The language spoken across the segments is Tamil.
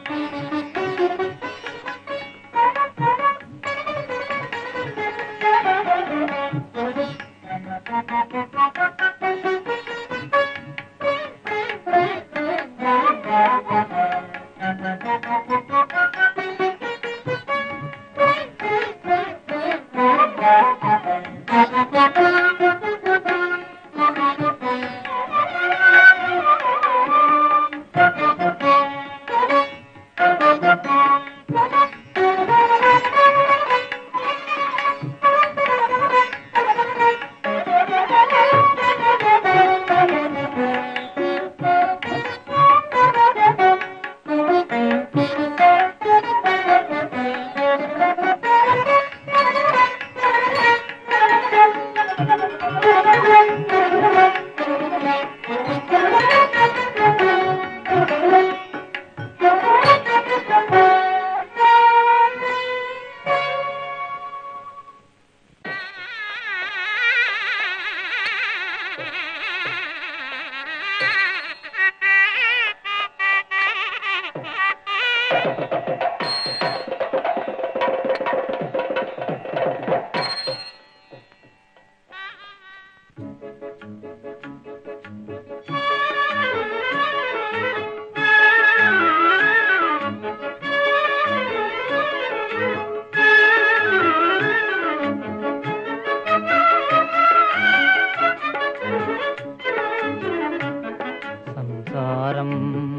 సంసారం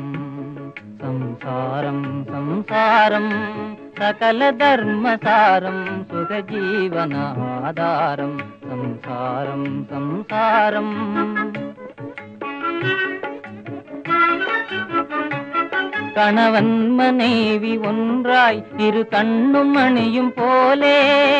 సంసారం సంసారం సకల ధర్మసారం సుఖ జీవనాధారం సంసారం సంసారం கணவன் மனைவி ஒன்றாய் இரு கண்ணும் மணியும் போலே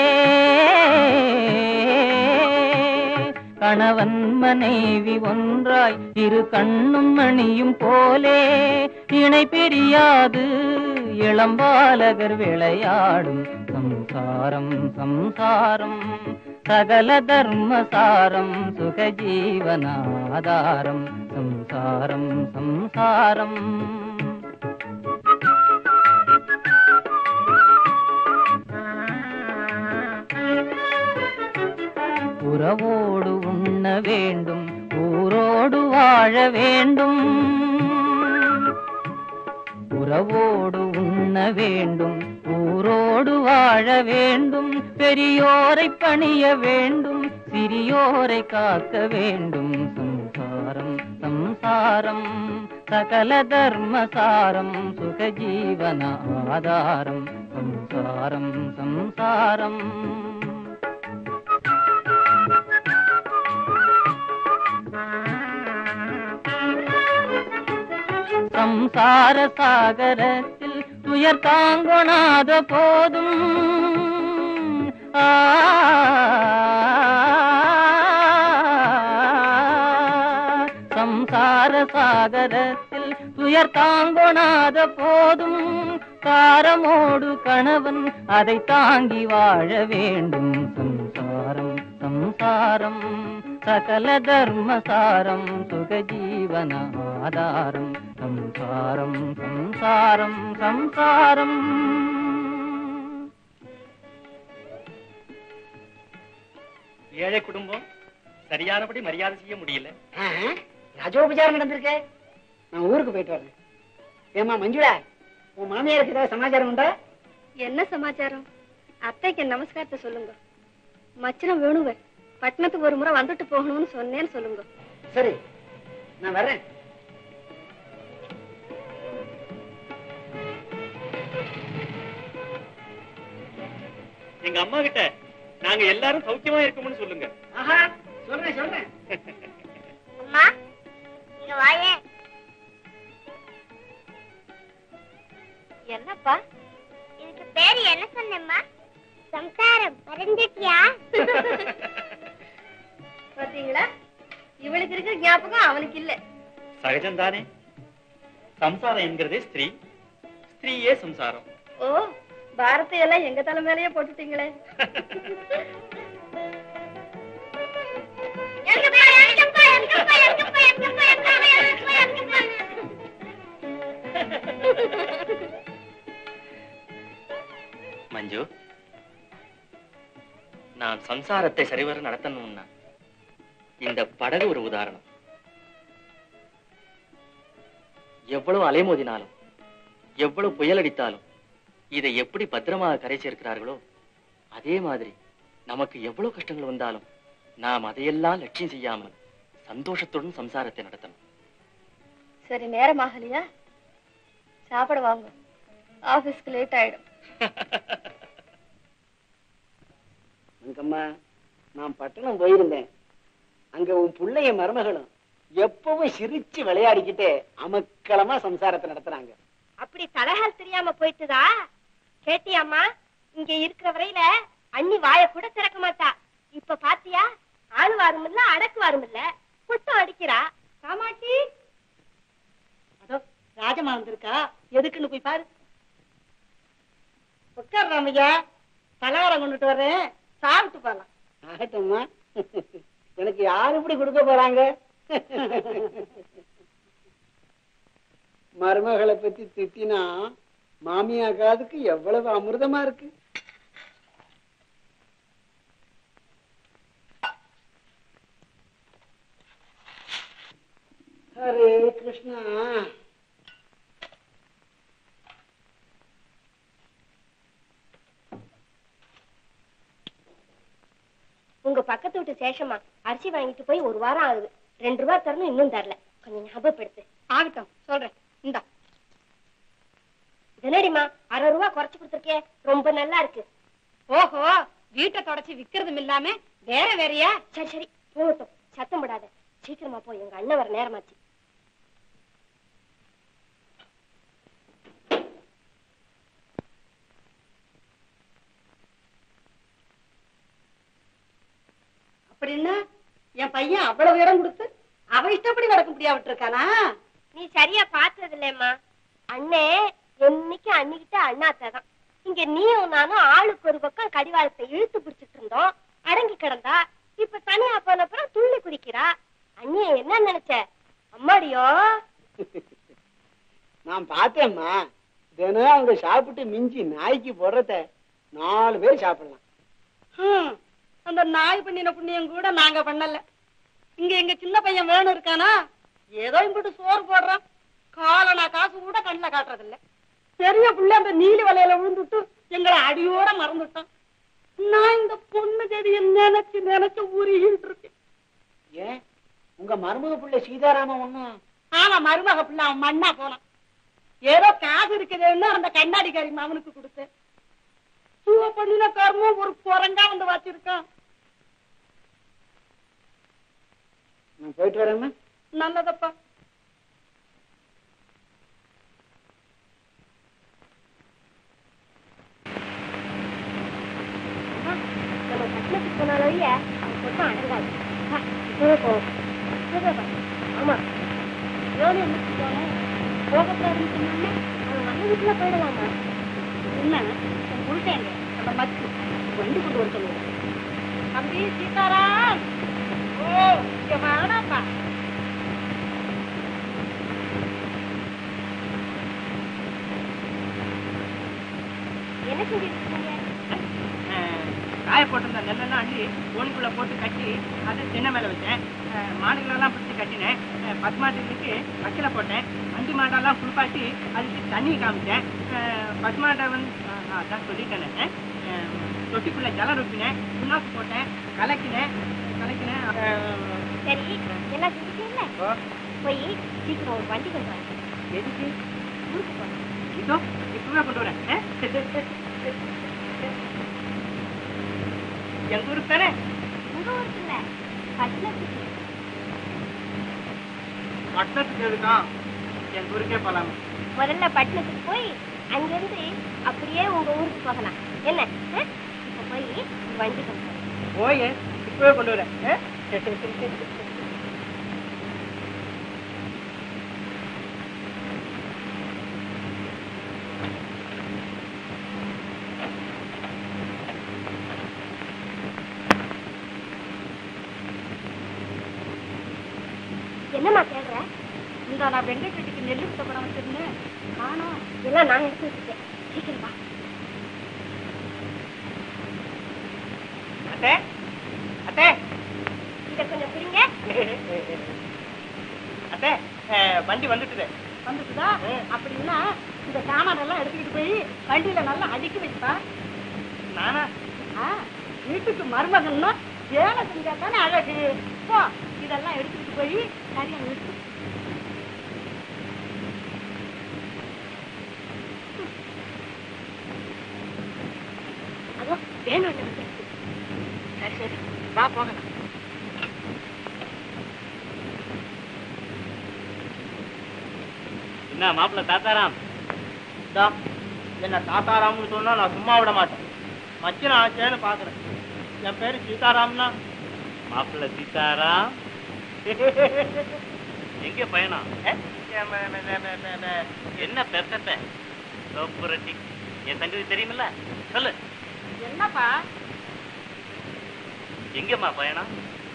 கணவன் மனைவி ஒன்றாய் இரு கண்ணும் மணியும் போலே இணை பிரியாது இளம்பாலகர் விளையாடும் சம்சாரம் சம்சாரம் சகல தர்மசாரம் சுகஜீவனாதாரம் சம்சாரம் சம்சாரம் உறவோடு உண்ண வேண்டும் ஊரோடு வாழ வேண்டும் உறவோடு உண்ண வேண்டும் ஊரோடு வாழ வேண்டும் பெரியோரை பணிய வேண்டும் சிறியோரை காக்க வேண்டும் சம்சாரம் சம்சாரம் சகல தர்மசாரம் சுகஜீவன ஆதாரம் சம்சாரம் சம்சாரம் சம்சார சாகரத்தில் துயர் தாங்கொணாத போதும் ஆ, சம்சார சாகரத்தில் துயர் தாங்கொணாத போதும் காரமோடு கணவன் அதை தாங்கி வாழ வேண்டும் சம்சாரம் சம்சாரம் சகல தர்மசாரம் சுகஜீவன ஆதாரம் சம்சாரம் சம்சாரம் சம்சாரம் ஏழை குடும்பம் சரியானபடி மரியாதை செய்ய முடியல ராஜோபச்சாரம் நடந்திருக்கே நான் ஊருக்கு போயிட்டு வரேன் ஏமா மஞ்சுளா உன் மாமியாருக்கு ஏதாவது சமாச்சாரம் உண்டா என்ன சமாச்சாரம் அத்தைக்கு நமஸ்காரத்தை சொல்லுங்க மச்சனம் வேணுங்க பட்டணத்துக்கு ஒரு முறை வந்துட்டு போகணும்னு சொன்னேன்னு சொல்லுங்க சரி நான் வர்றேன் எங்க அம்மா கிட்ட நாங்க எல்லாரும் சௌக்கியமா இருக்கோம்னு சொல்லுங்க ஆஹா சொல்றேன் சொல்றேன் அம்மா இங்க வாயே என்னப்பா இதுக்கு பேரு என்ன சொன்னம்மா சம்சாரம் பறந்துட்டியா பாத்தீங்களா இவளுக்கு இருக்கிற ஞாபகம் அவனுக்கு இல்ல சகஜம்தானே சம்சாரம் என்கிறதே ஸ்திரீ ஸ்திரீயே சம்சாரம் ஓ பாரத்தை எல்லாம் எங்க தலை மேலயே போட்டுட்டீங்களே மஞ்சு நான் சம்சாரத்தை சரிவர நடத்தணும்னா இந்த படகு ஒரு உதாரணம் எவ்வளவு அலைமோதினாலும் எவ்வளவு புயல் அடித்தாலும் இதை எப்படி பத்திரமாக கரை சேர்க்கிறார்களோ அதே மாதிரி நமக்கு எவ்வளவு கஷ்டங்கள் வந்தாலும் நாம் அதையெல்லாம் லட்சியம் செய்யாமல் சந்தோஷத்துடன் சம்சாரத்தை நடத்தணும் சரி நேரமாகலையா சாப்பிட வாங்க ஆபீஸ்க்கு லேட் ஆயிடும் அங்கம்மா நான் பட்டணம் போயிருந்தேன் அங்க உன் புள்ளைய மருமகளும் எப்பவும் சிரிச்சு விளையாடிக்கிட்டே அமக்களமா சம்சாரத்தை நடத்துறாங்க அப்படி தலகால் தெரியாம போயிட்டுதா கேட்டியாம்மா இங்க இருக்கிற வரையில அண்ணி வாய கூட திறக்க மாட்டா இப்ப பாத்தியா ஆளுவாரும் இல்ல அடக்குவாரும் இல்ல குட்டம் அடிக்கிறா காமாட்சி அதோ ராஜமா வந்திருக்கா எதுக்குன்னு போய் பாரு உட்கார் ராமையா பலகாரம் கொண்டுட்டு வர்றேன் சாப்பிட்டு போலாம் ஆகட்டும்மா எனக்கு யாரு இப்படி கொடுக்க போறாங்க மருமகளை பத்தி திட்டினா மாமியா காதுக்கு எவ்வளவு அமிர்தமா இருக்கு ஹரே கிருஷ்ணா உங்க பக்கத்து வீட்டு சேஷமா அரிசி வாங்கிட்டு போய் ஒரு வாரம் ஆகுது ரெண்டு ரூபாய் தரணும் இன்னும் தரல கொஞ்சம் ஞாபகப்படுத்து ஆகட்டும் சொல்றேன் இந்தா தினடிமா அரை ரூபாய் குறைச்சு கொடுத்துருக்கே ரொம்ப நல்லா இருக்கு ஓஹோ வீட்டை தொடச்சி விக்கிறதும் இல்லாம வேற வேறயா சரி சரி போகட்டும் சத்தம் விடாத சீக்கிரமா போய் எங்க அண்ணன் வர நேரமாச்சு அப்படின்னா என் பையன் அவ்வளவு இடம் கொடுத்து அவ இஷ்டப்படி நடக்க முடியா விட்டுருக்கானா நீ சரியா பார்த்தது இல்லம்மா அண்ணே என்னைக்கு அண்ணிக்கிட்ட அண்ணாத்த தான் இங்க நீயும் நானும் ஆளுக்கு ஒரு பக்கம் கடிவாளத்தை இழுத்து பிடிச்சிட்டு இருந்தோம் அடங்கி கிடந்தா இப்ப தனியா போனப்புறம் துள்ளி குதிக்கிறா அண்ணிய என்ன நினைச்ச அம்மாடியோ நான் பார்த்தேம்மா தினம் அவங்க சாப்பிட்டு மிஞ்சி நாய்க்கு போடுறத நாலு பேர் சாப்பிடலாம் ஹம், அந்த நாய் பண்ணின புண்ணியம் கூட நாங்க பண்ணல இங்க எங்க சின்ன பையன் வேணும் இருக்கானா ஏதோ இங்கிட்டு சோறு போடுறான் காலனா காசு கூட கண்ணுல காட்டுறது இல்ல பெரிய புள்ள அந்த நீலி வலையில விழுந்துட்டு எங்களை அடியோட மறந்துட்டான் நான் இந்த பொண்ணு செடிய நினைச்சு நினைச்சு உருகிட்டு இருக்கேன் ஏன் உங்க மருமக பிள்ளை சீதாராமன் ஒண்ணும் ஆமா மருமக பிள்ளை அவன் மண்ணா போனான் ஏதோ காசு இருக்குதுன்னு அந்த கண்ணாடிக்காரி மகனுக்கு கொடுத்தேன் இவ பண்ணின கர்மம் ஒரு குரங்கா வந்து வச்சிருக்கான் நான் போயிட்டு வரேம்மா நல்லதப்பா நம்ம பட்டணத்துக்கு போனாலும் ஒழிய அந்த பொட்டம் அடங்காது வா, இப்பவே போவோம். இப்பவே வா. ஆமா எவ்வளவு முடிச்சு போனேன் போகக்கூடாதுன்னு சொன்னோன்னே அவன் வந்த வீட்டுல போயிடலாமா என்ன கொடுத்தேங்க அந்த மக்கு வண்டி கொண்டு வர சொல்லுவோம் தம்பி சீதாராம் ஓ இங்க வேணாப்பா என்ன செஞ்சுட்டு இருக்கீங்க காய போட்டிருந்த நெல்லெல்லாம் அள்ளி ஓனிக்குள்ள போட்டு கட்டி அதை தென்னை மேல வச்சேன் அஹ் மாடுகளெல்லாம் பிடிச்சி கட்டினேன் அஹ் பத்து மாட்டுகளுக்கு வக்கில போட்டேன் அஞ்சு மாடெல்லாம் குளிப்பாட்டி அதுக்கு தண்ணி காமிச்சேன் அஹ் பசு மாட்டை வந்து அஹ் அஹ் அதான் சொல்லிட்டேன் அஹ் தொட்டிக்குள்ள ஜலம் ரொப்பினேன் புண்ணாக்கு போட்டேன் கலக்கினேன் கலக்கினேன் அஹ் சரி எல்லாம் செஞ்சுட்டீங்களா ஓ, போய் சீக்கிரம் ஒரு வண்டி கொண்டு வாங்க எதுக்கு ஊருக்கு போகணும் இதோ இப்பவே கொண்டு வரேன் அஹ்? எங்க ஊருக்கு தானே உங்க ஊருக்கு இல்ல பட்டணத்துக்கு பட்டணத்துக்கு எதுக்கான் எங்க ஊருக்கே போலாமே முதல்ல பட்டணத்துக்கு போய் அங்கிருந்து அப்படியே உங்க ஊருக்கு போகலாம் என்ன ஆ? இப்ப போய் ஒரு வண்டி கொண்டு வாங்க. போய் இப்பவே கொண்டு வரேன் அஹ்? என்னம்மா கேக்குற இந்த நான் வெங்கைக்கட்டிக்கு நெல்லு விட்ட படம் வச்சிருந்தேன் காணோம் எல்லாம் நான் எடுத்து வச்சுட்டேன் சீக்கிரம் வா அத்தை அத்தை இத கொஞ்சம் பிடிங்க அத்தை அஹ், வண்டி வந்துட்டுது வந்துட்டுதா அப்படின்னா இந்த சாமான் எல்லாம் எடுத்துக்கிட்டு போய் வண்டியில நல்லா அடுக்கி வைப்பா நானா ஆ, வீட்டுக்கு மருமகன்னா வேலை செஞ்சா தானே அழகு போ இதெல்லாம் எடுத்துக்கிட்டு போய் சரியா நிறுத்து அதோ வேணும் சரி சரி வா போகலாம் என்ன மாப்பிள்ள தாத்தாராம் இதா, என்ன தாத்தாராம்னு சொன்னா நான் சும்மா விட மாட்டேன் மச்சன ஆச்சேன்னு பாக்குறேன் என் பேரு சீதாராம்னா மாப்பிள்ள சீதாராம் எங்க பயணம் ஏ, ஏ, மே, மே, மே, மே, மே, மே. என்ன பெத்தப்ப சோப்புரட்டி என் சங்கதி தெரியுமில்ல சொல்லு என்னப்பா எங்கம்மா பயணம்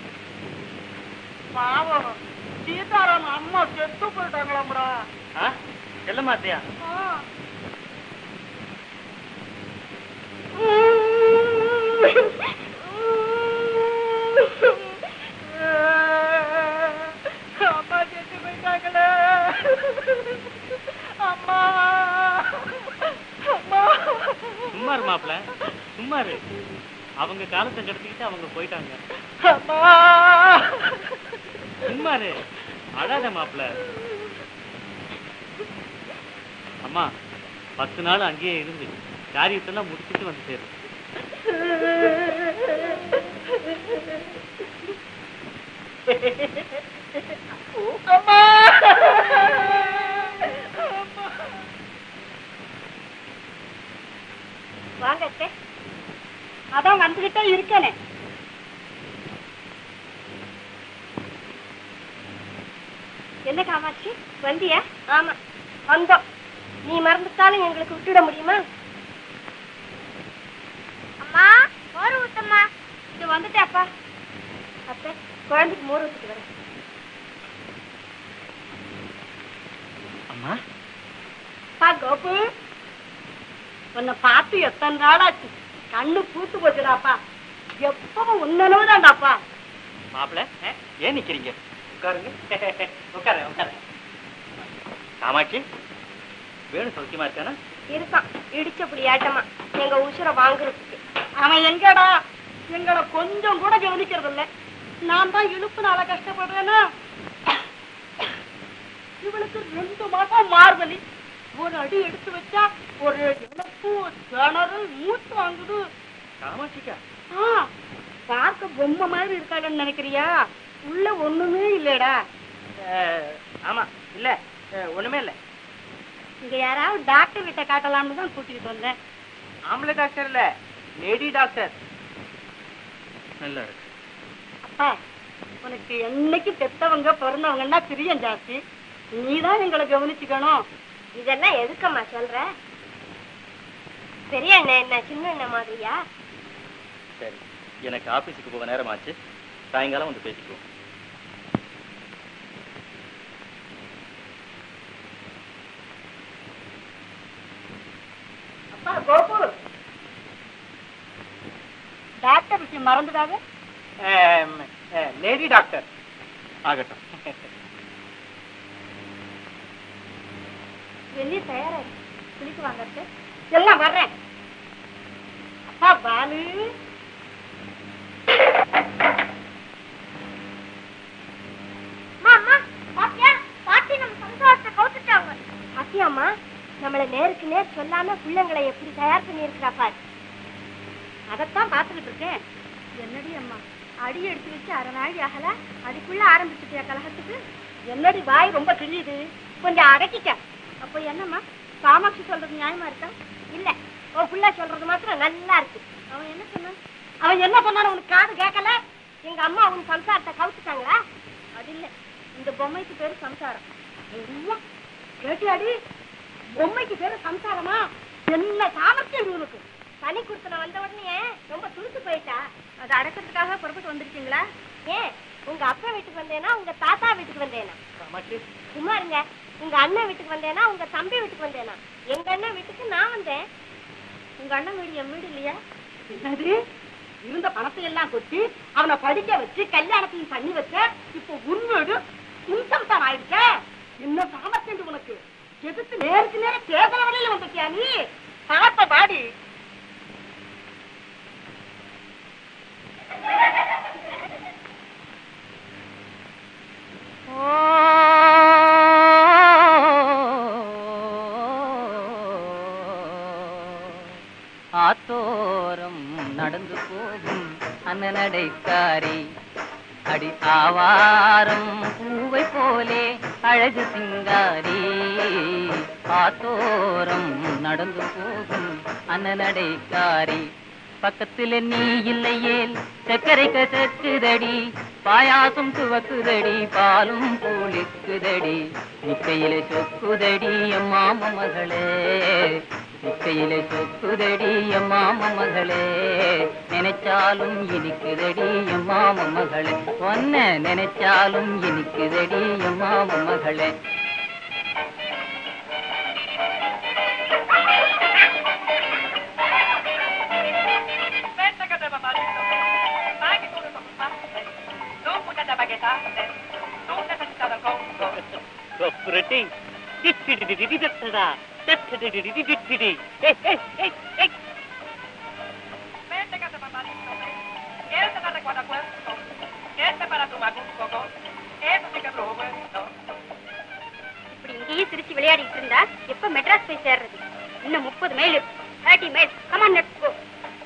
பாவம் சீதாராம் அம்மா செத்து போயிட்டாங்களாம்டா ஆ செல்ல மாத்தியா அம்மா செத்து போயிட்டாங்களே அம்மா அம்மா சும்மா இரு மாப்பிள்ள சும்மா இரு அவங்க காலத்தை கடத்திக்கிட்டு அவங்க போயிட்டாங்க அம்மா சும்மா இரு அழாத மாப்பிள்ள அம்மா பத்து நாள் அங்கேயே இருந்து காரியத்தெல்லாம் முடிச்சிட்டு வந்து சேரு அம்மா வாங்க அத்தை அதான் வந்துகிட்டே இருக்கனே என்ன காமாட்சி வந்தியா ஆமா வந்தோம் நீ மறந்துட்டாலும் எங்களுக்கு விட்டுட முடியுமா அம்மா மோர் ஊத்தம்மா இது வந்துட்டேப்பா அத்தை குழந்தைக்கு மோர் ஊத்திட்டு வரேன் அம்மா பா கோபு உன்னை பார்த்து எத்தனை நாளாச்சு கண்ணு பூத்து போச்சுடாப்பா எப்பவும் உன்னனவுதான்டாப்பா மாப்பிள்ள ஏன் நிக்கிறீங்க உட்காருங்க உட்கார உட்கார காமாட்சி வேணு சௌக்கியமா இருக்கானா இருக்கான் இடிச்ச புளியாட்டமா எங்க உசுர வாங்குறதுக்கு அவன் எங்கடா எங்களை கொஞ்சம் கூட கவனிக்கிறது இல்ல நான் தான் இழுப்புனால கஷ்டப்படுறேன்னா இவளுக்கு ரெண்டு மாசம் மார்பலி ஒரு அடி எடுத்து வச்சா ஒரு இழப்பு கிணறு மூச்சு வாங்குது காமாட்சிக்கா ஆ, பார்க்க பொம்மை மாதிரி இருக்காங்கன்னு நினைக்கிறியா உள்ள ஒண்ணுமே இல்லடா அஹ், ஆமா இல்ல அஹ், ஒண்ணுமே இல்ல இங்க யாராவது டாக்டர் கிட்ட காட்டலாம்னு தான் கூட்டிட்டு வந்தேன் ஆம்பளை டாக்டர் இல்ல லேடி டாக்டர் நல்லா இருக்கு அப்பா உனக்கு என்னைக்கு பெத்தவங்க பிறந்தவங்கன்னா பிரியம் ஜாஸ்தி நீதான் எங்களை கவனிச்சுக்கணும் இதெல்லாம் எதுக்கம்மா சொல்ற பெரிய அண்ணன் என்ன சின்ன அண்ணன் மாதிரியா சரி எனக்கு ஆபீஸுக்கு போக நேரமாச்சு சாயங்காலம் வந்து பேசிக்குவோம் அப்பா கோபு டாக்டர் விஷயம் மறந்துடாத லேடி டாக்டர் ஆகட்டும் வெளியே தயாரா இரு. குளிக்க வாங்க அத்தை. எல்லாம் வர்றேன் அப்பா பாலு அம்மா, அம்மா, பாத்தியா? பாட்டி நம்ம சந்தோஷத்தை கவுத்துட்டாங்க. பாத்தியாம்மா நம்மள நேருக்கு நேர் சொல்லாம பிள்ளைங்களை எப்படி தயார் பண்ணி இருக்கிறா பாரு அதைத்தான் பார்த்துக்கிட்டு இருக்கேன் என்னடி அம்மா அடி எடுத்து வச்சு அரை நாள் ஆகல அதுக்குள்ள ஆரம்பிச்சுட்டியா கலகத்துக்கு என்னடி வாய் ரொம்ப கிழியுது கொஞ்சம் அடக்கிக்க அப்போ என்னம்மா காமாட்சி சொல்றது நியாயமா இருக்கா இல்ல உன் புள்ள சொல்றது மாத்திரம் நல்லா இருக்கு அவன் என்ன சொன்னான் அவன் என்ன சொன்னான்னு உனக்கு காது கேட்கல எங்க அம்மா உன் சம்சாரத்தை கவுத்துட்டாங்களா அது இல்ல இந்த பொம்மைக்கு பேரு சம்சாரம் ஐயா, கேட்டியாடி பொம்மைக்கு பேரு சம்சாரமா என்ன சாமர்த்தியம் இவனுக்கு சனி குடுத்தன வந்த உடனே ரொம்ப துடுத்து போயிட்டா அதை அடக்கிறதுக்காக புறப்பட்டு வந்திருக்கீங்களா ஏன் உங்க அப்பா வீட்டுக்கு வந்தேனா உங்க தாத்தா வீட்டுக்கு வந்தேனா காமாட்சி சும்மா இருங்க உங்க அண்ணன் வீட்டுக்கு வந்தேனா உங்க தம்பி வீட்டுக்கு வந்தேனா எங்க அண்ணன் வீட்டுக்கு நான் வந்தேன் உங்க அண்ணன் வீடு என் வீடு இல்லையா என்னது இருந்த பணத்தை எல்லாம் கொட்டி அவனை படிக்க வச்சு கல்யாணத்தையும் பண்ணி வச்ச இப்போ உன் வீடு உன்சம் தான் ஆயிடுச்ச என்ன சாமர்த்தியம் உனக்கு எதிர்த்து நேருக்கு நேர பேசுற வரையில வந்துட்டியா நீ சாத்த பாடி ஆத்தோரம் நடந்து போகும் அன்னநடைக்காரி அடி ஆவாரம் பூவை போலே அழகு சிங்காரி ஆத்தோரம் நடந்து போகும் அன்னநடைக்காரி பக்கத்துல நீ இல்லையேல் சர்க்கரை கசக்குதடி பாயாசம் துவக்குதடி பாலும் பூளிக்குதடி நிக்கையில சொக்குதடி அம்மாம மகளே நிக்கையில சொக்குதடி அம்மாம மகளே நினைச்சாலும் இனிக்குதடி அம்மாம மகளே ஒன்ன நினைச்சாலும் இனிக்குதடி அம்மாம மகளே கொப்புரட்டி திட்டிடிடிடிடிடடா திட்டிடிடிடிடிடிடி ஏய் ஏய் ஏய் ஏய் இப்படி இங்கேயே சிரிச்சு விளையாடிட்டு இருந்தா எப்ப மெட்ராஸ் போய் சேர்றது இன்னும் முப்பது mile thirty mile come on let's go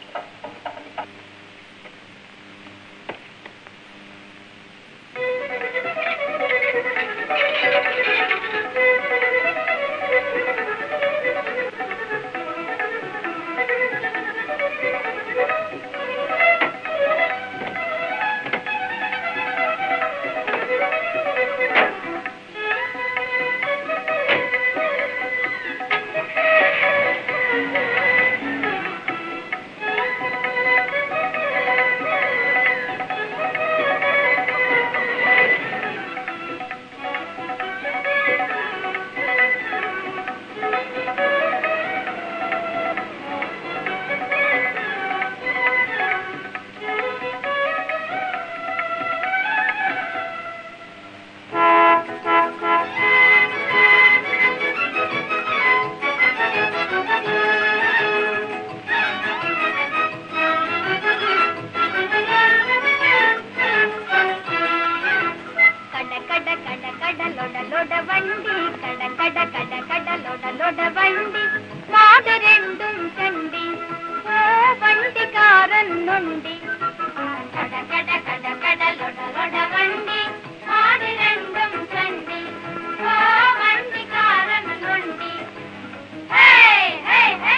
கட கட கட கட லொட லொட வண்டி கட கட கட கட லொட லொட வண்டி மாடு ரெண்டும் சண்டி ஓ வண்டிக்காரன் நொண்டி கட கட கட கட லொட லொட வண்டி மாடு ரெண்டும் சண்டி ஓ வண்டிக்காரன் நொண்டி ஹே ஹே ஹே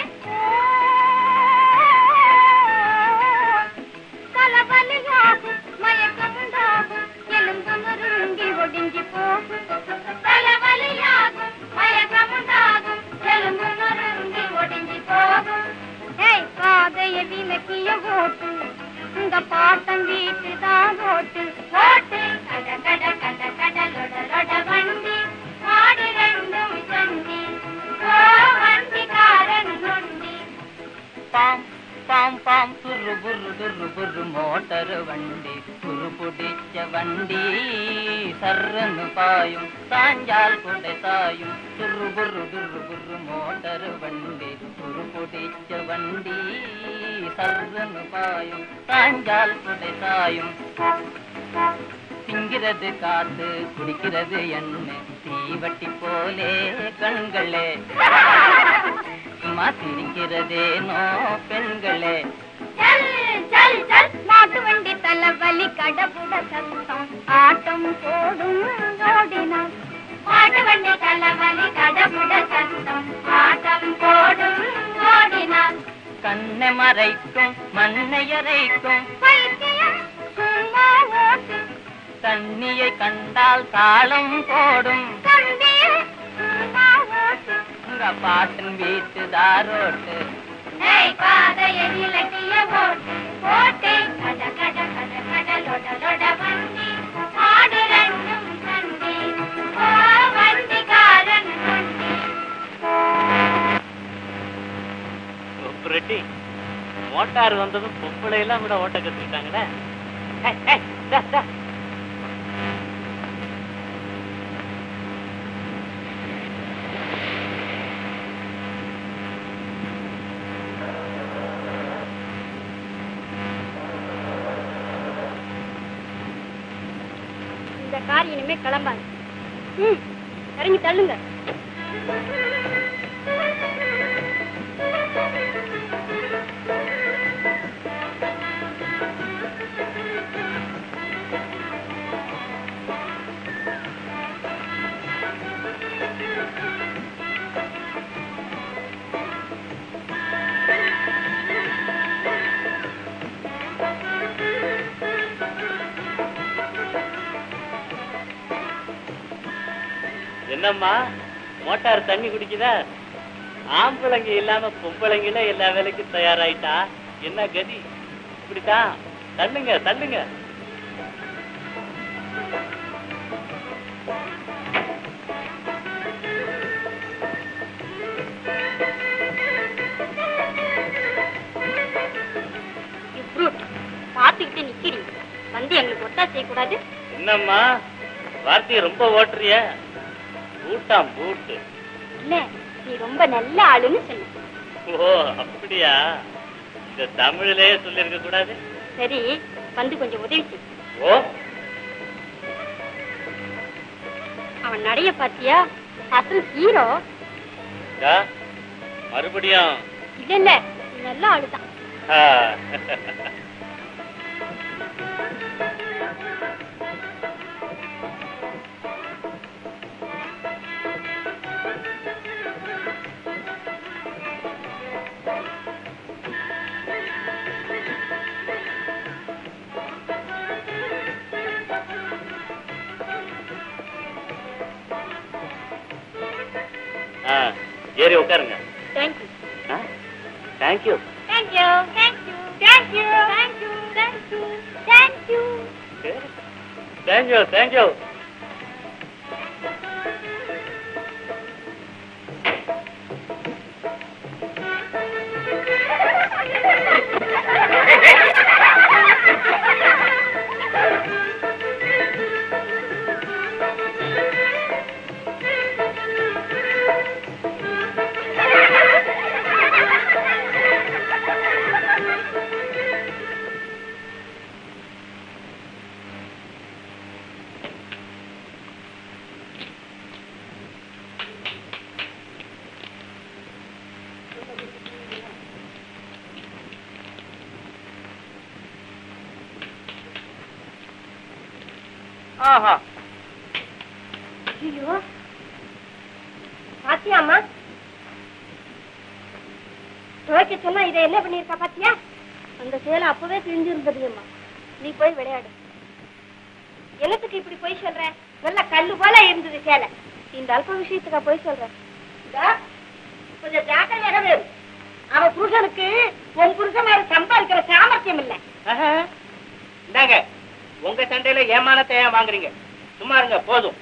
கலவலியாகும் மயக்கமுண்டாகும் எலும்பு நொறுங்கி ஒடிஞ்சி போகும் கலவலியாகும் மயக்கமுண்டாகும் எலும்பு நொறுங்கி ஒடிஞ்சி போகும் ஏய் பாதைய விலக்கிய ஓட்டு உங்க பாட்டம் வீட்டு தான் ஓட்டு ஓட்டு கட கட கட கட லொட லொட வண்டி மாடு ரெண்டும் சண்டி ஓ வண்டிக்காரன் நொண்டி பாம் பாம் பாம் துரு புரு துரு புரு மோட்டர் வண்டி துரு புடிச்ச வண்டி சர்ரன்னு பாயும் சாஞ்சால் கொடை சாயும் துரு புரு துரு புரு மோட்டர் வண்டி துரு புடிச்ச வண்டி சர்ரன்னு பாயும் சாஞ்சால் கொடை சாயும் திங்கிறது காத்து குடிக்கிறது எண்ணெய் தீவட்டி போலே கண்களே சும்மா சிரிக்கிறதேனோ பெண்களே சல் சல் சல் மாட்டு வண்டி தலைவலி கடபுட சத்தம் ஆட்டம் போடும் ஓடினான் மாட்டு வண்டி தலைவலி கடபுட சத்தம் ஆட்டம் போடும் ஓடினான் கண்ணை மறைக்கும் மண்ணை அரைக்கும் பைத்தியம் சும்மா ஓட்டு தண்ணியை கண்டால் தாளம் போடும் தம்பியே சும்மா ஓட்டு உங்க பாட்டன் வீட்டு தாரோட்டு ஏய் பாதைய இலக்கிய ஓட்டு ஓட்டு கட கட கட கட லொட லொட வண்டி ஆடு ரெண்டும் சண்டி ஓ வண்டிக்காரன் வண்டி கொப்புரட்டி மோட்டார் வந்ததும் பொம்பளை எல்லாம் கூட ஓட்ட கத்துக்கிட்டாங்களே ஏய், ஏய், டா, டா. இந்த கார் இனிமே கிளம்பாது ம் இறங்கி தள்ளுங்க என்னம்மா மோட்டார் தண்ணி குடிக்குதா ஆம்பளைங்க இல்லாம பொம்பளைங்களே எல்லா வேலைக்கும் தயாராயிட்டா என்ன கதி இப்படித்தான் தள்ளுங்க தள்ளுங்க பார்த்துக்கிட்டு நிக்கிறீங்க வந்து எங்களுக்கு ஒத்தா செய்யக்கூடாது என்னம்மா வார்த்தையை ரொம்ப ஓட்டுறிய பூட்டாம் பூட்டு இல்ல நீ ரொம்ப நல்ல ஆளுன்னு சொன்ன ஓ அப்படியா இந்த தமிழிலேயே சொல்லியிருக்க கூடாது சரி வந்து கொஞ்சம் உதவி செய் ஓ அவன் நடைய பாத்தியா அசல் ஹீரோ இதா, மறுபடியும் இல்ல இல்ல நீ நல்ல ஆளுதான் ஆ. ஆ, ஏறி உட்காருங்க thank you thank you thank you thank you thank you thank you thank you thank you thank you thank you ஆஹா ஐயோ பாத்தியாமா துவைக்க சொன்னா இதை என்ன பண்ணிருக்கா பாத்தியா அந்த சேலை அப்பவே கிழிஞ்சிருந்ததுமா நீ போய் விளையாடு என்னத்துக்கு இப்படி போய் சொல்ற நல்ல கல்லு போல இருந்தது சேலை இந்த அல்ப விஷயத்துக்கா போய் சொல்ற கொஞ்சம் ஜாக்கிரதையாக வேறு அவ புருஷனுக்கு உன் புருஷன் மேல சம்பாதிக்கிற சாமர்த்தியம் இல்ல ஆஹா. இந்தாங்க உங்க சண்டையில ஏமானத்தை ஏன் வாங்குறீங்க சும்மா இருங்க போதும்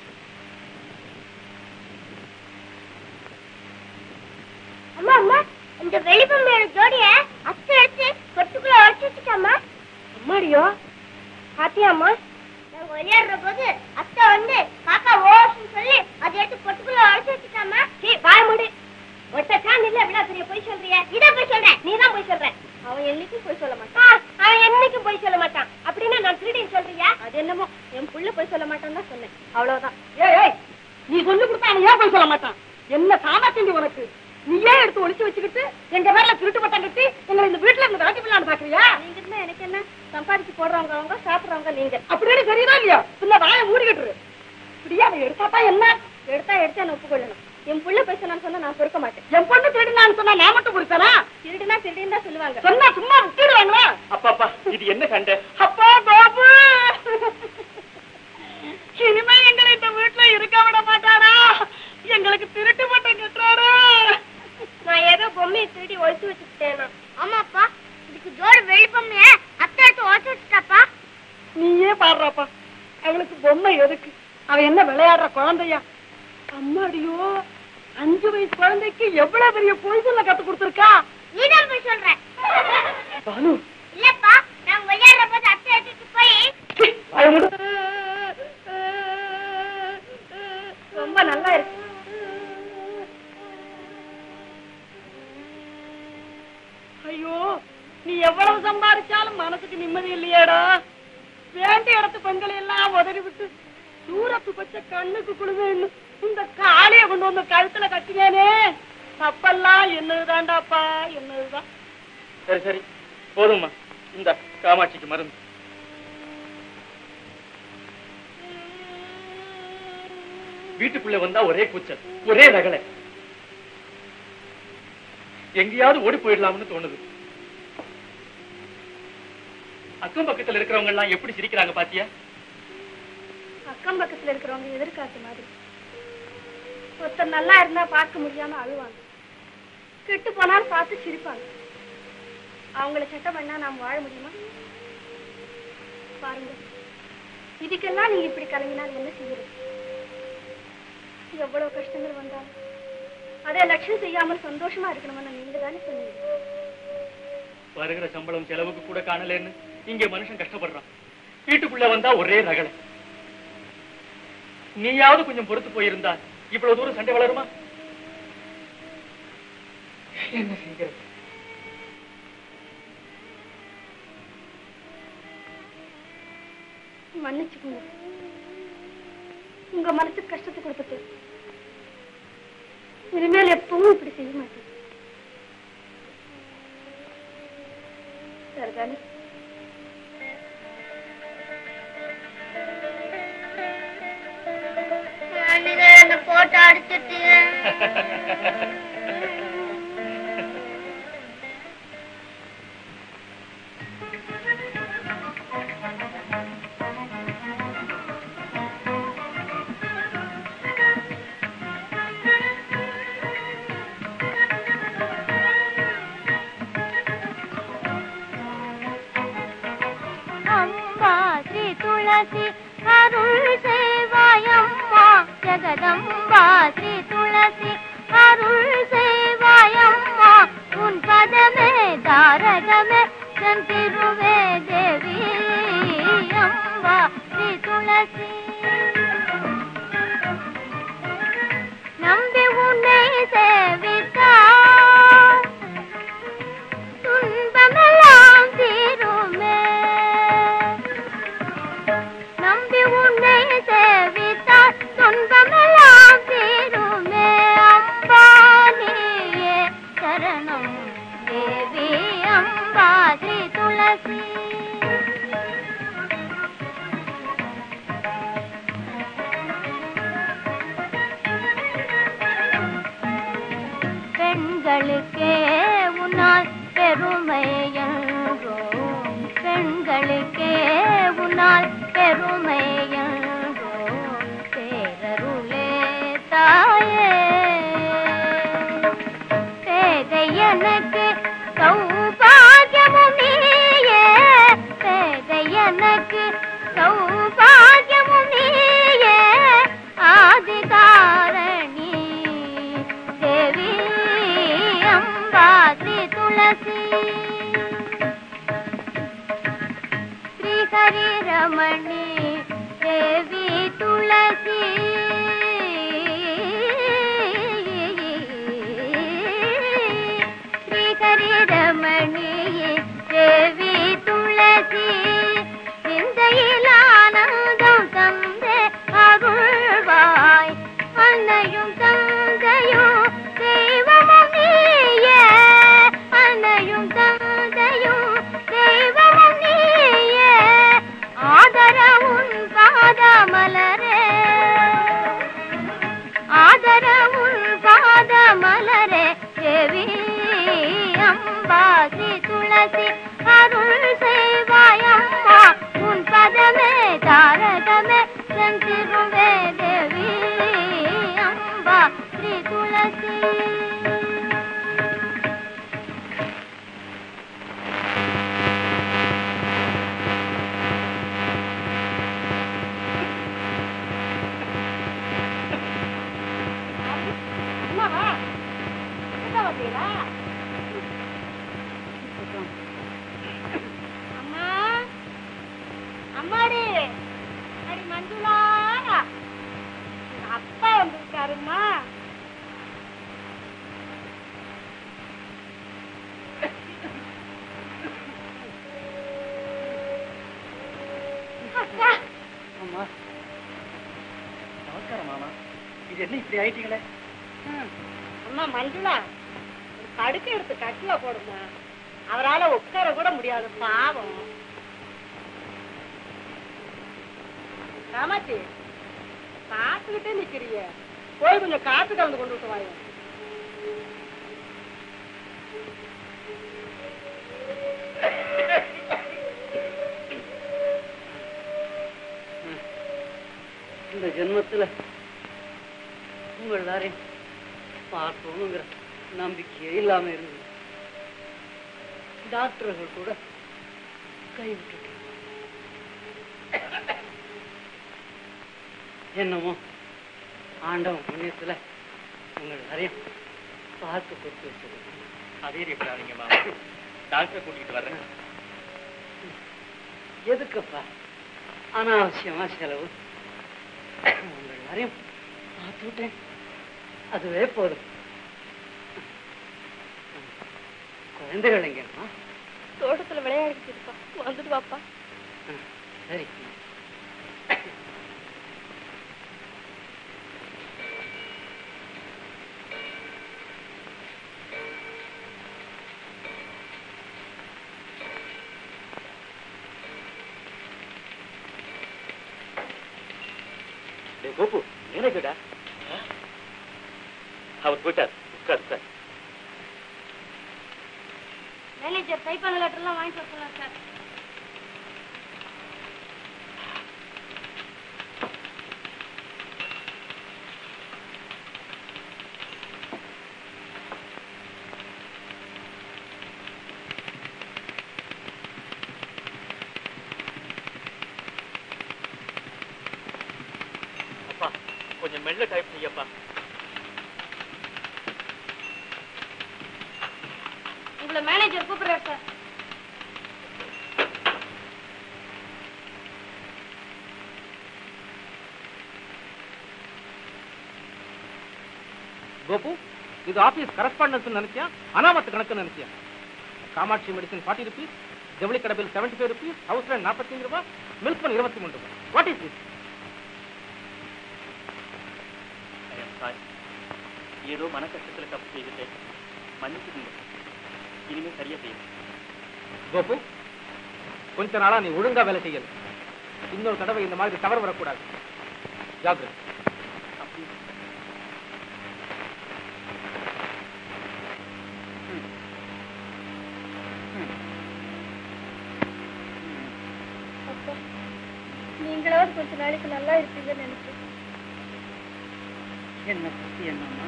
அம்மா அம்மா இந்த வெளிப்பம்மையோட ஜோடிய அத்தை எடுத்து கொட்டுக்குள்ள உடச்சு வச்சுட்டாமா அம்மாடியோ பாத்தியாம்மா நாங்க விளையாடுற போது அத்தை வந்து காக்கா ஓசுன்னு சொல்லி அதை எடுத்து கொட்டுக்குள்ள உடச்சு வச்சுட்டாமா சீ வாய மூடு ஒட்டச்சான் இல்ல இவ்வளவு பெரிய பொய் சொல்றிய இத போய் சொல்ற நீ தான் போய் சொல்ற அவன் என்னைக்கும் போய் சொல்ல மாட்டான் அவன் என்னைக்கும் போய் சொல்ல மாட்டான் அப்படின்னா நான் திருடின்னு சொல்றியா அது என்னமோ என் புள்ள போய் சொல்ல மாட்டான் தான் சொன்னேன் அவ்வளவுதான் ஏய் ஏய் நீ சொல்லி கொடுத்தா அவன் ஏன் போய் சொல்ல மாட்டான் என்ன சாமர்த்தியம் உனக்கு நீயே எடுத்து ஒளிச்சு வச்சுக்கிட்டு எங்க மேல திருட்டு பட்டம் கட்டி எங்களை இந்த வீட்டுல இருந்து விரட்டி விடலான்னு பாக்குறியா நீங்க இருந்தா எனக்கு என்ன சம்பாதிச்சு போடுறவங்க அவங்க சாப்பிடுறவங்க நீங்க அப்படின்னு தெரியுதா இல்லையா பின்ன வாயை மூடிக்கிட்டு இரு. இப்படியே அவன் எடுத்தாதான் என்ன எடுத்தா எடுத்தா நான் ஒப்புக்கொள்ளணும் என் புள்ள போய் சொன்னான்னு சொன்னா நான் பொறுக்க மாட்டேன் என் பொண்ணு திருடினான்னு சொன்னா நான் மட்டும் கொடுத்தனா திருடுனா திருடின்னு தான் சொல்லுவாங்க சொன்னா சும்மா விட்டுடுவாங்களா அப்பாப்பா இது என்ன சண்டை அப்பா பாபு இனிமே எங்களை இந்த வீட்டுல இருக்க விட மாட்டாரா எங்களுக்கு திருட்டு பட்டம் கட்டுறாரு நான் ஏதோ பொம்மையை திருடி ஒழிச்சு வச்சுக்கிட்டேனா ஆமாப்பா இதுக்கு ஜோடு வெள்ளி பொம்மைய அத்தை எடுத்து ஒழிச்சு வச்சுட்டாப்பா நீயே பாடுறாப்பா அவளுக்கு பொம்மை எதுக்கு அவ என்ன விளையாடுற குழந்தையா அம்மாடியோ அஞ்சு வயசு குழந்தைக்கு எவ்வளவு பெரிய பொய் சொல்ல கத்து கொடுத்துருக்கா நீதான் போய் சொல்ற பாலு இல்லப்பா நான் விளையாடுற போது அத்தை எடுத்துட்டு போய் வாய மூடு. ரொம்ப நல்லா இருக்கு ஐயோ நீ எவ்வளவு சம்பாதிச்சாலும் மனசுக்கு நிம்மதி இல்லையேடா வேண்டிய இடத்து பெண்களை எல்லாம் உதறி விட்டு தூரத்து பச்சை கண்ணுக்கு குழுவேன்னு இந்த காளைய கொண்டு வந்து கழுத்துல கட்டினேனே தப்பெல்லாம் என்னதுதான்டாப்பா என்னதுதான் சரி சரி போதும்மா இந்த காமாட்சிக்கு மருந்து வீட்டுக்குள்ள வந்தா ஒரே கூச்சல் ஒரே ரகலை எங்கேயாவது ஓடி போயிடலாம்னு தோணுது அக்கம் பக்கத்துல இருக்கிறவங்க எல்லாம் எப்படி சிரிக்கிறாங்க பாத்தியா அக்கம் பக்கத்துல இருக்கிறவங்க எதிர்காத்து மாதிரி ஒருத்தர் நல்லா இருந்தா பார்க்க முடியாம அழுவாங்க கெட்டு போனாலும் பார்த்து சிரிப்பாங்க அவங்கள சட்டம் பண்ணா நாம் வாழ முடியுமா பாருங்க இதுக்கெல்லாம் நீங்க இப்படி கலங்கினால் என்ன செய்யறது எவ்வளவு கஷ்டங்கள் வந்தாலும் அதை லட்சியம் செய்யாமல் சந்தோஷமா இருக்கணும்னு நீங்க தானே சொன்னீங்க வருகிற சம்பளம் செலவுக்கு கூட காணலன்னு இங்க மனுஷன் கஷ்டப்படுறான் வீட்டுக்குள்ள வந்தா ஒரே ரகலை நீயாவது கொஞ்சம் பொறுத்து போயிருந்தா இவ்வளவு தூரம் சண்டை வளருமா என்ன செய்கிறது மன்னிச்சுக்கோங்க உங்க மனசுக்கு கஷ்டத்தை கொடுத்துட்டு இனிமேல் எப்பவும் இப்படி செய்ய மாட்டேன் சரிதானே என்ன போட்டு அடிச்சிட்டு அம்பா ஸ்ரீ துளசி அருள் செய்வாயம்மா ஜெகதம்பா ஸ்ரீ துளசி அருள் செய்வாயம்மா உன் பதமே தாரகமே சென் திருவே தேவி அம்பா ஸ்ரீ துளசி நம்பி உன்னை சேவித்தார் துன்பமெல்லாம் தீருமே நம்பி உன்னை சேவித்தால் துன்பமெல்லாம் தீருமே அம்பானியே சரணம் தேவி அம்பாதி துளசி பெண்களுக்கே உன்னால் பெருமை என்றோ பெண்களுக்கே உன்னால் பெருமை என்றோ பேரருளே தாயே பேதை எனக்கு சௌபாகியமும் நீயே பேதை எனக்கு சௌபாகியமும் நீயே ஆதிகாரணி தேவி அம்பாதி துளசி ஸ்ரீ ஹரி ரமணி தேவி துளசி ஸ்ரீ ஹரி ரமணி தேவி துளசி சிந்தையில் ஆனந்தம் தந்தே அருள்வாய் அன்னையும் தந்தையும் தெய்வமும் நீயே அன்னையும் தந்தையும் தெய்வமும் நீயே ஆதர உன் பாத மலரே ஆதர உன் பாத மலரே தேவி அம்பாசி துளசி அருள் செய்வாயம் மாமா நமஸ்காரம் மாமா இது என்ன இப்படி ஆயிட்டீங்களே அம்மா மஞ்சுளா ஒரு கடுக்கு எடுத்து கட்டில போடுமா அவரால உட்கார கூட முடியாது பாவம் காமாட்சி பார்த்துக்கிட்டே நிக்கிறிய போய் கொஞ்சம் காப்பி கலந்து கொண்டு விட்டு வாங்க இந்த ஜென்மத்துல உங்கள் எல்லாரையும் பார்க்கணுங்கிற நம்பிக்கையே இல்லாம இருந்தது டாக்டர்கள் கூட கைவிட்டுட்டு என்னமோ ஆண்டவன் புண்ணியத்துல உங்கள் எல்லாரையும் பார்த்து கொடுத்து வச்சது அதே இருக்காதீங்க மாமா டாக்டரை கூட்டிட்டு வர்றேன் எதுக்குப்பா அனாவசியமா செலவு உங்கள் எல்லாரையும் பார்த்து விட்டேன் அதுவே போதும் குழந்தைகள் எங்கம்மா தோட்டத்துல விளையாடிட்டு இருப்பா வந்துட்டு வாப்பா சரி டேய் கோபு ஏனக்குடா அவர் போயிட்டார் உட்கார் உட்கார் மேனேஜர் டைப் பண்ண லெட்டர் எல்லாம் வாங்கி சொல்லலாம் சார் அப்பா கொஞ்சம் மெல்ல டைப் செய்யப்பா உங்களை மேனேஜர் கூப்பிடுறாரு சார் கோபு இது ஆபீஸ் கரஸ்பாண்டன்ஸ் நினைச்சியா அனாமத்து கணக்கு நினைச்சியா காமாட்சி மெடிசன் ஃபார்ட்டி ருபீஸ் ஜவுளி கடை bill seventy five rupees house rent நாற்பத்தஞ்சு ரூபாய் மில்க் பண்ண இருபத்தி மூணு ரூபாய் வாட் இஸ் திஸ் சாரி ஏதோ மன கஷ்டத்துல தப்பு செய்துட்டேன் மன்னிச்சுக்கோங்க இனிமே சரியா செய்யும் கோபு கொஞ்ச நாளா நீ ஒழுங்கா வேலை செய்யல இன்னொரு தடவை இந்த மாதிரி தவறு வரக்கூடாது ஜாக்கிரதை அப்படி அப்பா நீங்களாவது கொஞ்ச நாளைக்கு நல்லா இருப்பீங்கன்னு நினைச்சேன் என்ன பத்தி என்னம்மா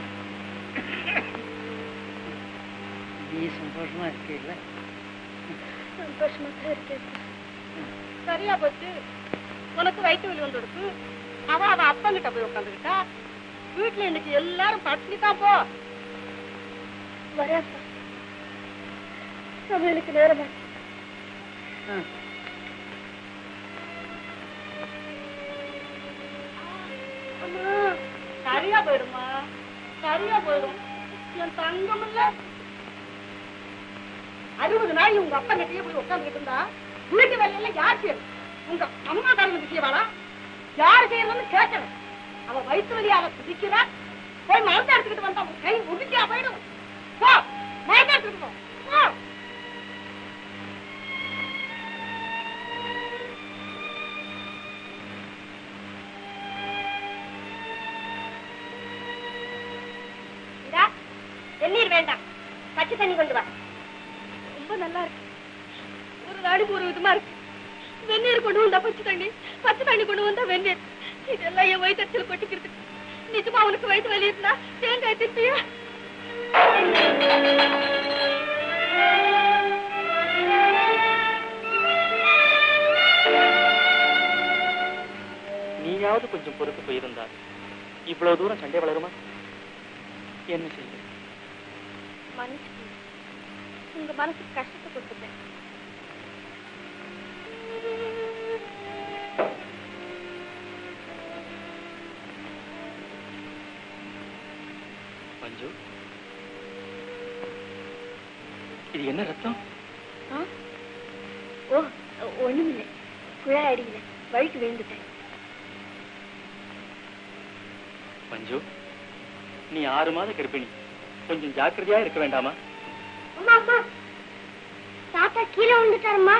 நீ சந்தோஷமா இருக்கீல்ல சந்தோஷமா தான் இருக்கேன் சரியா போச்சு உனக்கு வயிற்று வலி வந்து கொடுக்கு அவ அவ அப்பங்கிட்ட போய் உட்காந்துக்கிட்டா வீட்டுல இன்னைக்கு எல்லாரும் பட்டினி தான் போ வரேன்ப்பா சமையலுக்கு நேரமா அம்மா, சரியா போயிடுமா சரியா போயிடும் என் தங்கம் இல்ல அறுபது நாள் உங்க அப்பா கிட்டயே போய் உட்காந்துக்கிட்டு இருந்தா வீட்டு வேலையெல்லாம் யார் செய்யணும் உங்க அம்மா காரங்க செய்வாளா யார் செய்யணும்னு கேட்கறேன் அவ வயிற்று வழியால துடிக்கிறா போய் மருந்து எடுத்துக்கிட்டு வந்தா உன் கை உருட்டியா போயிடும் போ மருந்து எடுத்துக்கிட்டு போ போ இதா வெந்நீர் வேண்டாம் பச்சை தண்ணி கொண்டு வா ரொம்ப நல்லா இருக்கு ஒரு நாளைக்கு ஒரு விதமா இருக்கு வெந்நீர் கொண்டு வந்தா பச்சை தண்ணி பச்சை தண்ணி கொண்டு வந்தா வெந்நீர் இதெல்லாம் என் வயிற்றுல கொட்டிக்கிறது நிஜமா உனக்கு வயிற்று வலி இருந்தா தேங்காய் திட்டியா நீயாவது கொஞ்சம் பொறுத்து போயிருந்தால் இவ்வளவு தூரம் சண்டை வளருமா என்ன செய்ய மன்னிச்சுக்கோங்க உங்க மனசுக்கு கஷ்டத்தை கொடுத்துட்டேன் மஞ்சு இது என்ன ரத்தம் ஆ? ஓ ஒண்ணுமில்லை குழாய் அடியில வழிக்கு விழுந்துட்டேன் மஞ்சு நீ ஆறு மாத கர்ப்பிணி கொஞ்சம் ஜாக்கிரதையா இருக்க வேண்டாமா அம்மா அம்மா தாத்தா கீழே விழுந்துட்டாருமா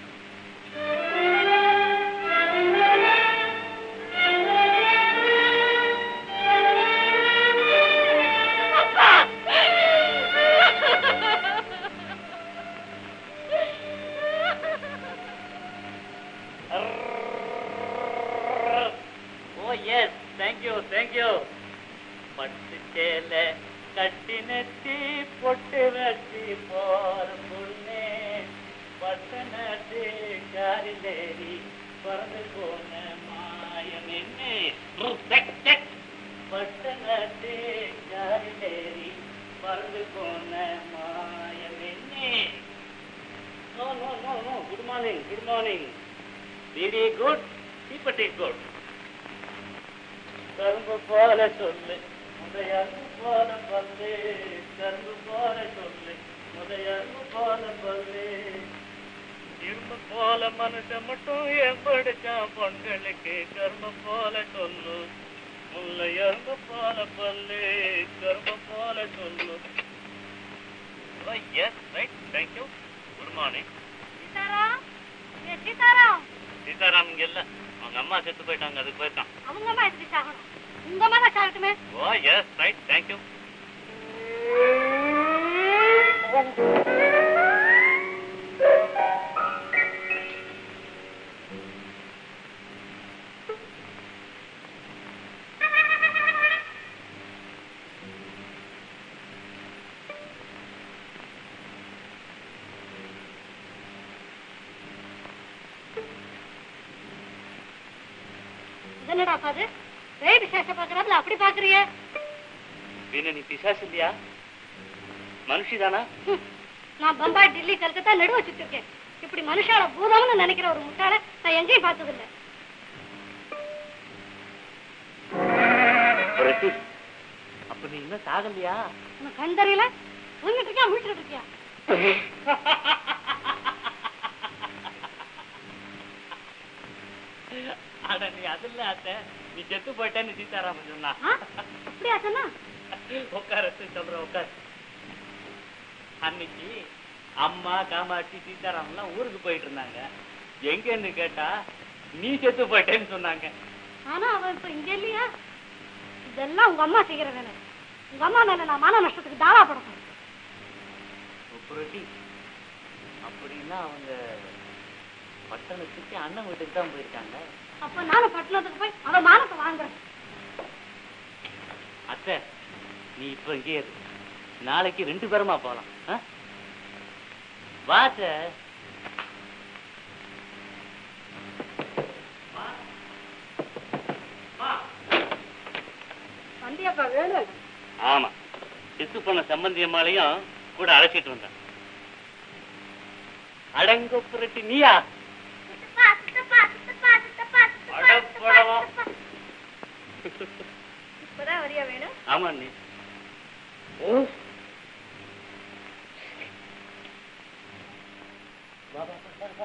ஓ எஸ் தேங்க்யூ தேங்க்யூ பட்டு சேல கட்டி நெத்தி பொட்டு வச்சு போற பொண்ணே பட்டு நட்டு காரிலேறி பறந்து போன மாயம் என்ன பட்டு நட்டு காரிலேறி பறந்து போன மாயம் என்ன no no no no good morning good morning very good தீப்பட்டி குட் கரும்பு போல சொல்லு முதையரும்பு போல பல்லு கரும்பு போல சொல்லு முதையரும்பு போல பல்லு இரும்பு போல மனுஷன் மட்டும் எப்படிச்சான் பொண்களுக்கு கரும்பு போல சொல்லு முல்லை எறும்பு போல பல்லு கரும்பு போல சொல்லு yes right thank you good morning Sitaram ஏ சீதாராம் சீதாராம் இங்க இல்ல அவங்க அம்மா செத்து போயிட்டாங்க அதுக்கு போயிருக்கான் அவங்க அம்மா எதுக்கு சாகணும் உங்க அம்மா தான் சாகட்டுமே ஓ எஸ் ரைட் தேங்க்யூ என்னடா பாது பேய் விசேஷ பாக்குறாதுல அப்படி பாக்குறிய வீணு நீ பிசாசு இல்லையா மனுஷிதானா நான் பம்பாய் டெல்லி கல்கத்தா நடுவ சுத்திருக்கேன் இப்படி மனுஷால பூதம்னு நினைக்கிற ஒரு முட்டாள நான் எங்கேயும் பார்த்ததில்ல புரட்டி அப்ப நீ இன்னும் சாகலையா உனக்கு கண் தெரியல தூங்கிட்டு இருக்கியா முடிச்சுட்டு இருக்கியா அட நீ அது இல்ல அத்தை நீ செத்து போயிட்டேன்னு சீதாராமன் சொன்னா ஆ? அப்படியா சொன்னா உட்கார சொல்ற உட்கார் அன்னைக்கு அம்மா காமாட்சி சீதாராமன்லாம் ஊருக்கு போயிட்டு இருந்தாங்க எங்கன்னு கேட்டா நீ செத்து போயிட்டேன்னு சொன்னாங்க ஆனா அவன் இப்ப இங்க இல்லையா இதெல்லாம் உங்க அம்மா செய்கிற வேலை உங்க அம்மா மேல நான் மான நஷ்டத்துக்கு தாவா படணும் புரட்டி அப்படின்னா அவங்க பட்டணத்துக்கு அண்ணன் வீட்டுக்கு தான் போயிருக்காங்க அப்ப நானும் பட்டணத்துக்கு போய் அவன் மானத்தை வாங்குறேன் அத்தை நீ இப்ப இங்கே இரு நாளைக்கு ரெண்டு பேருமா போலாம் ஆ? வா அத்தை. வா. வா. வந்தியப்பா வேணும் ஆமா செத்து போன சம்பந்தி அம்மாளையும் கூட அழைச்சிட்டு வந்தேன் அடங்க புரட்டி நீயா அடப்படவா. இப்பதான் வரியா வேணும் ஆமா நீ வா, வா, வா, வா, வா.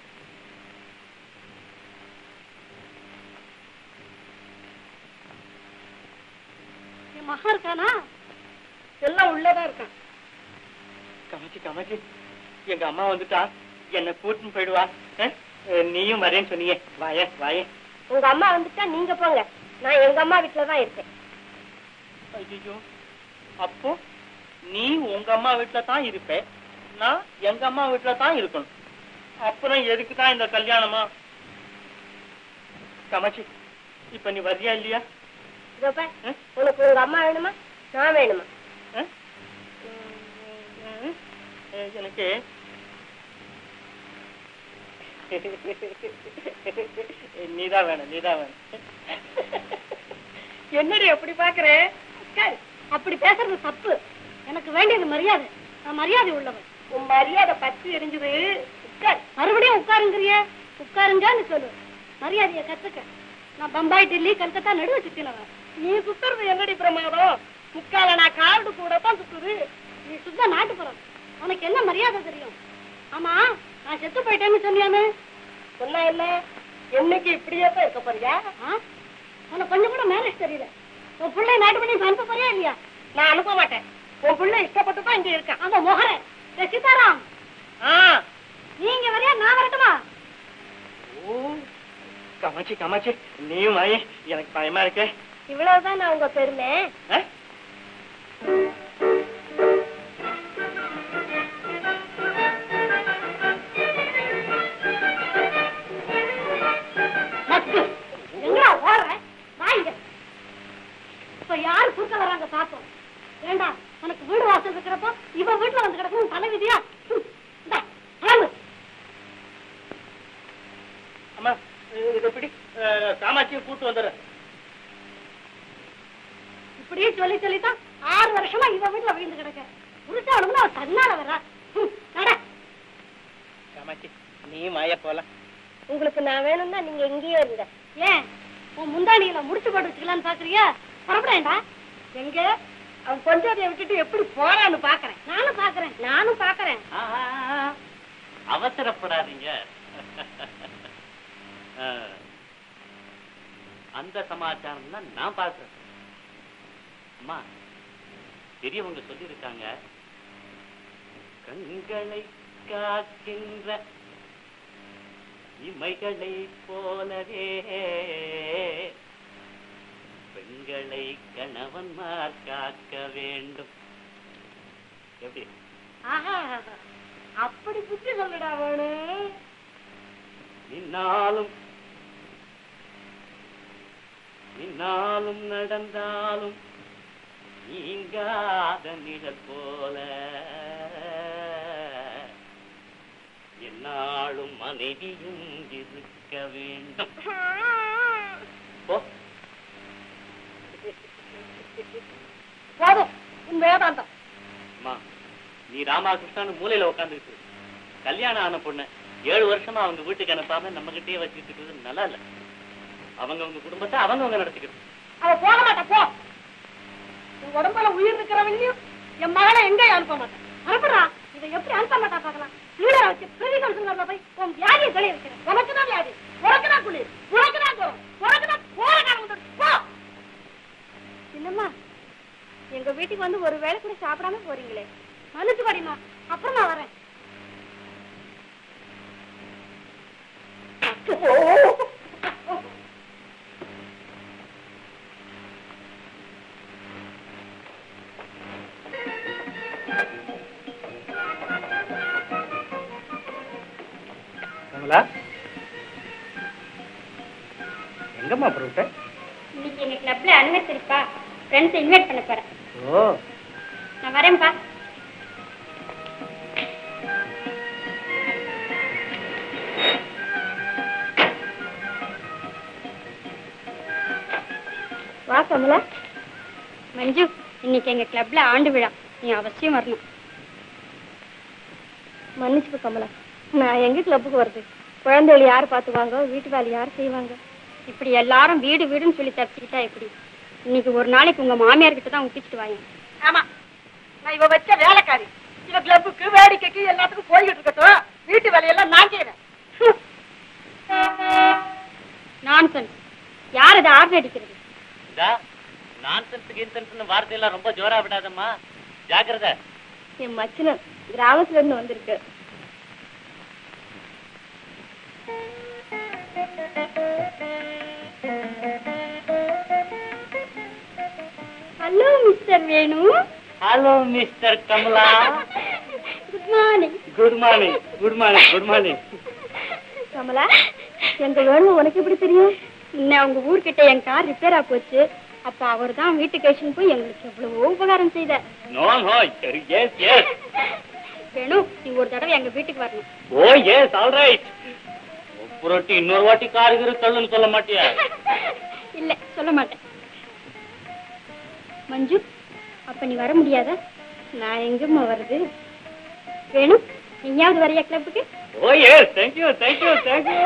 என் மகன் இருக்கானா எல்லாம் உள்ளதான் இருக்கான் கமச்சி கமச்சி எங்க அம்மா வந்துட்டா என்ன கூட்டின்னு போயிடுவா அஹ்? அஹ், நீயும் வரேன்னு சொன்னீங்க வாயே வாயே உங்க அம்மா வந்துட்டா நீங்க போங்க நான் எங்க அம்மா வீட்டுல தான் இருக்கேன் ஐயோ அப்போ நீ உங்க அம்மா வீட்டுல தான் இருப்ப நான் எங்க அம்மா வீட்டுல தான் இருக்கணும் அப்புறம் எதுக்கு தான் இந்த கல்யாணமா கமச்சி இப்ப நீ வரியா இல்லையா இதோ பார், ம்? உனக்கு உங்க அம்மா வேணுமா நான் வேணுமா அஹ்? அஹ், எனக்கு நீதான் வேணும் நீதான் வேணும் என்னடி அப்படி பாக்குற உட்காரு. அப்படி பேசுறது தப்பு எனக்கு வேண்டியது மரியாதை நான் மரியாதை உள்ளவன் உன் மரியாதை பத்தி எரிஞ்சுது உட்கார் மறுபடியும் உட்காருங்கிறிய உட்காருங்கன்னு சொல்லு மரியாதையை கத்துக்க நான் பம்பாய் டெல்லி கல்கத்தா நடுவ சுத்தினவன் நீ சுத்துறது என்னடி பிரமாதம் முக்கால நான் கார்டு கூட தான் சுத்துது நீ சுத்த நாட்டுப்புறம் உனக்கு என்ன மரியாதை தெரியும் ஆமா நான் செத்து போயிட்டேன்னு சொன்னியாமே சொன்னா இல்ல என்னைக்கு இப்படியே தான் இருக்க போறியா உனக்கு கொஞ்சம் கூட மேரேஜ் தெரியல உன் பிள்ளை நாட்டு பண்ணி அனுப்ப போறியா இல்லையா நான் அனுப்ப மாட்டேன் உன் பிள்ளை இஷ்டப்பட்டு தான் இங்க இருக்கான் அந்த மோகரே ஏ சீதாராம் ஆ நீங்க வரையா நான் வரட்டுமா ஓ காமாட்சி காமாட்சி நீயும் வாயே எனக்கு பயமா இருக்கு இவ்வளவுதான் நான் உங்க பெருமை ஆ? மக்கு எங்கடா ஓடுற வாங்க இப்ப யாரு குறுக்க வராங்க பாப்போம் ஏண்டா உனக்கு வீடு வாசல் இருக்கிறப்போ இவ வீட்டுல வந்து கிடக்கும் தலை விதியா ஹம், இந்தா, கிளம்பு. அம்மா இதை எப்படி காமாட்சியை கூட்டு வந்துடுறேன் இப்படியே சொல்லி சொல்லித்தான் ஆறு வருஷமா இவ வீட்டுல விழுந்து கிடக்க உருட்டாளும்னு அவ தன்னால வர்றா ஹம், நட காமாட்சி நீயும் வாயா போலாம் உங்களுக்கு நான் வேணும்னா நீங்க எங்கேயோ இருங்க ஏன் உன் முந்தானியில முடிச்சு போட்டு வச்சுக்கலான்னு பாக்குறியா புறப்படேன்டா எங்க அவன் கொஞ்சத்தைய விட்டுட்டு எப்படி போறான்னு பாக்குறேன் நானும் பாக்குறேன் நானும் பாக்குறேன் ஆ, ஆ, ஆ. அவசரப்படாதீங்க ஆ. அந்த சமாச்சாரம் தான் நான் பார்க்கிறேன் அம்மா பெரியவங்க சொல்லியிருக்காங்க கண்களை காக்கின்ற இமைகளை போலவே பெண்களை கணவன்மார் காக்க வேண்டும் எப்படி ஆஹா அப்படி புத்தி சொல்லுடா வேணு நின்னாலும் நின்னாலும் நடந்தாலும் நீங்காத நிழல் போல என்னாலும் மனைவியும் இருக்க வேண்டும் போ போதும் உன் வேதாந்தம் அம்மா நீ ராமகிருஷ்ணன் மூலையில உட்காந்துருக்கு கல்யாணம் ஆன பொண்ணு ஏழு வருஷமா அவங்க வீட்டுக்கு அனுப்பாம நம்ம கிட்டயே வச்சுட்டு இருக்கிறது நல்லா இல்ல அவங்க அவங்க குடும்பத்தை அவங்க அவங்க நடத்திக்கணும் அவ போக மாட்டா போ உன் உடம்புல உயிர் இருக்கிறவங்களையும் என் மகளை எங்க அனுப்ப மாட்டேன் அனுப்புறா இதை எப்படி அனுப்ப மாட்டா பார்க்கலாம் லீடரை வச்சு பிரதிகள் சொல்லுங்க போய் உன் வியாதியை தெளிய வைக்கிறேன் உனக்கு தான் வியாதி உனக்கு தான் குளிர் உனக்கு தான் ஜுரம் உனக்கு தான் போற காலம் வந்துடுச்சு. போ என்னம்மா எங்க வீட்டுக்கு வந்து ஒரு வேளை கூட சாப்பிடாம போறீங்களே மன்னிச்சு படிமா அப்புறமா வரேன் கமலா எங்கம்மா புறப்பட்ட இன்னைக்கு எங்க கிளப்ல அனிவர்சரிப்பா ஃப்ரெண்ட்ஸ் இன்வைட் பண்ண போறேன் ஓ நான் வரேன்ப்பா வா கமலா மஞ்சு இன்னைக்கு எங்க கிளப்ல ஆண்டு விழா நீ அவசியம் வரணும் மன்னிச்சுப்பு கமலா நான் எங்க கிளப்புக்கு வருது குழந்தைகள் யார் பார்த்துவாங்க வீட்டு வேலை யார் செய்வாங்க இப்படி எல்லாரும் வீடு வீடுன்னு சொல்லி தப்பிச்சுக்கிட்டா எப்படி இன்னைக்கு ஒரு நாளைக்கு உங்க மாமியார் கிட்ட தான் ஒப்பிச்சுட்டு வாங்க ஆமா நான் இவ வச்ச வேலைக்காரி இவ கிளப்புக்கு வேடிக்கைக்கு எல்லாத்துக்கும் போய்கிட்டு இருக்கட்டும் வீட்டு வேலையெல்லாம் நான் செய்யறேன் நான்சென்ஸ் யார் இதை ஆர்டர் அடிக்கிறது இதா நான்சென்ஸ் கீன்சென்ஸ் வார்த்தையெல்லாம் ரொம்ப ஜோரா விடாதம்மா ஜாக்கிரதை என் மச்சினன் கிராமத்துல இருந்து வந்திருக்கு hello mister Venu hello mister Kamala good morning good morning good morning good morning Kamala எங்க வேணு உனக்கு எப்படி தெரியும் இன்னும் உங்க ஊர்கிட்ட என் கார் ரிப்பேர் ஆ போச்சு அப்ப அவர் தான் வீட்டுக்கு அழைச்சின்னு போய் எங்களுக்கு எவ்வளவோ உபகாரம் செய்த no no yes yes Venu நீ ஒரு தடவை எங்க வீட்டுக்கு வரணும் ஓ எஸ் ஆல் ரைட் புரட்டி இன்னொரு வாட்டி காருகிற தள்ளுன்னு சொல்ல மாட்டியா இல்ல சொல்ல மாட்டேன் மஞ்சு அப்ப நீ வர முடியாதா நான் எங்கம்மா வருது வேணும் நீயாவது வரையா கிளப்புக்கு oh yes thank you thank you thank you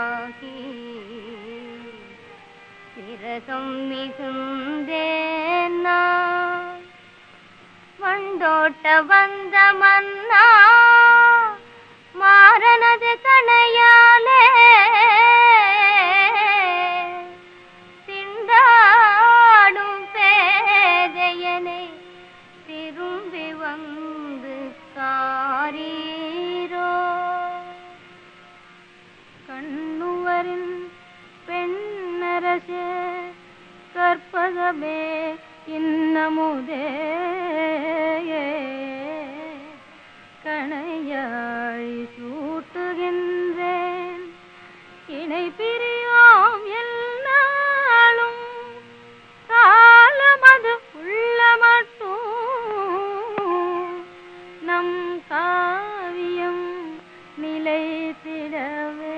ஆகி விரகம் மிகுந்தேன் நான் வண்டோட்ட வந்த மன்னா மாறனது கணையாலே திண்டாடும் பேதையனை திரும்பி வந்து காரீரோ கண்ணுவரின் பெண்ணரசே கற்பகமே இன்னமுதே கணையாழி சூட்டுகின்றேன் இணை பிரியோம் எல்லாளும் காலமது உள்ள மட்டும் நம் காவியம் நிலைத்திடவே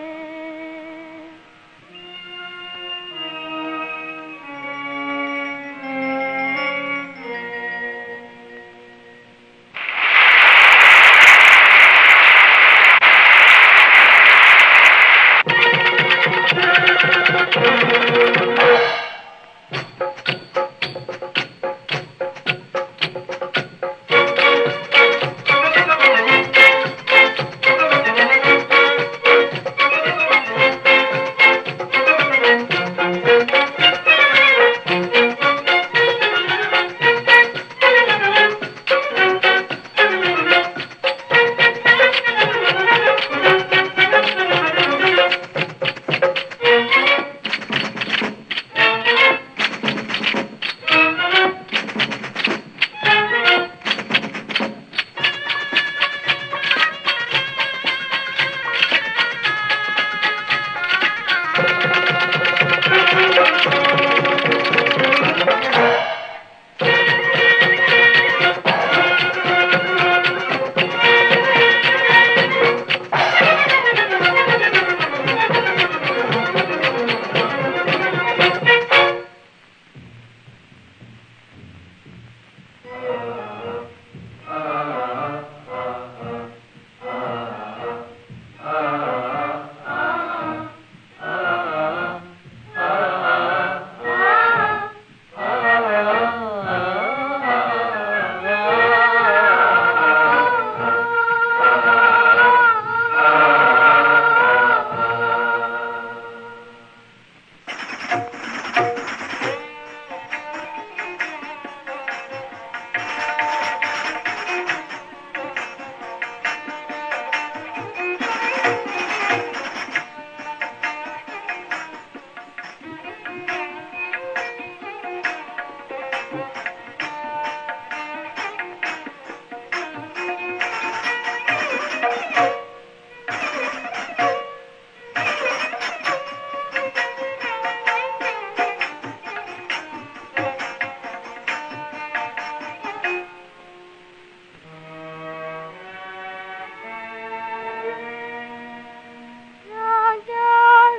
ராஜா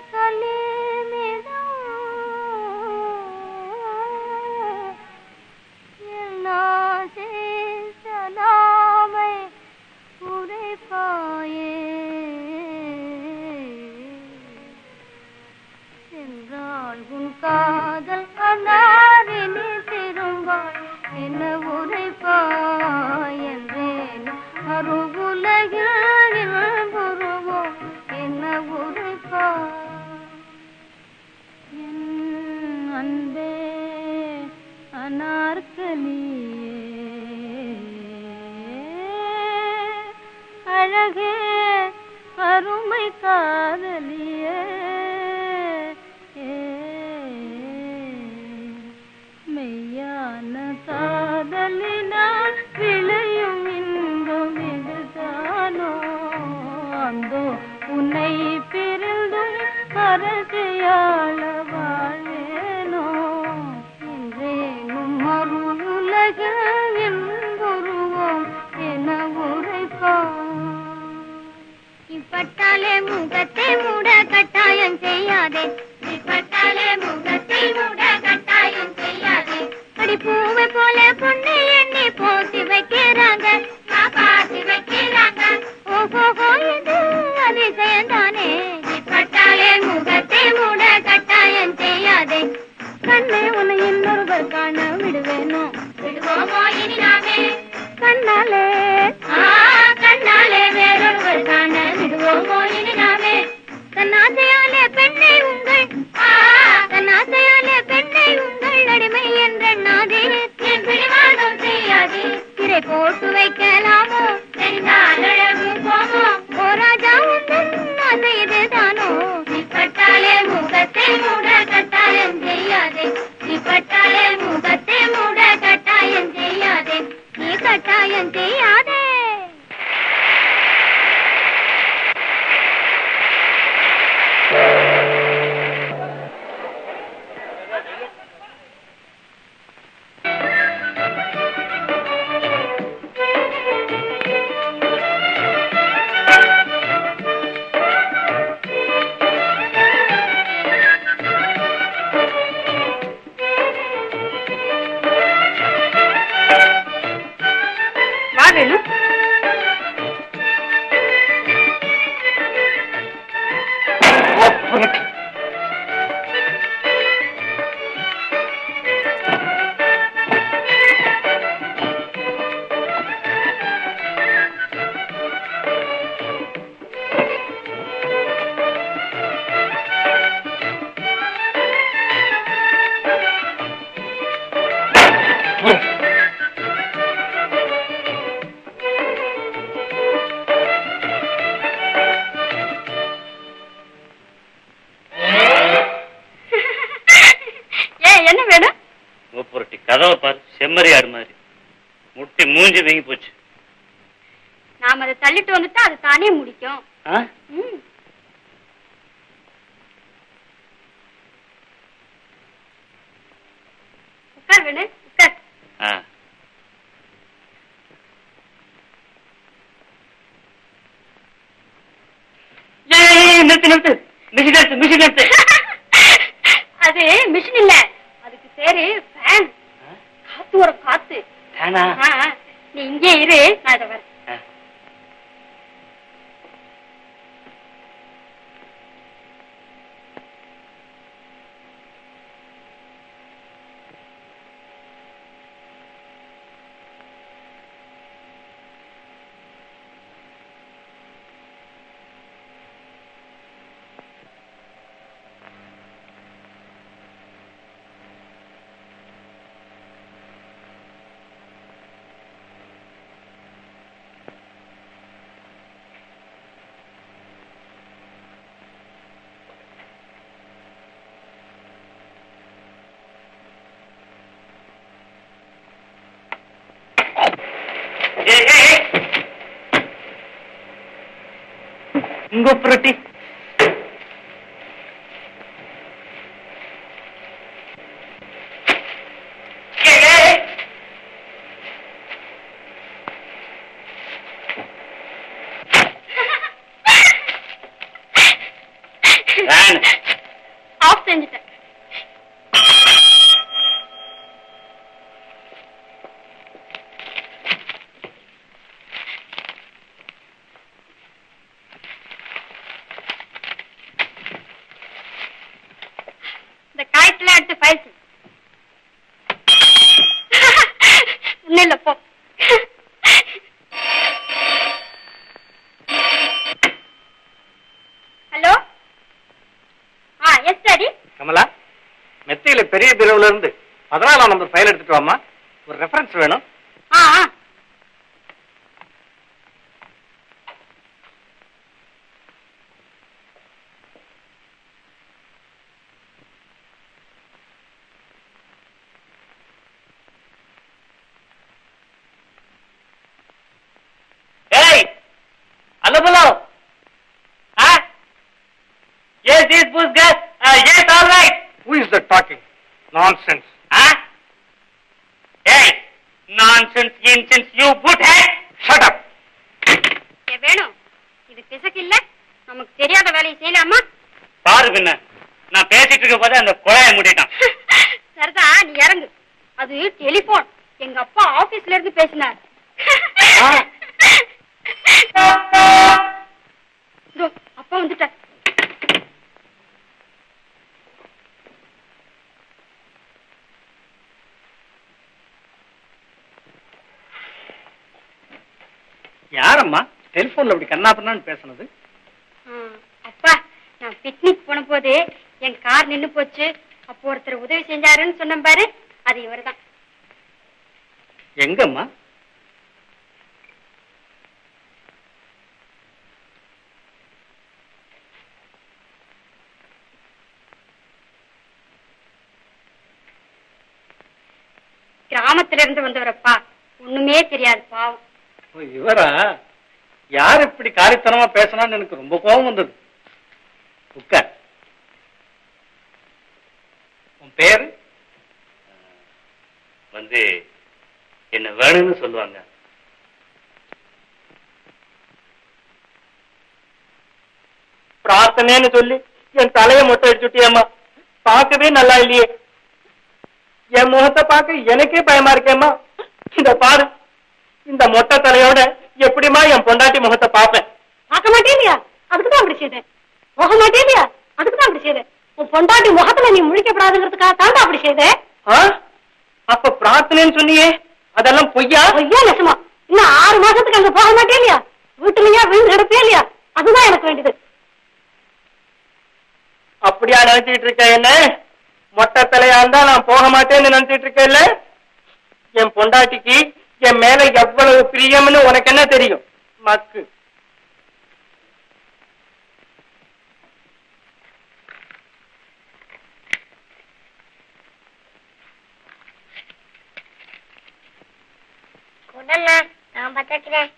சலீமிடம் என்னாசே சலாமை உரைப்பாயே சென்றால் உன் காதல் அனாரினி திரும்பாய் என்ன உரைப்பாய் என்றேன் அருகுலகில் புருவோம் என்ன உரைப்பாய் என் அன்பே அனார்கலியே அழகே அருமை காதலியே மெய்யான காதலினால் விளையும் இன்பம் இதுதானோ அந்தோ உன்னை பிரிந்தும் அரசியாள வாழ்வேனோ என்றேனும் மறு உலகில் என்புருவோம் என உரைப்பான் இப்பட்டாலே முகத்தை மூட கட்டாயம் செய்யாதே இப்பட்டாலே முகத்தை மூட கட்டாயம் செய்யாதே அடி பூவை போல பொண்ணு எண்ணி போத்தி வைக்கிறாங்க காப்பாத்தி வைக்கிறாங்க ஓஹோ இது அதிசயம் தானே இப்பட்டாலே புரட்டு ஏன் என்ன வேணும் மூப்புரட்டி கதவை பாரு செம்மறி ஆடு மாதிரி முட்டி மூஞ்சி வீங்கி போச்சு நாம அதை தள்ளிட்டு வந்துட்டா அது தானே முடிக்கும் ஆ? ம். உட்கார் வேணு உட்கார் ஆ. ஏய், நிறுத்து நிறுத்து மிஷின் நிறுத்து மிஷின் நிறுத்து அது மிஷின் இல்ல அதுக்கு பேரு ஃபேன் காத்து வரும் காத்து வேணா ஆ, ஆ. நீ இங்கே இரு நான் இதை வரேன் ஆ. ஏய், ஏய், ஏய். இங்கோ புரட்டி ஏய், ஏய், ஏய். வேணு. ஆஃப் செஞ்சுட்டேன் இந்த காயத்துல எடுத்து ஃபைல் ஒன்னும் இல்ல போ ஹலோ ஆ எஸ் டாடி கமலா மெத்தையில பெரிய பிரிவுல இருந்து பதினாலாம் நம்பர் ஃபைல் எடுத்துட்டு வாமா ஒரு ரெஃபரன்ஸ் வேணும் ஆ ஆ Hey! Hello, hello. Huh? Yes, this bus gas. Uh, yes, all right. Who is that talking? Nonsense. Huh? Hey! Nonsense, incense, you put head. Shut up. ஏ வேணும் இது பிசக்கு இல்ல நமக்கு தெரியாத வேலையை செய்யலாமா பாரு பின்ன நான் பேசிட்டு இருக்க போது அந்த குழாயை மூடிட்டான் சரிதான் நீ இறங்கு அது டெலிபோன் எங்க அப்பா ஆபீஸ்ல இருந்து பேசினார் ஆ. இதோ, அப்பா வந்துட்டார் யாரம்மா டெலிபோன்ல இப்படி கண்ணாப்பண்ணான்னு பேசுனது ஆ, அப்பா நான் பிக்னிக் போன போது என் கார் நின்னு போச்சு அப்போ ஒருத்தர் உதவி செஞ்சாருன்னு சொன்னேன் பாரு அது இவர்தான் எங்கம்மா கிராமத்துல இருந்து வந்தவரப்பா ஒண்ணுமே தெரியாது பாவம் ஓ, இவரா யார் இப்படி காரித்தனமா பேசினான்னு எனக்கு ரொம்ப கோபம் வந்தது உட்கார் உன் பேரு வந்து என்ன வேணும்னு சொல்லுவாங்க பிரார்த்தனைன்னு சொல்லி என் தலைய மொட்டை அடிச்சுட்டியம்மா பார்க்கவே நல்லா இல்லையே என் முகத்தை பார்க்க எனக்கே பயமா இருக்கேம்மா இந்த பாரு இந்த மொட்டை தலையோட எப்படிம்மா என் பொண்டாட்டி முகத்தை பார்ப்பேன் பார்க்க மாட்டேன் இல்லையா அதுக்கு தான் அப்படி செய்தேன் போக மாட்டேன் இல்லையா அதுக்கு தான் உன் பொண்டாட்டி முகத்துல நீ முழிக்கப்படாதுங்கிறதுக்காக தாண்டா அப்படி செய்தே ஆ? அப்ப பிரார்த்தனைன்னு சொன்னியே அதெல்லாம் பொய்யா ஐயா நெசமா இன்னும் ஆறு மாசத்துக்கு அங்க போக மாட்டே இல்லையா வீட்டுலயா விழுந்து கிடப்பே இல்லையா அதுதான் எனக்கு வேண்டியது அப்படியா நினைச்சிட்டு இருக்க என்ன மொட்டை தலையா இருந்தா நான் போக மாட்டேன்னு நினைச்சிட்டு இருக்க இல்ல என் பொண்டாட்டிக்கு என் மேல எவ்வளவு பிரியம்னு உனக்கு என்ன தெரியும் மக்கு உடனே நான் பார்த்துக்கிறேன்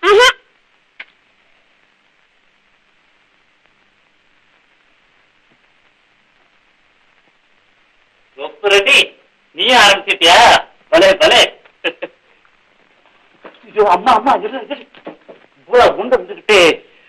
ரெடி நீயே ஆரம்பிச்சிட்டியா பலே பலே ஐயோ அம்மா அம்மா இரு, இரு. இவ்வளவு குண்டு வந்துகிட்டே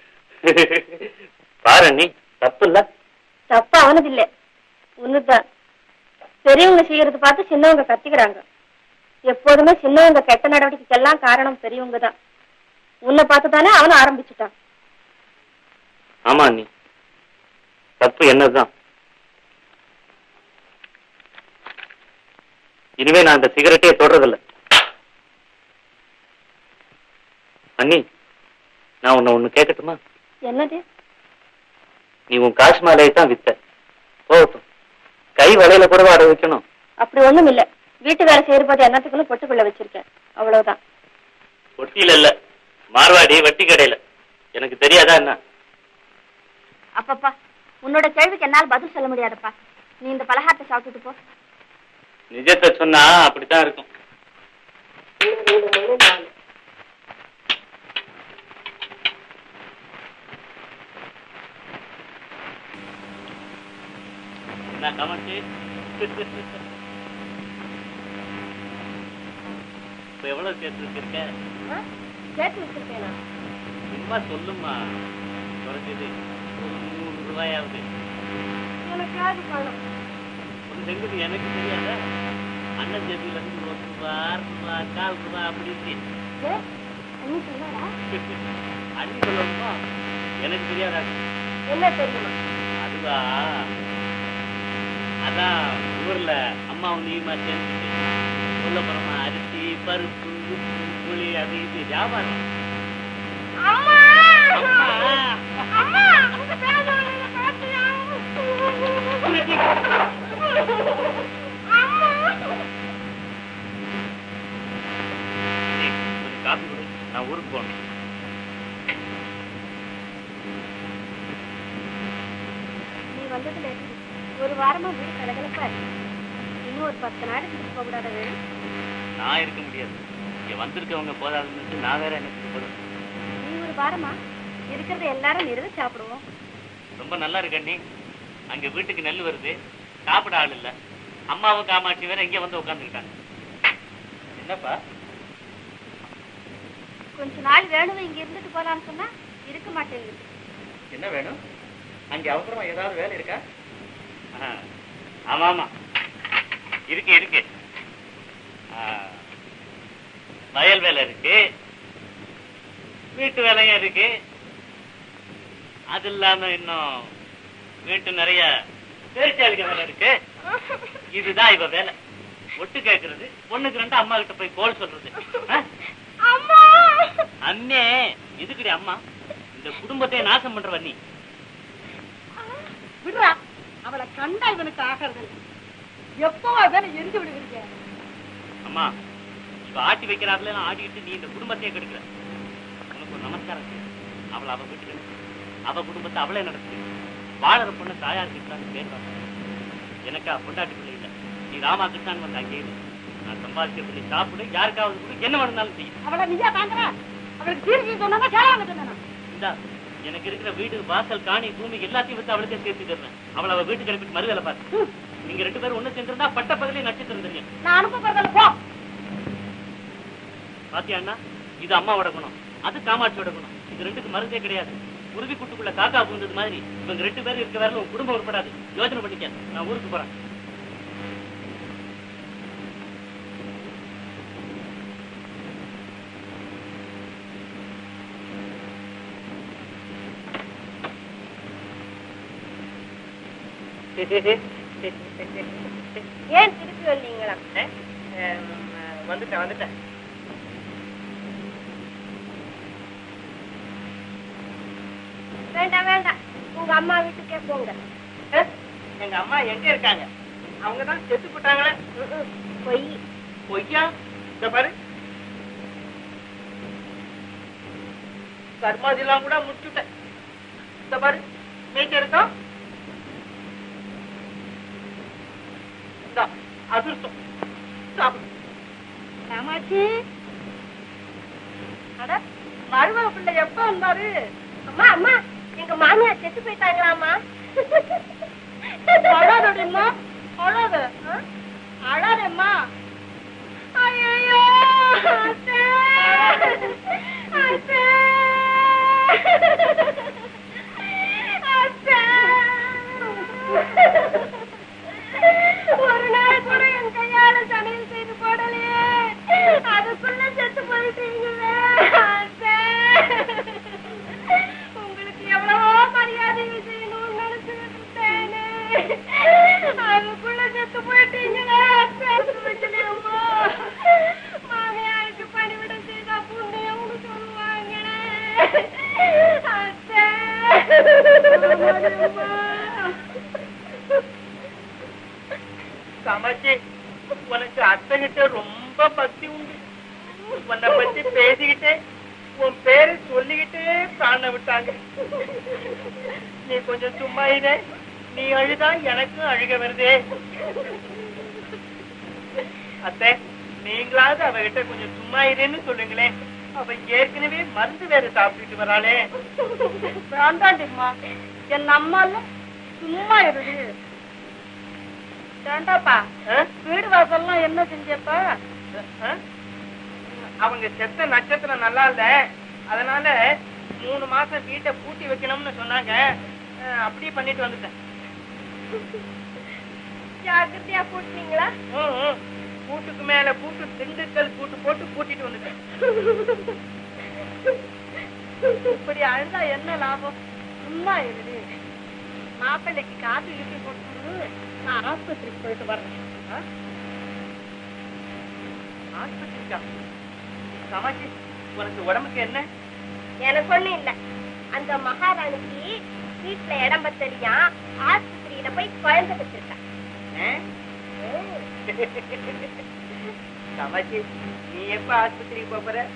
பாரு நீ தப்பு இல்ல தப்பு அவனது இல்ல ஒண்ணுதான் பெரியவங்க செய்யறது பார்த்து சின்னவங்க கத்திக்கிறாங்க எப்போதுமே சின்னவங்க கெட்ட நடவடிக்கைக்கெல்லாம் காரணம் பெரியவங்க தான் உன்னை பார்த்து தானே அவனும் ஆரம்பிச்சுட்டான் ஆமா நீ தப்பு என்னதுதான் இனிமே நான் அந்த சிகரெட்டே தொடறதில்ல அண்ணி நான் உன்னை ஒண்ணு கேட்கட்டுமா என்னது நீ உன் காசு மாலையை தான் வித்த போகட்டும் கை வலையில கூட அட வைக்கணும் அப்படி ஒண்ணும் இல்ல வீட்டு வேலை செய்யறது என்னத்துக்குன்னு பொட்டுக்குள்ள வச்சிருக்கேன் அவ்வளவுதான் ஒட்டியில இல்ல மார்வாடி வட்டி கடையில எனக்கு தெரியாதா என்ன அப்பப்பா உன்னோட கேள்விக்கு என்னால பதில் சொல்ல முடியாதப்பா நீ இந்த பலகாரத்தை சாப்பிட்டுட்டு போ நிஜத்தை சொன்னா அப்படித்தான் இருக்கும் என்ன கமெண்ட் இப்ப எவ்வளவு சேர்த்து வச்சிருக்க சேர்த்து வச்சிருக்கேனா சும்மா சொல்லுமா குறைஞ்சது ஒரு நூறு ரூபாயாவது எனக்காவது பணம் ஒரு செங்குது எனக்கு தெரியாத அண்ணன் ஜெபியில இருந்து ஒரு ரூபா அரை ரூபா கால் ரூபா அப்படி இருக்கு நீ சொன்னாரா அண்ணி சொல்லணுமா எனக்கு தெரியாதா என்ன தெரியுமா அதுவா அதான் ஊர்ல அம்மாவும் நீயுமா சேர்ந்துட்டு சொல்ல போறோமா அரிசி பருப்பு உப்பு புளி அது இது வியாபாரம் கொஞ்சம் காப்பி கொடு நான் ஊருக்கு போகணும் நீ வந்ததுல இருந்து ஒரு வாரமா வீடு கலகலப்பா இருக்கு இன்னும் ஒரு பத்து நாள் இருந்துட்டு போக கூடாத வேணும் நான் இருக்க முடியாது இங்க வந்திருக்கவங்க போதாதுன்னு நான் வேற என்ன போதும் நீ ஒரு வாரமா இருக்கிறத எல்லாரும் நிறுவ சாப்பிடுவோம் ரொம்ப நல்லா இருக்கண்டி அங்க வீட்டுக்கு நெல் வருது சாப்பிட ஆள் இல்ல அம்மாவும் காமாட்சி வேற இங்க வந்து உட்காந்துருக்காங்க என்னப்பா கொஞ்ச நாள் வேணும் இங்க இருந்துட்டு போலான்னு சொன்னா இருக்க மாட்டேங்குது என்ன வேணும் அங்க அவசரமா ஏதாவது வேலை இருக்கா ஆமா ஆமா இருக்கு இருக்கு ஆ, வயல் வேலை இருக்கு வீட்டு வேலையும் இருக்கு அது இல்லாம இன்னும் வீட்டு நிறைய பேரிச்சாளிக்க வேலை இருக்கு இதுதான் இவ வேலை ஒட்டு கேட்கறது பொண்ணுக்கு ரெண்டு அம்மா கிட்ட போய் கோல் சொல்றது ஆ? அண்ணே இதுக்குடி அம்மா இந்த குடும்பத்தை நாசம் பண்றவ நீ விடுறா அவளை கண்டா இவனுக்கு ஆகிறது இல்ல. எப்பவோ வேலை எரிஞ்சு விடுவீங்க அம்மா இவ ஆட்டி வைக்கிறாருல ஆடிட்டு நீ இந்த குடும்பத்தையே கெடுக்கிற உனக்கு ஒரு நமஸ்காரம் செய்யு. அவளை அவ வீட்டுக்கு அனுப்பு. அவ குடும்பத்தை அவளே நடத்து வாழற பொண்ணு தாயா கிருஷ்ணான்னு பேர் வாங்க. எனக்கா பொண்டாட்டி பிள்ளை இல்ல நீ ராமா கிருஷ்ணான் வந்து அங்கே இரு. நான் சம்பாதிக்கிறது நீ சாப்பிடு யாருக்காவது கொடு என்ன வேணும்னாலும் செய்யும் அவளை நீயா தாங்குற அவளுக்கு தீர்ச்சி சொன்னா கேளாங்க சொன்னா இந்தா எனக்கு இருக்கிற வீடு வாசல் காணி பூமி எல்லாத்தையும் வச்சு அவளுக்கே சேர்த்து தருவேன் அவளை அவ வீட்டுக்கு அனுப்பிட்டு மறு வேலை பார்த்து நீங்க ரெண்டு பேரும் ஒண்ணு சேர்ந்திருந்தா பட்ட பகலே நட்சத்திரம் தெரியும் நான் அனுப்ப போறதில்ல போ பாத்தியா அண்ணா இது அம்மாவோட குணம் அது காமாட்சியோட குணம் இது ரெண்டுக்கு மருந்தே கிடையாது உறுதி குட்டுக்குள்ள காக்கா பூந்தது மாதிரி இவங்க ரெண்டு பேரும் இருக்க வேற உன் குடும்பம் உட்படாது யோசனை பண்ணிக்க நான் ஊருக்கு போறேன் ஏன் திருப்பி வந்தீங்களா வந்துட்டேன் வந்துட்டேன் வேண்டாம் வேண்டாம் உங்க அம்மா வீட்டுக்கே போங்க அஹ், எங்க அம்மா எங்க இருக்காங்க அவங்க தான் செத்து போட்டாங்களே ம்ம். பொய் பொய்யா இந்த பாரு கர்மாதிலாம் கூட முடிச்சுட்டேன் இந்த பாரு மீட்டு இருக்கோம் இந்தா, அதிர்ஷ்டம் சாப்பிடு காமாட்சி அட மருமக பிள்ளை எப்ப வந்தாரு அம்மா அம்மா எங்க மாமியார் செத்து போயிட்டாங்களாமா அழாதடிம்மா அழாத ஆ? அழாதம்மா ஐயோ அத்தை அத்தை அத்தை ஒரு நாள் கூட என் கையால சமையல் செய்து போடலையே அதுக்குள்ள செத்து போயிட்டீங்களே அத்தை உங்களுக்கு எவ்வளவோ மரியாதை செய்யணும்னு நினைச்சுக்கிட்டு இருந்தேனே அதுக்குள்ள செத்து போயிட்டீங்களே அத்தை வைக்கலையம்மா மாமியாருக்கு பணிவிட செய்தா புண்ணியம்னு சொல்லுவாங்களே அத்தை காமாட்சி உனக்கு அத்தைகிட்ட ரொம்ப பக்தி உண்டு உன்னை பத்தி பேசிக்கிட்டே உன் பேரை சொல்லிக்கிட்டே பிராண விட்டாங்க நீ கொஞ்சம் சும்மா இரு நீ அழுதா எனக்கும் அழுக வருதே அத்தை நீங்களாவது அவகிட்ட கொஞ்சம் சும்மா இருன்னு சொல்லுங்களேன் அவ ஏற்கனவே மருந்து வேற சாப்பிட்டுட்டு வராளே வேண்டாண்டிம்மா என் அம்மால சும்மா இருது வேண்டாப்பா ஆ? வீடு வாசல்லாம் என்ன செஞ்சப்பா ஆ? அவங்க செத்த நட்சத்திரம் நல்லா இல்ல அதனால மூணு மாசம் வீட்டை பூட்டி வைக்கணும்னு சொன்னாங்க அஹ், அப்படியே பண்ணிட்டு வந்துட்டேன் ஜாக்கிரதையா போட்டீங்களா ம், ம். பூட்டுக்கு மேல பூட்டு திண்டுக்கல் பூட்டு போட்டு பூட்டிட்டு வந்துட்டேன் இப்படி அழுதா என்ன லாபம் சும்மா இருது மாப்பிள்ளைக்கு காப்பி கீப்பி போட்டு நான் ஆஸ்பத்திரிக்கு போயிட்டு வரேன் ஆ? ஆஸ்பத்திரிக்கா சமாச்சி உனக்கு உடம்புக்கு என்ன எனக்கு ஒண்ணும் இல்ல அந்த மகாராணிக்கு வீட்டுல இடம் பத்தலியா ஆஸ்பத்திரியில போய் குழந்தை பெற்றிருக்கா ஆ? சமாச்சி நீ எப்ப ஆஸ்பத்திரிக்கு போப் போற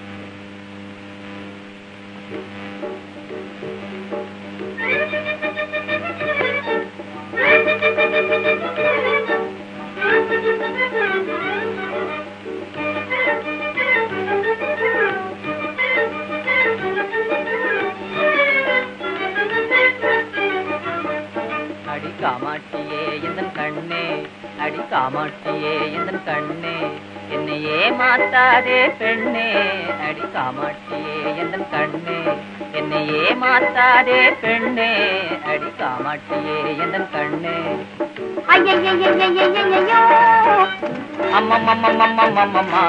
அடி காமாட்சியே எந்தன் கண்ணே அடி காமாட்சியே எந்தன் கண்ணே என்னை ஏமாத்தாதே பெண்ணே அடி காமாட்சியே எந்தன் கண்ணே என்னை ஏமாத்தாதே பெண்ணே அடி காமாட்சியே எந்தன் கண்ணே ஐயையையையையையையோ அம்மம்மம்மம்மம்மம்மம்மா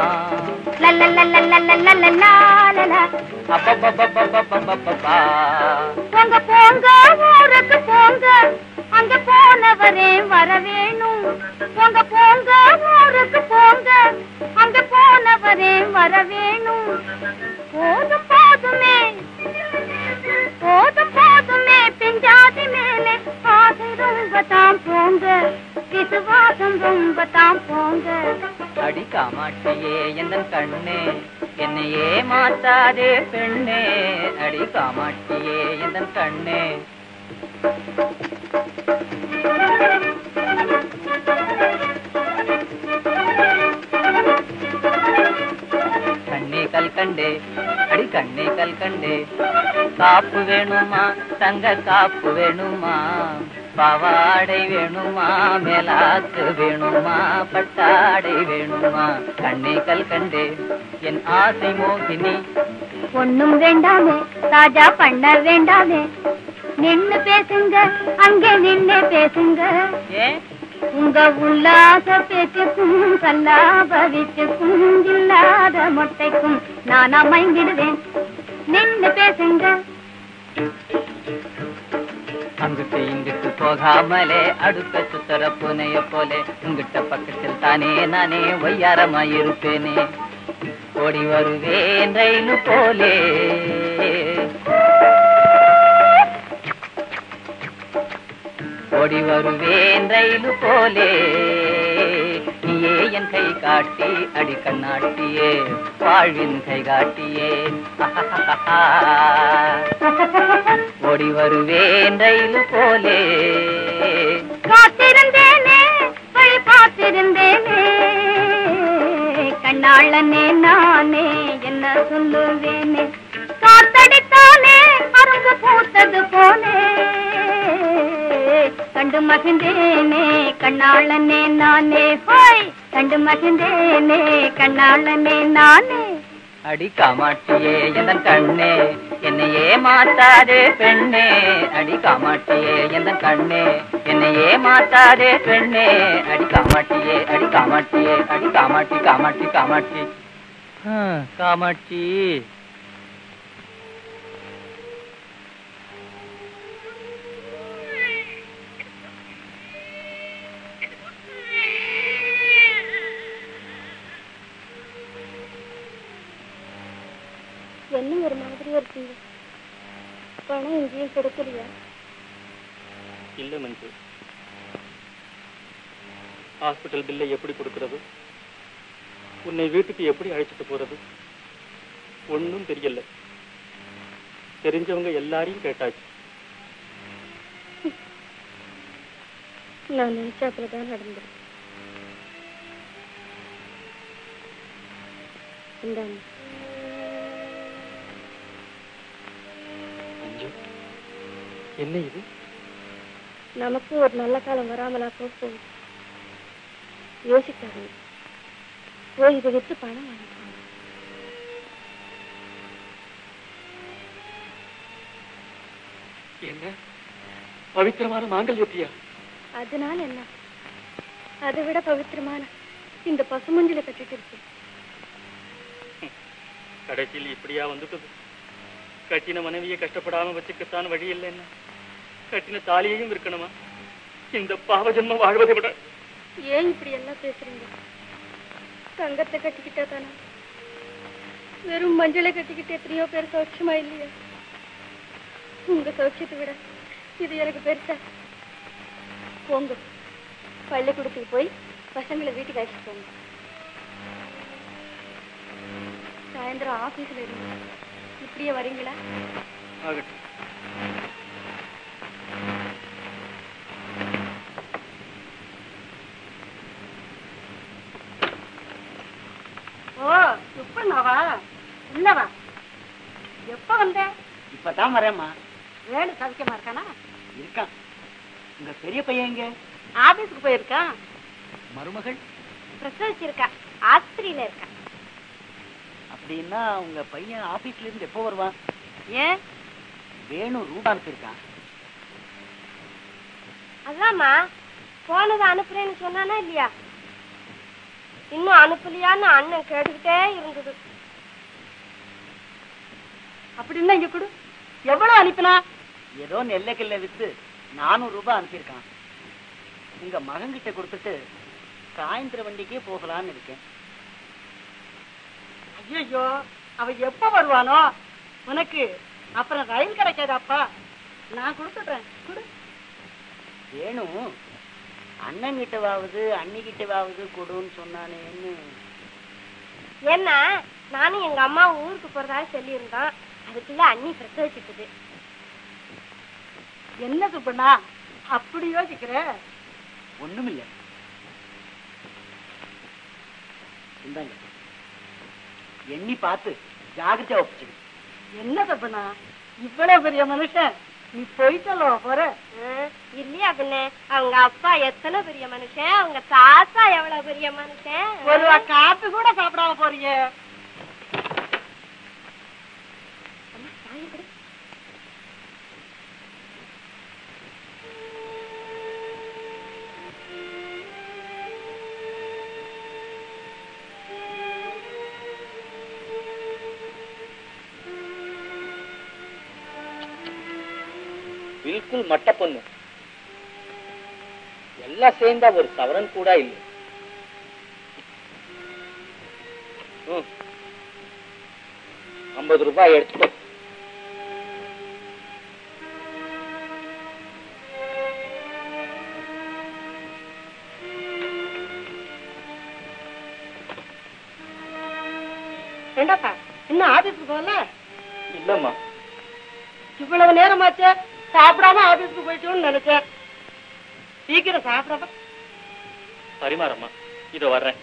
லல்லல்லல்லல்லல்லல்லல்லா அப்பப்பப்பப்பப்பப்பப்பா போங்க போங்க ஊருக்கு போங்க அங்க போனவரே வர வேணும் போங்க போங்க ஊருக்கு போங்க அங்க போனவரே வர வேணும் போதும் போதுமே போதும் போதுமே பெஞ்சாதி மேலே ஆசை ரொம்ப தான் போங்க விசுவாசம் ரொம்ப தான் போங்க அடி காமாட்சியே எந்தன் கண்ணே என்னை ஏமாத்தாதே பெண்ணே அடி காமாட்சியே எந்தன் கண்ணே கண்ணே கல்கண்டே அடி கண்ணே கல்கண்டே காப்பு வேணுமா தங்க காப்பு வேணுமா பவாடை வேணுமா மேலாக்கு வேணுமா பட்டாடை வேணுமா கண்ணே கல்கண்டே என் ஆசை மோகினி ஒண்ணும் வேண்டாமே தாஜா பண்ண வேண்டாமே நின்னு பேசுங்க அங்கே நின்னு பேசுங்க ஏன் உங்க உல்லாச பேச்சுக்கும் கல்லாப வீச்சுக்கும் இல்லாத மொட்டைக்கும் நான் அமைந்திடுவேன் நின்னு பேசுங்க அங்கிட்டு இங்கிட்டு போகாமலே அடுத்த சுத்தர பூனைய போலே உங்கிட்ட பக்கத்தில் தானே நானே ஒய்யாரமாயிருப்பேனே ஓடி வருவேன் ரயிலு போலே ஓடி வருவேன் ரயிலு போலே நீயே என் கை காட்டி அடி கண்ணாட்டியே வாழ்வின் கை காட்டியே ஓடி வருவேன் ரயிலு போலே காத்திருந்தேனே வழி பார்த்திருந்தேனே கண்ணாளனே நானே என்ன சொல்லுவேனே காத்தடித்தானே அரும்பு பூத்தது போலே கண்டு மகிழ்ந்தேனே கண்ணாளனே நானே ஹோய் கண்டு மகிழ்ந்தேனே கண்ணாளனே நானே அடி காமாட்சியே எந்தன் கண்ணே என்னையே மாத்தாதே பெண்ணே அடி காமாட்சியே எந்தன் கண்ணே என்னையே மாத்தாதே பெண்ணே அடி காமாட்சியே அடி காமாட்சியே அடி காமாட்சி காமாட்சி காமாட்சி ஆ, காமாட்சி என்ன ஒரு மாதிரியா இருக்கீங்க பணம் எங்கேயும் கிடைக்கலையா இல்ல மஞ்சு ஹாஸ்பிட்டல் பில்லை எப்படி கொடுக்கறது உன்னை வீட்டுக்கு எப்படி அழைச்சிட்டு போறது ஒண்ணும் தெரியல தெரிஞ்சவங்க எல்லாரையும் கேட்டாச்சு நான் நினைச்சாப்புல தான் நடந்திருக்கு இந்தாங்க மஞ்சு என்ன இது நமக்கு ஒரு நல்ல காலம் வராமலா போக போகுது யோசிக்காதீங்க போய் இதை வித்து பணம் வாங்கிக்கோங்க என்ன பவித்திரமான மாங்கல்யத்தியா அதனால என்ன அதை விட பவித்திரமான இந்த பசுமஞ்சில கட்டிட்டு இருக்கேன் கடைசியில் இப்படியா வந்துட்டது கட்டின மனைவியை கஷ்டப்படாம வச்சுக்கத்தான் வழி இல்லைன்னா கட்டின தாலியையும் இருக்கணுமா இந்த பாவ ஜென்மம் வாழ்வதை விட ஏன் இப்படி எல்லாம் பேசுறீங்க தங்கத்தை கட்டிக்கிட்டா தானே வெறும் மஞ்சளை கட்டிக்கிட்டு எத்தனையோ பேர் சௌட்சமா இல்லையா உங்க சௌட்சத்தை விட இது எனக்கு பெருசா போங்க பள்ளிக்கூடத்துக்கு போய் பசங்களை வீட்டுக்கு அழைச்சிட்டு போங்க சாயந்தரம் ஆபீஸ்ல இருங்க இப்படியே வரீங்களா ஆகட்டும் ஓ சுப்பண்ணாவா உள்ளவா எப்ப வந்த இப்பதான் வரேம்மா வேலு சவிக்கமா இருக்கானா இருக்கான் உங்க பெரிய பையன் எங்க ஆபீஸ்க்கு போயிருக்கான் மருமகள் பிரசவிச்சிருக்கா ஆஸ்பத்திரியில இருக்கா அப்படின்னா உங்க பையன் ஆபீஸ்ல இருந்து எப்போ வருவான் ஏன் வேணு ரூபா அனுப்பியிருக்கான் அதாம்மா போனதை அனுப்புறேன்னு சொன்னானா இல்லையா இன்னும் அனுப்பலையான்னு அண்ணன் கேட்டுக்கிட்டே இருந்தது அப்படின்னா இங்க கொடு எவ்வளவு அனுப்பினா ஏதோ நெல்லைக்கல்ல வித்து நானூறு ரூபாய் அனுப்பியிருக்கான் உங்க மகன்கிட்ட கொடுத்துட்டு சாயந்தர வண்டிக்கே போகலான்னு இருக்கேன் ஐயோ அவ எப்ப வருவானோ உனக்கு அப்புறம் ரயில் கிடைக்காதாப்பா நான் கொடுத்துடுறேன் கொடு வேணு அண்ணன் கிட்டவாவது அண்ணி கிட்டவாவது கொடுன்னு சொன்னானேன்னு ஏன்னா நானும் எங்க அம்மா ஊருக்கு போறதாக சொல்லியிருந்தோம் அதுக்குள்ள அண்ணி பிரசவிச்சிட்டது என்ன சுப்பண்ணா அப்படி யோசிக்கிற ஒண்ணுமில்ல இந்தாங்க எண்ணி பார்த்து ஜாகிரதையா ஒப்பிச்சுடு என்ன சுப்பண்ணா இவ்வளவு பெரிய மனுஷன் நீ போயிட்டலோ போற ஆ, இல்லையா பின்ன அவங்க அப்பா எத்தனை பெரிய மனுஷன் அவங்க தாத்தா எவ்வளவு பெரிய மனுஷன் ஒரு காப்பி கூட சாப்பிடாம போறீங்க பில்குல் மட்ட பொண்ணு எல்லாம் சேர்ந்தா ஒரு சவரன் கூட இல்லை ம். ஐம்பது ரூபாய் எடுத்துக்கோ ஏண்டாப்பா இன்னும் ஆபீஸ்க்கு போகல இல்லம்மா இவ்வளவு நேரமாச்சே சாப்பிடாம ஆபீஸ்க்கு போயிட்டோம்னு நினைச்சேன் சீக்கிரம் சாப்பிடாம பரிமாறம்மா இதோ வர்றேன்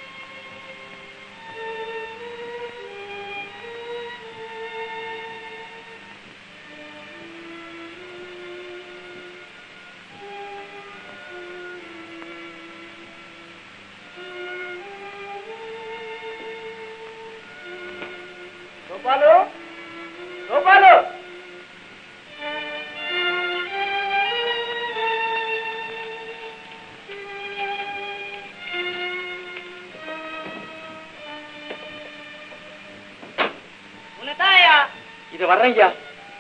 கோபாலு கோபாலு உனதாயா இது வர்றேன் ஐயா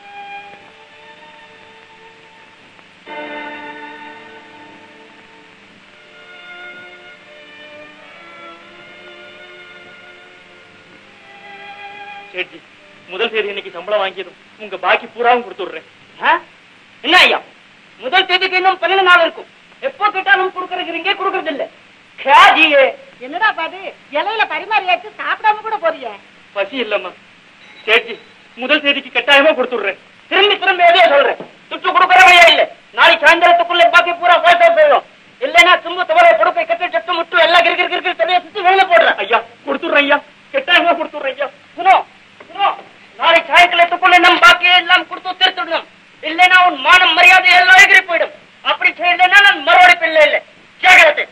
சேட்ஜி முதல் தேதி இன்னைக்கு சம்பளம் வாங்கியதும் உங்க பாக்கி பூராவும் கொடுத்துடுறேன் என்ன ஐயா முதல் தேதிக்கு இன்னும் பன்னெண்டு நாள் இருக்கும் எப்போ கேட்டாலும் கொடுக்கறீங்க கொடுக்கறது இல்ல கேஜியே என்னடா பாது இலையில பரிமாறியாச்சு சாப்பிடாம கூட போறியே பசி இல்லம்மா சேட்ஜி முதல் தேதிக்கு கட்டாயமா கொடுத்துடுறேன் திரும்பி திரும்பி எதையோ சொல்றேன் துட்டு கொடுக்கற வழியா இல்ல நாளைக்கு சாயந்தரத்துக்குள்ள பாக்கி பூரா போயிட்டே போயிடும் இல்லைன்னா தும்பு துவரை கொடுக்க கெட்ட சட்டு முட்டு எல்லாம் கிரிக்கிற கிரிக்கிற தனியா சுத்தி வெளியில போடுறேன் ஐயா கொடுத்துடுறேன் ஐயா கட்டாயமா கொடுத்துடுறேன் ஐயா சுனோ சுனோ நாளைக்கு சாயங்காலத்துக்குள்ள நம் பாக்கியை எல்லாம் கொடுத்து தீர்த்துடணும் இல்லைன்னா உன் மானம் மரியாதை எல்லாம் எகிரி போயிடும் அப்படி செய்யலைன்னா நான் மறுபடி பிள்ளை இல்லை ஜாகிரதை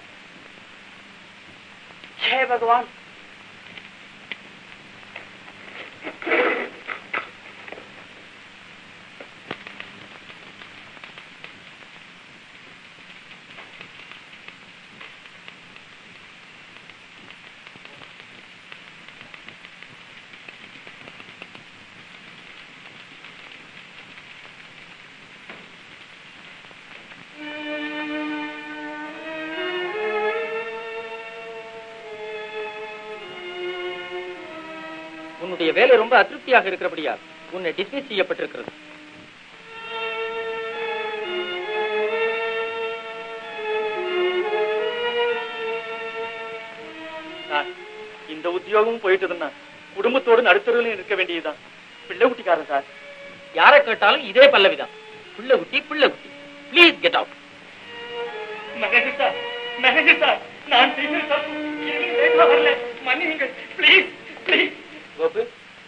ஜெய பகவான் உன்னுடைய வேலை ரொம்ப அதிருப்தியாக இருக்கிறபடியால் உன்னை டிஸ்மிஸ் செய்யப்பட்டிருக்கிறது சார், இந்த உத்தியோகமும் போயிட்டதுன்னா குடும்பத்தோடு நடுத்தருவிலும் இருக்க வேண்டியதுதான் பிள்ளை குட்டிக்காரன் சார் யாரை கேட்டாலும் இதே பல்லவிதான் பிள்ளை குட்டி பிள்ளை குட்டி please get out Mahesh sir Mahesh sir நான் செய்த தப்பு இனிமே லேட்டா வரல மன்னிங்க ப்ளீஸ் ப்ளீஸ் கோபு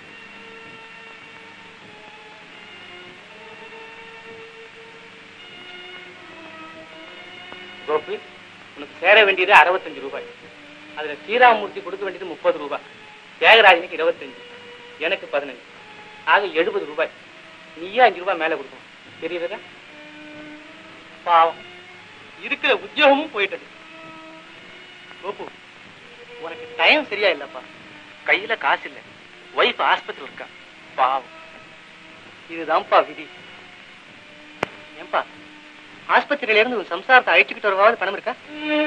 கோபு உனக்கு சேர வேண்டியது அறுபத்தஞ்சு ரூபாய் அதுல ஸ்ரீராமூர்த்தி கொடுக்க வேண்டியது முப்பது ரூபாய் தியாகராஜனுக்கு இருபத்தஞ்சு எனக்கு பதினஞ்சு ஆக எழுபது ரூபாய் நீயே அஞ்சு ரூபாய் மேல கொடுக்கணும் தெரியுதா பாவம் இருக்கிற உத்தியோகமும் போயிட்டது கோபு உனக்கு டைம் சரியா இல்லப்பா கையில காசு இல்ல ஒய்ஃப் ஆஸ்பத்திரி இருக்கா பாவம் இதுதான்ப்பா விதி ஏன்பா ஆஸ்பத்திரியில இருந்து உன் சம்சாரத்தை அழைச்சிக்கிட்டு வருவாவது பணம் இருக்கா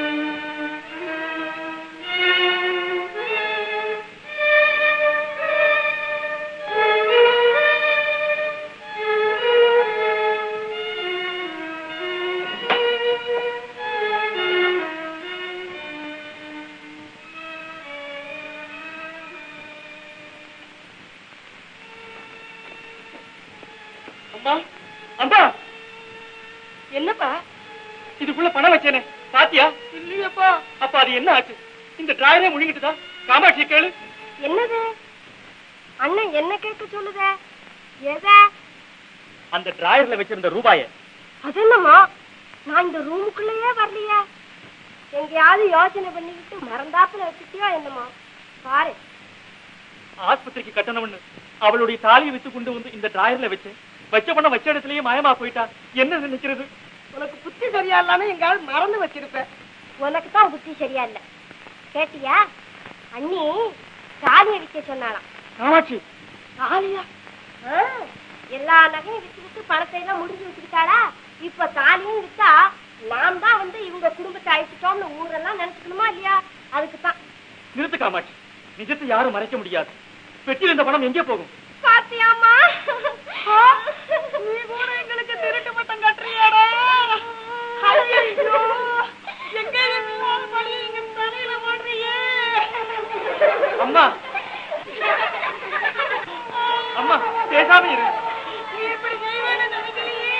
அம்மா அம்மா என்னப்பா இதுக்குள்ள பணம் வச்சேனே பாத்தியா இல்லையப்பா அப்ப அது என்ன ஆச்சு இந்த டிராயரே முழுங்கிட்டுதா காமாட்சி கேளு என்னது அண்ணன் என்ன கேட்க சொல்லுதே எதை அந்த டிராயர்ல வச்சிருந்த ரூபாய அது என்னம்மா நான் இந்த ரூமுக்குள்ளேயே வரலையே எங்கேயாவது யோசனை பண்ணிக்கிட்டு மறந்தாப்புல வச்சுட்டியோ என்னம்மா பாரு ஆஸ்பத்திரிக்கு கட்டணம்னு அவளுடைய தாலியை வித்து கொண்டு வந்து இந்த டிராயர்ல வச்சு வச்ச பணம் வச்ச இடத்துலயே மாயமா போயிட்டா என்ன நினைக்கிறது உனக்கு புத்தி சரியா இல்லாம எங்காவது மறந்து வச்சிருப்பேன் உனக்கு தான் புத்தி சரியா இல்ல கேட்டியா அண்ணி தாலி அடிக்க சொன்னாலாம் காமாட்சி ஆலியா ஆ, எல்லா நகையும் வித்து வித்து பணத்தை எல்லாம் முடிஞ்சு வச்சுக்கிட்டாளா இப்ப தாலியும் வித்தா நாம் தான் வந்து இவங்க குடும்பத்தை அழிச்சிட்டோம்னு ஊரெல்லாம் நினைச்சுக்கணுமா இல்லையா அதுக்கு தான் நிறுத்து காமாட்சி நிஜத்தை யாரும் மறைக்க முடியாது பெட்டியில் இந்த பணம் எங்கே போகும் பாத்தியாமா நீ கூட எங்களுக்கு திருட்டு பட்டம் கட்டுறியாடா ஐயோ எங்க இல்லாத பழி எங்க தலையில போடுறியே அம்மா அம்மா பேசாம இரு நீ இப்படி செய்வேன்னு நினைக்கலையே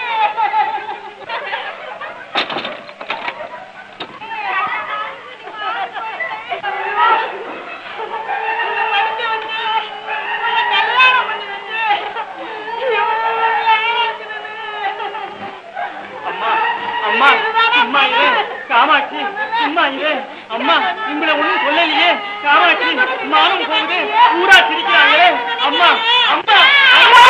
அம்மா அம்மா சும்மா இரு காமாட்சி சும்மா இரு அம்மா உங்களை ஒண்ணும் சொல்லலையே காமாட்சி மானம் போகுது ஊரா சிரிக்கிறாங்களே அம்மா அம்மா அம்மா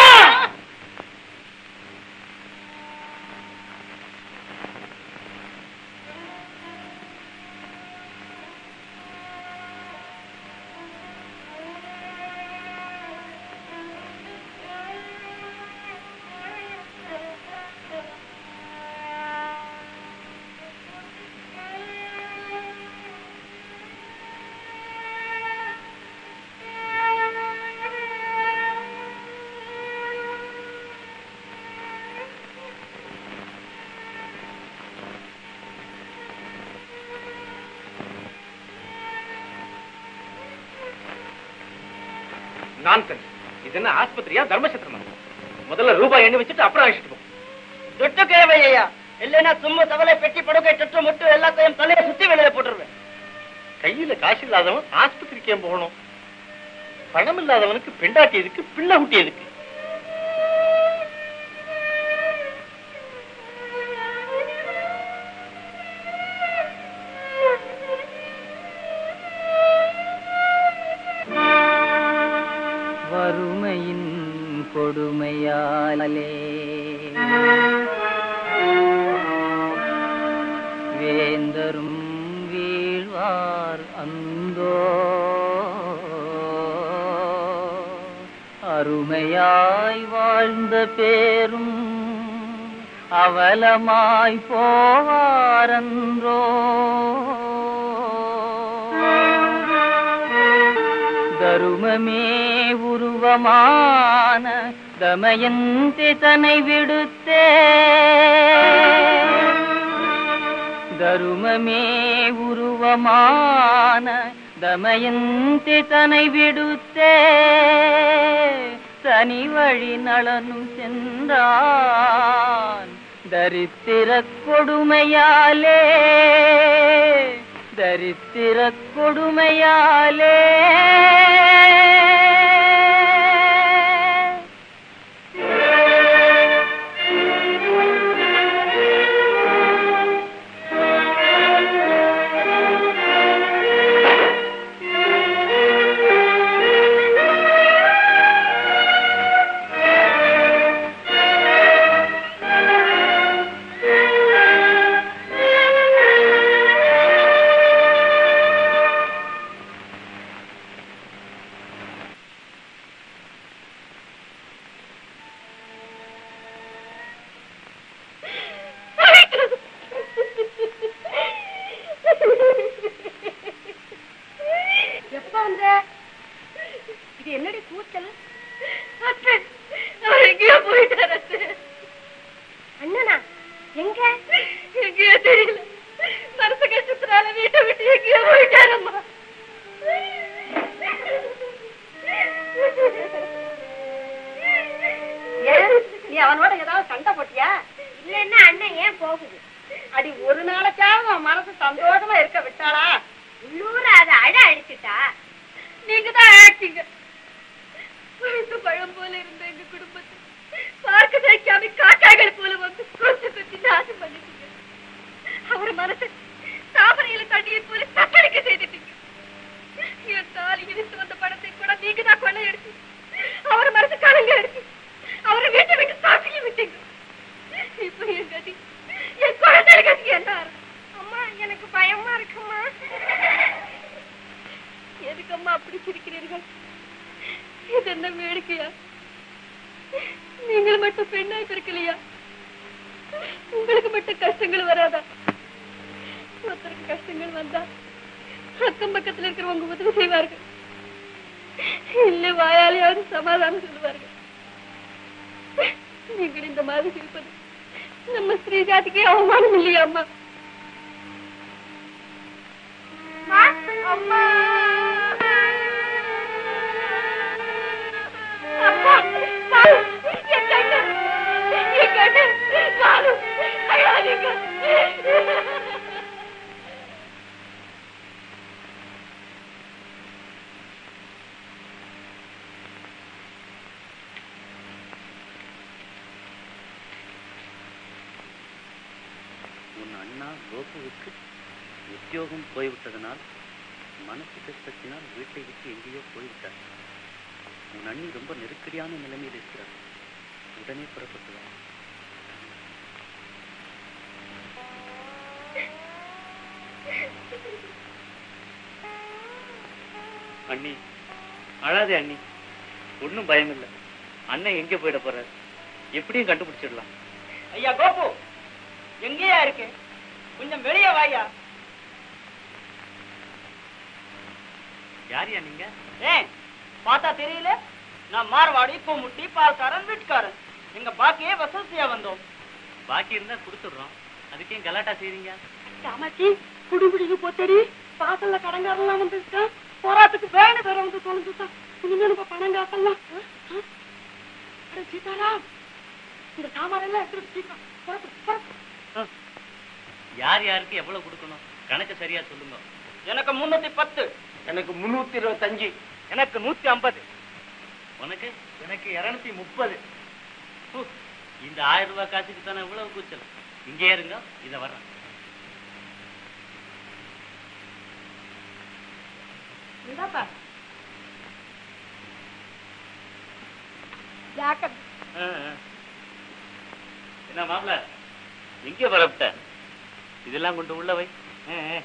நான்சென்ஸ் இது என்ன ஆஸ்பத்திரியா தர்மசத்திரமா முதல்ல ரூபாய் எண்ணி வச்சுட்டு அப்புறம் அழைச்சிட்டு போ தொட்டு கேவையா இல்லைன்னா சும்மா தவளை பெட்டி படுக்கை தொட்டு முட்டு எல்லாத்தையும் தலையை சுத்தி வெளியில போட்டுருவேன் கையில காசு இல்லாதவன் ஆஸ்பத்திரிக்கு ஏன் போகணும் பணம் இல்லாதவனுக்கு பெண்டாட்டி எதுக்கு பிள்ளை குட்டி எதுக்கு வறுமையின் கொடுமையாலே வேந்தரும் வீழ்வார் அந்தோ அருமையாய் வாழ்ந்த பேரும் அவலமாய் போவாரன்றோ தருமமே உருவமான தமயந்தி தனை விடுத்தே தருமமே உருவமான தமயந்தி தனை விடுத்தே தனி வழி நலனும் சென்றான் தரித்திர கொடுமையாலே தரித்திர கொடுமையாலே எப்ப வந்த இது என்னடி கூச்சல் அத்தை அவர் எங்கேயோ போயிட்டார் அத்தை அண்ணனா எங்க எங்கேயோ தெரியல மனசு கஷ்டத்தினால வீட்டை விட்டு எங்கேயோ போயிட்டாரம்மா ஏன் நீ அவனோட ஏதாவது சண்டை போட்டியா இல்லன்னா அண்ணன் ஏன் போகுது அடி ஒரு நாளைக்காவது அவன் மனசு சந்தோஷமா இருக்க விட்டாளா உள்ளூர அதை அழ அடிச்சுட்டா நீங்க தான் ஆக்டிங்க பழுத்த பழம் போல இருந்த எங்க குடும்பத்தை பார்க்க வைக்காம காக்காய்கள் போல வந்து கொஞ்சம் கொஞ்சம் நாசம் பண்ணிட்டீங்க அவர் மனசு தாமரையில தண்ணியை போல தத்தளிக்க செய்துட்டீங்க என் தாலி இழுத்து வந்த பணத்தை கூட நீங்க தான் கொள்ளை எடுத்து அவர் மனசு கலங்க எடுத்து அவரை வீட்டை விட்டு சாப்பிட்டு விட்டீங்க இப்ப என் கதி என் குழந்தை கதி என்ன அம்மா எனக்கு பயமா இருக்குமா எதுக்கம்மா அப்படி சிரிக்கிறீர்கள் இது என்ன வேடிக்கையா நீங்கள் மட்டும் பெண்ணாய் பிறக்கலையா உங்களுக்கு மட்டும் கஷ்டங்கள் வராதா ஒருத்தருக்கு கஷ்டங்கள் வந்தா அக்கம் பக்கத்துல இருக்கிறவங்க உதவி செய்வார்கள் இல்ல வாயாலையாவது சமாதானம் சொல்லுவார்கள் நீங்கள் இந்த மாதிரி இருப்பது நம்ம ஸ்ரீ ஜாதிக்கே அவமானம் இல்லையா அம்மா அம்மா அப்பா பாலு, என் கண்ணு, என் கண்ணு, பாலு, அழாதீங்க. உன் அண்ணா கோபுவுக்கு உத்தியோகம் போய்விட்டதனால் மனசு கஷ்டத்தினால் வீட்டை விட்டு எங்கேயோ போய்விட்டார் உன் அண்ணி ரொம்ப நெருக்கடியான நிலைமையில் இருக்கிறார் உடனே புறப்பட்டு வா அண்ணி அழாதே அண்ணி ஒன்றும் பயம் இல்லை அண்ணன் எங்கே போயிட போறாரு எப்படியும் கண்டுபிடிச்சிடலாம் ஐயா கோபு எங்கேயா இருக்கு கொஞ்சம் வெளியே வாயா யாரியா நீங்க ஏன் பார்த்தா தெரியல நான் மார்வாடி பூமுட்டி பால்காரன் வீட்டுக்காரன் எங்க பாக்கியே வசூல் செய்ய வந்தோம் பாக்கி இருந்தா கொடுத்துடுறோம் அதுக்கே கலாட்டா செய்றீங்க காமாட்சி குடிபிடிக்கு போத்தடி பாசல்ல கடங்காரெல்லாம் வந்துருக்கான் போராட்டத்துக்கு வேணும் வேற வந்து தொலைஞ்சுட்டான் இனிமே நம்ம பணம் காசெல்லாம் ஆ? ஆ? அட சீதாராம் இந்த சாமானெல்லாம் எடுத்துட்டு சீக்கிரம் புறப்படு, புறப்படு. யார் யாருக்கு எவ்வளவு கொடுக்கணும் கணக்கு சரியா சொல்லுங்க எனக்கு முன்னூத்தி பத்து எனக்கு முன்னூத்தி இருபத்தஞ்சு எனக்கு நூத்தி ஐம்பது உனக்கு எனக்கு இருநூத்தி முப்பது ஹு, இந்த ஆயிரம் ரூபாய் காசுக்கு தானே இவ்வளவு கூச்சல் இங்கே இருங்க இத வர்றேன் இந்தாப்பா ஜாக்கிரதை ஆ, ஆ. என்ன மாப்பிள எங்கே வரப்பிட்ட இதெல்லாம் கொண்டு உள்ள வை ஆ, ஆ.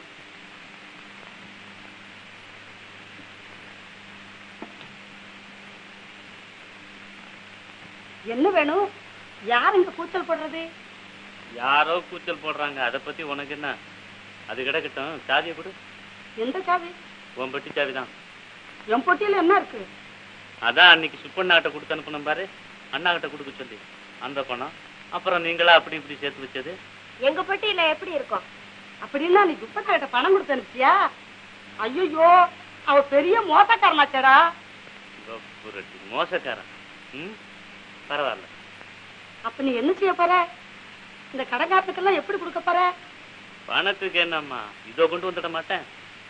என்ன வேணும் யார் இங்க கூச்சல் போடுறது யாரோ கூச்சல் போடுறாங்க அதை பத்தி உனக்கு என்ன அது கிடக்கட்டும் சாதியை கொடு எந்த சாவி உன் பெட்டி சாவி தான் என் பொட்டியில என்ன இருக்கு அதான் அன்னைக்கு சுப்பண்ணாட்ட கொடுத்து அனுப்பணும் பாரு அண்ணா கிட்ட கொடுக்க சொல்லி அந்த பணம் அப்புறம் நீங்களா அப்படி இப்படி சேர்த்து வச்சது எங்க பெட்டியில எப்படி இருக்கும் அப்படின்னா நீ துப்பத்தாட்ட பணம் கொடுத்து அனுப்பிச்சியா ஐயோ அவ பெரிய மோசக்காரனாச்சடா புரட்டி மோசக்காரன் ம் பரவாயில்ல அப்ப நீ என்ன செய்ய போற இந்த கடங்காத்துக்கெல்லாம் எப்படி கொடுக்க போற பணத்துக்கு என்னம்மா இதோ கொண்டு வந்துட மாட்டேன்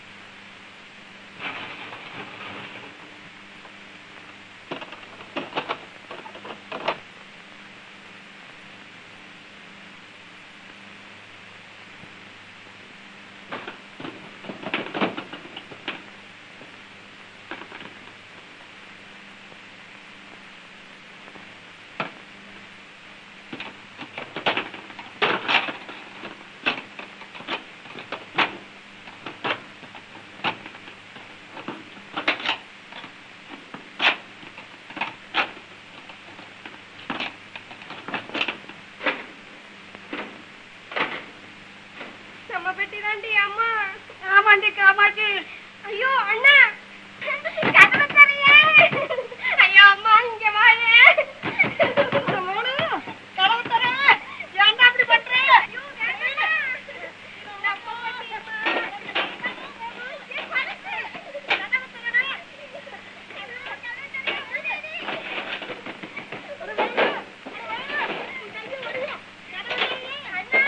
நம்ம பெட்டி தாண்டி அம்மா ஆமாண்டி காமாட்சி ஐயோ அண்ணா கதவை தரையே ஐயோ அம்மா இங்க வாயே மூணு கதவை தர ஏன்டா அப்படி பண்ற ஐயோ வேண்டாம். நம்ம பெட்டி அம்மா. என் பணத்து. கதவை திறடா. ஐயோ, கதவை திறடா. ஒரு வேலை. ஒரு வேலை. ஐயோ, ஐயோ. கதவை திறடா. அண்ணா.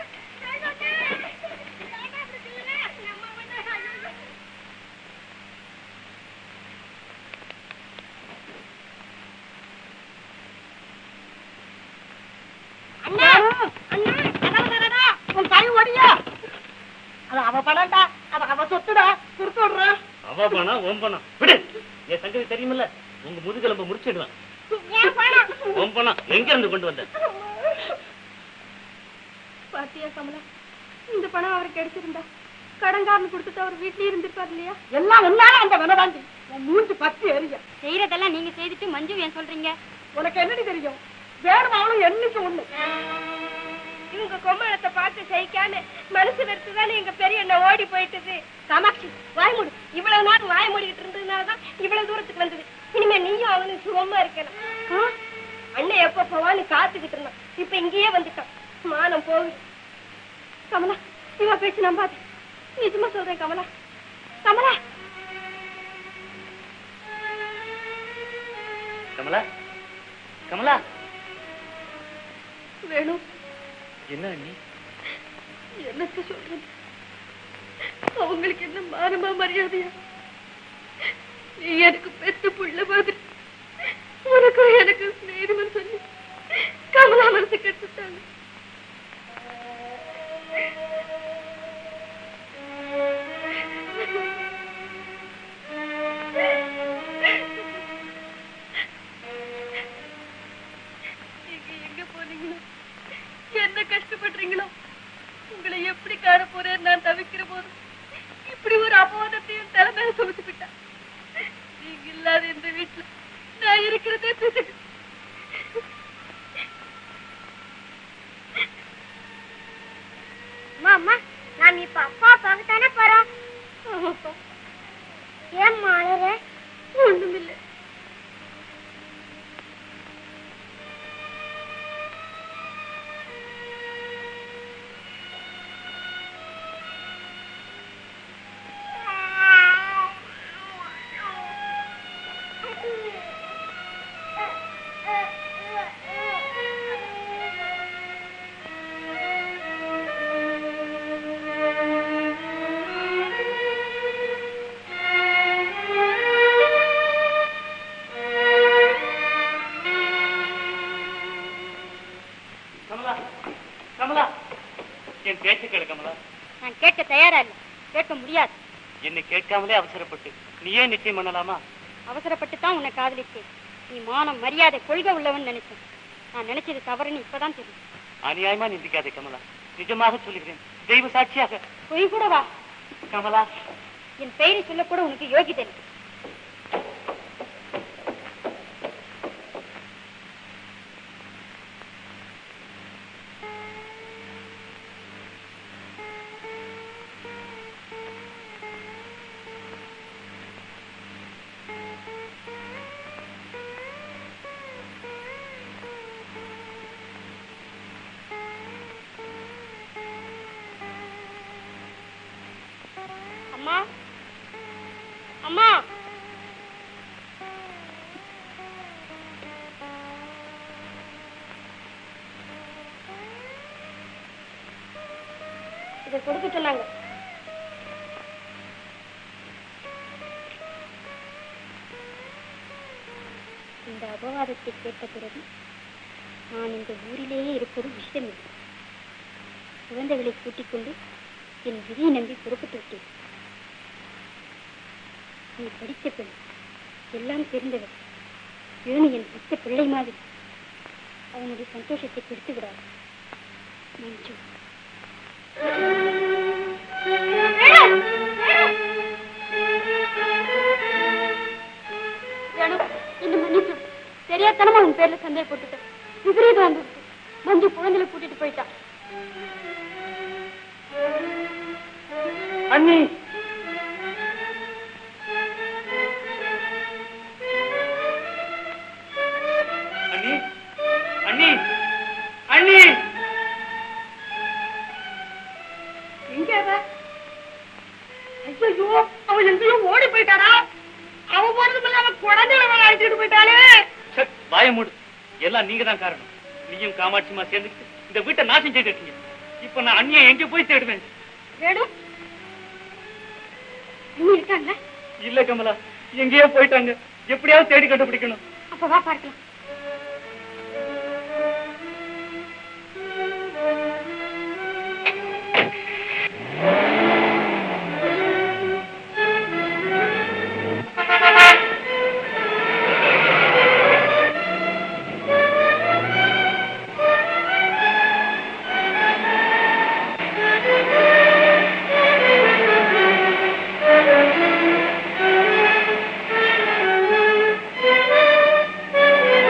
அண்ணா அண்ணா கதவு தரடா உன் கை ஒடியா அது அவ பணம்டா அது அவ சொத்துடா கொடுத்து விடுறேன் அவ பணம் உன் பணம் விடு என் சங்கதி தெரியுமில்ல உங்க முதுகெலும்ப முடிச்சிடுவேன் ஏன் பணம் உன் பணம் எங்க இருந்து கொண்டு வந்த பாத்தியா கமலா இந்த பணம் அவருக்கு கிடைச்சிருந்தா கடன்காரன் கொடுத்துட்டு அவர் வீட்லயே இருந்திருப்பார் இல்லையா எல்லாம் உன்னால அந்த வினதாண்டி உன் மூஞ்சி பத்தி எரிய செய்யறதெல்லாம் நீங்க செய்துட்டு மஞ்சு ஏன் சொல்றீங்க உனக்கு என்னடி தெரியும் வேணும் அவளும் என்னைக்கு ஒண்ணு இவங்க கொம்மளத்தை பார்த்து சகிக்காம மனசு வெறுத்து தானே எங்க பெரிய அண்ணன் ஓடி போயிட்டது காமாட்சி வாய் மூடு இவ்வளவு நாள் வாய் மூடிக்கிட்டு இருந்ததுனாலதான் இவ்வளவு தூரத்துக்கு வந்தது இனிமே நீயும் அவனும் சுகமா இருக்கணும் ஆ? அண்ணன் எப்ப போவான்னு காத்துக்கிட்டு இருந்தான் இப்ப இங்கேயே வந்துட்டான் மானம் போகுது கமலா இவ பேச்சு நம்பாது நிஜமா சொல்றேன் கமலா கமலா கமலா கமலா வேணும் என்ன அண்ணி என்னத்த சொல்றது அவங்களுக்கு என்ன மானமா மரியாதையா நீ எனக்கு பெத்த புள்ள மாதிரி உனக்கும் எனக்கு ஸ்நேகம்னு சொல்லி கமலா மனசு கெட்டுட்டாங்க நீங்க எங்க போனீங்களோ என்ன கஷ்டப்படுறீங்களோ உங்களை எப்படி காண போறேன்னு நான் தவிக்கிற போது இப்படி ஒரு அபோதத்தையும் தலைமையில சுமத்துக்கிட்டேன் நீங்க இல்லாத இந்த வீட்டுல நான் இருக்கிறதே பிசுக்கு அம்மா அம்மா நாம் இப்ப அப்பா பார்க்க தானே போறோம் ஆமாப்பா ஏம்மா அழற ஒண்ணுமில்லை கமலா கமலா என் பேச்சு கேளு கமலா நான் கேட்க தயாரா இல்ல கேட்க முடியாது என்னை கேட்காமலே அவசரப்பட்டு நீயே நிச்சயம் பண்ணலாமா அவசரப்பட்டு தான் உன்னை காதலிச்சேன் நீ மானம் மரியாதை கொள்கை உள்ளவன் நினைச்சேன் நான் நினைச்சது தவறுன்னு இப்பதான் தெரியும் அநியாயமா நிந்திக்காதே கமலா நிஜமாக சொல்லுகிறேன் தெய்வ சாட்சியாக பொய் கூட வா கமலா என் பெயரை சொல்லக்கூட உனக்கு யோகிதை இல்லை. அம்மா அம்மா இதை கொடுக்க சொன்னாங்க இந்த அபவாதத்தை கேட்ட பிறகு நான் இந்த ஊரிலேயே இருப்பது விஷயமில்லை குழந்தைகளை கூட்டிக் கொண்டு என் விதியை நம்பி புறப்பட்டு விட்டேன் நீ படித்த பெண் எல்லாம் தெரிந்தவர் வேணு என் பத்த பிள்ளை மாதிரி அவனுடைய சந்தோஷத்தை கெடுத்து விடாது மஞ்சு வேணு இந்த மன்னிச்சு தெரியாதனமா உன் பேர்ல சந்தேகப்பட்டுட்டேன் விபரீதம் வந்துடுச்சு மஞ்சு குழந்தைகளை கூட்டிட்டு போயிட்டான் அண்ணி அண்ணி அண்ணி அண்ணி எங்க அவ ஐயோ அவன் எங்கேயோ ஓடி போயிட்டாரா அவ போறதும் இல்லாம குழந்தைகளை வேற அழைச்சிட்டு போயிட்டாளே சட், வாயை மூடு எல்லாம் நீங்க தான் காரணம் நீயும் காமாட்சிமா சேர்ந்துக்கிட்டு இந்த வீட்டை நாசம் செய்துட்டீங்க இப்ப நான் அண்ணியை எங்க போய் தேடுவேன் வேணு அண்ணி இருக்காங்களா இல்ல கமலா எங்கேயோ போயிட்டாங்க எப்படியாவது தேடி கண்டுபிடிக்கணும் அப்ப வா பார்க்கலாம் Thank you.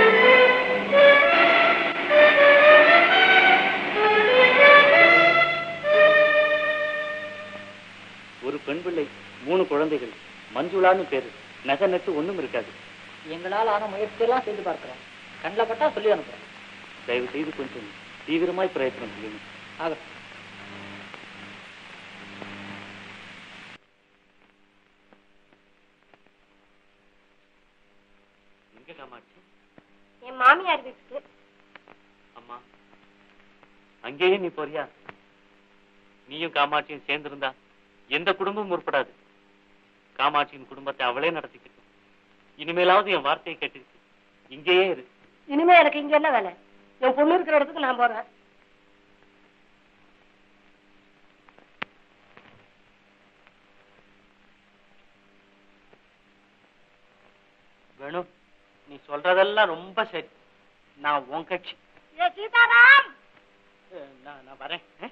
பெண் பிள்ளை மூணு குழந்தைகள் மஞ்சுளான்னு பேரு நகை நட்டு ஒண்ணும் இருக்காது எங்களால் ஆன முயற்சியெல்லாம் செய்து பார்க்கிறோம் கண்ணில் பட்டா சொல்லி அனுப்புறோம் தயவு செய்து கொஞ்சம் தீவிரமாய் பிரயத்தனம் செய்யணும் ஆகட்டும் எங்க காமாட்சி என் மாமியார் வீட்டுக்கு அம்மா அங்கேயே நீ போறியா நீயும் காமாட்சியும் சேர்ந்திருந்தா எந்த குடும்பமும் உருப்படாது காமாட்சியின் குடும்பத்தை அவளே நடத்திக்கிட்டு இனிமேலாவது என் வார்த்தையை கேட்டுக்கிட்டு இங்கேயே இரு இனிமே எனக்கு இங்க என்ன வேலை என் பொண்ணு இருக்கிற இடத்துக்கு நான் போறேன் வேணு நீ சொல்றதெல்லாம் ரொம்ப சரி நான் உன் கட்சி ஏ சீதாராம் அஹ், நான் நான் வரேன் அஹ்.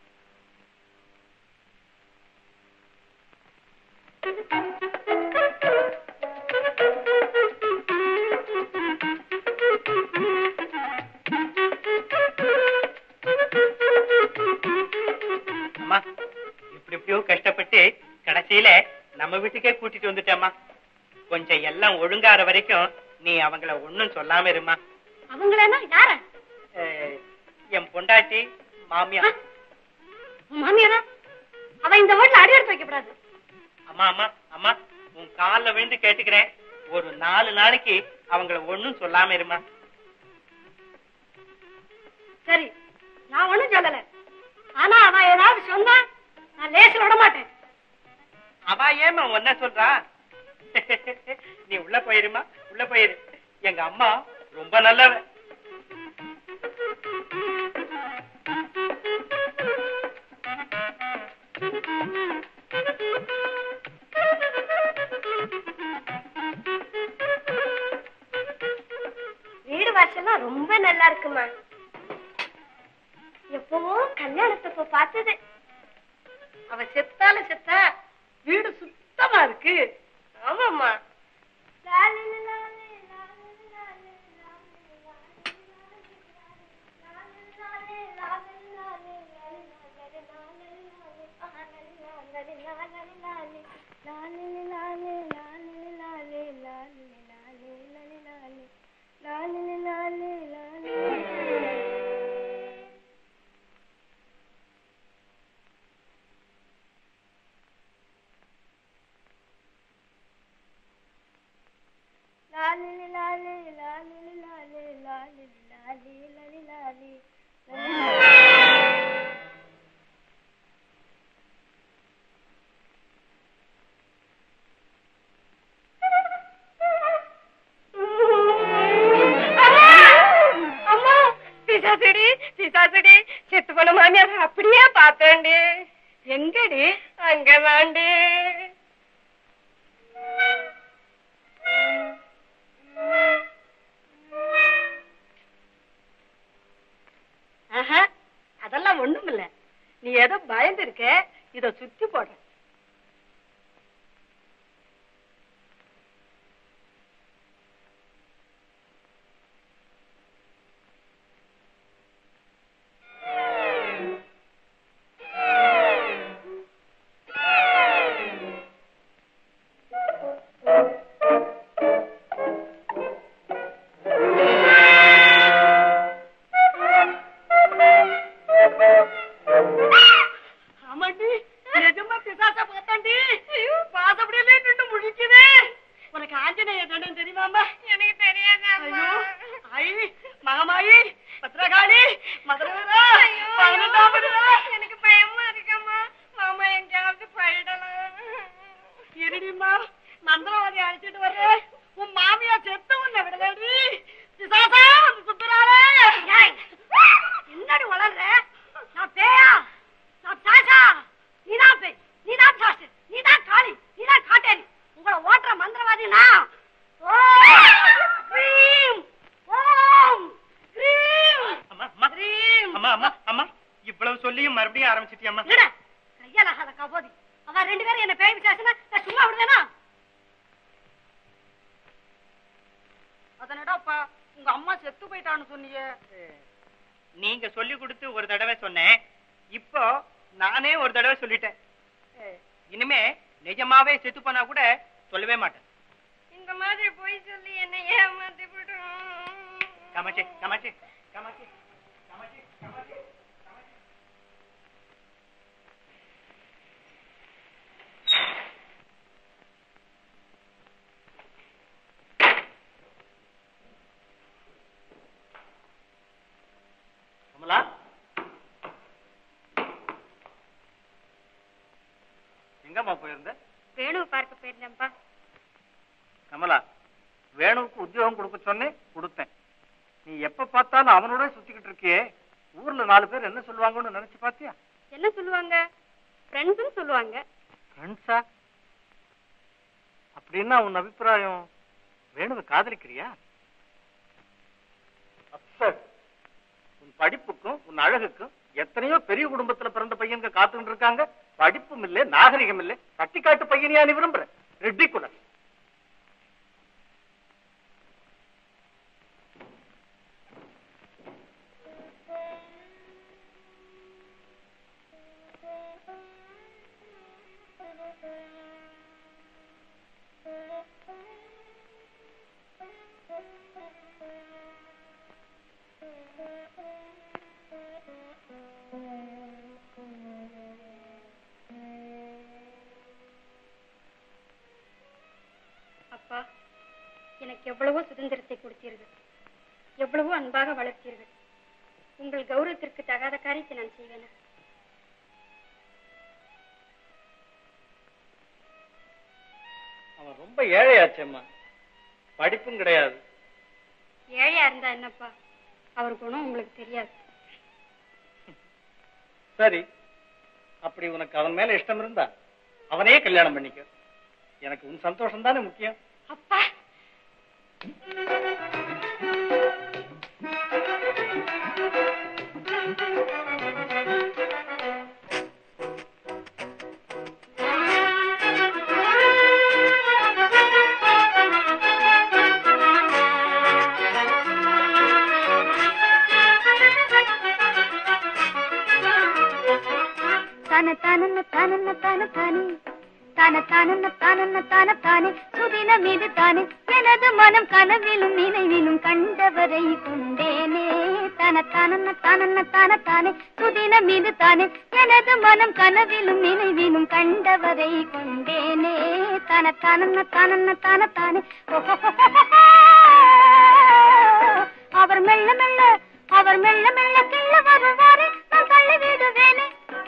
அம்மா இப்படி எப்படியோ கஷ்டப்பட்டு கடைசியில நம்ம வீட்டுக்கே கூட்டிட்டு வந்துட்டேம்மா கொஞ்சம் எல்லாம் ஒழுங்காற வரைக்கும் நீ அவங்கள ஒண்ணும் சொல்லாம இருமா அவங்களேனா யார அஹ், என் பொண்டாட்டி மாமியா உன் மாமியாரா அவ இந்த வீட்டுல அடி எடுத்து வைக்கப்படாது அம்மா அம்மா அம்மா உன் கால்ல விழுந்து கேட்டுக்கிறேன் ஒரு நாலு நாளைக்கு அவங்கள ஒண்ணும் சொல்லாம இருமா சரி நான் ஒண்ணும் சொல்லல ஆனா அவ ஏதாவது சொன்னா நான் லேசில் விட மாட்டேன் அவ ஏமா ஒன்ன சொல்றா நீ உள்ள போயிருமா உள்ள போயிரு எங்க அம்மா ரொம்ப நல்லவ வீடு வாசல்லாம் ரொம்ப நல்லா இருக்குமா எப்பவோ கல்யாணத்தப்ப பார்த்தது அவ செத்தால செத்தா வீடு சுத்தமா இருக்கு ஆமாம்மா அம்மா பிசாசடி பிசாசடி செத்து போன மாமியார் அப்படியே பார்த்தேன்டி எங்கடி அங்கதாண்டி ஆஹா, அதெல்லாம் ஒண்ணும் இல்ல நீ ஏதோ பயந்து இருக்க இத சுத்தி போடுற ஆமாண்டி நிஜமா பிசாசா பார்த்தாண்டி பாசப்படியில நின்று முழிக்குது உனக்கு ஆஞ்சநேய தண்டம் தெரியுமாமா எனக்கு தெரியாது ஐயோ ஐ மகமாயி பத்ரகாளி மதுரவரா பதினெட்டாம் எனக்கு பயமா இருக்கம்மா மாமா எங்கேயாவது போயிடலாம் இருடிம்மா மந்திரவாதி அழைச்சிட்டு வர்றேன் உன் மாமியா செத்து உன்னை விடலடி பிசாசா வந்து சுத்துறாளே என்னடி வளர்ற நான் பேயா நான் சாசா நீதான் பேய் நீதான் சாசு நீதான் காளி நீதான் காட்டேரி உங்களை ஓட்டுற மந்திரவாதி நான் ஓம் க்ரீம் ஓம் க்ரீம் அம்மா அம்மா க்ரீம் அம்மா அம்மா அம்மா இவ்வளவு சொல்லியும் மறுபடியும் ஆரம்பிச்சிட்டியம்மா இல்லடா கையாலாகாத கபோதி அவ ரெண்டு பேரும் என்ன பேய் விசாசனா நான் சும்மா விடுவேனா அதனடாப்பா உங்க அம்மா செத்து போயிட்டான்னு சொன்னீங்க நீங்க சொல்லி கொடுத்து ஒரு தடவை சொன்னேன் இப்போ நானே ஒரு தடவை சொல்லிட்டேன் அஹ், இனிமே நிஜமாவே செத்து போனா கூட சொல்லவே மாட்டேன் இந்த மாதிரி போய் சொல்லி என்ன ஏமாத்தி விடும் காமாட்சி காமாட்சி காமாட்சி காமாட்சி காமாட்சி கமலா எங்கம்மா போயிருந்த வேணுவை பார்க்க போயிருந்தேன்ப்பா கமலா வேணுவுக்கு உத்தியோகம் கொடுக்க சொன்னேன் கொடுத்தேன் நீ எப்ப பார்த்தாலும் அவனோட சுத்திக்கிட்டு இருக்கியே ஊர்ல நாலு பேர் என்ன சொல்லுவாங்கன்னு நினைச்சு பாத்தியா என்ன சொல்லுவாங்க ஃப்ரெண்ட்ஸ்னு சொல்லுவாங்க ஃப்ரெண்ட்ஸா அப்படின்னா உன் அபிப்பிராயம் வேணுவை காதலிக்கிறியா அப்சட் உன் படிப்புக்கும் உன் அழகுக்கும் எத்தனையோ பெரிய குடும்பத்துல பிறந்த பையன்க காத்துக்கிட்டு இருக்காங்க படிப்பும் இல்ல நாகரிகம் இல்ல கட்டிக்காட்டு பையனையா நீ விரும்புற ரெட்டிக்குலர் அப்பா எனக்கு எவ்வளவோ சுதந்திரத்தை கொடுத்தீர்கள் எவ்வளவோ அன்பாக வளர்த்தீர்கள் உங்கள் கௌரவத்திற்கு தகாத காரியத்தை நான் செய்வேனா அவன் ரொம்ப ஏழையாச்சேம்மா படிப்பும் கிடையாது ஏழையா இருந்தா என்னப்பா அவர் குணம் உங்களுக்கு தெரியாது சரி அப்படி உனக்கு அவன் மேல இஷ்டம் இருந்தா அவனே கல்யாணம் பண்ணிக்க எனக்கு உன் சந்தோஷம் தானே முக்கியம் அப்பா தன தனன தனன தன தானே தன தனன தனன தன தானே சுதினம் இது தானே எனது மனம் கனவிலும் நினைவிலும் கண்டவரை கொண்டேனே தன தனன தனன தன தானே சுதினம் இது தானே எனது மனம் கனவிலும் நினைவிலும் கண்டவரை கொண்டேனே தன தனன தனன தன தானே அவர் மெல்ல மெல்ல அவர் மெல்ல மெல்ல கிள்ள வருவாரே நான் தள்ளி விடுவேனே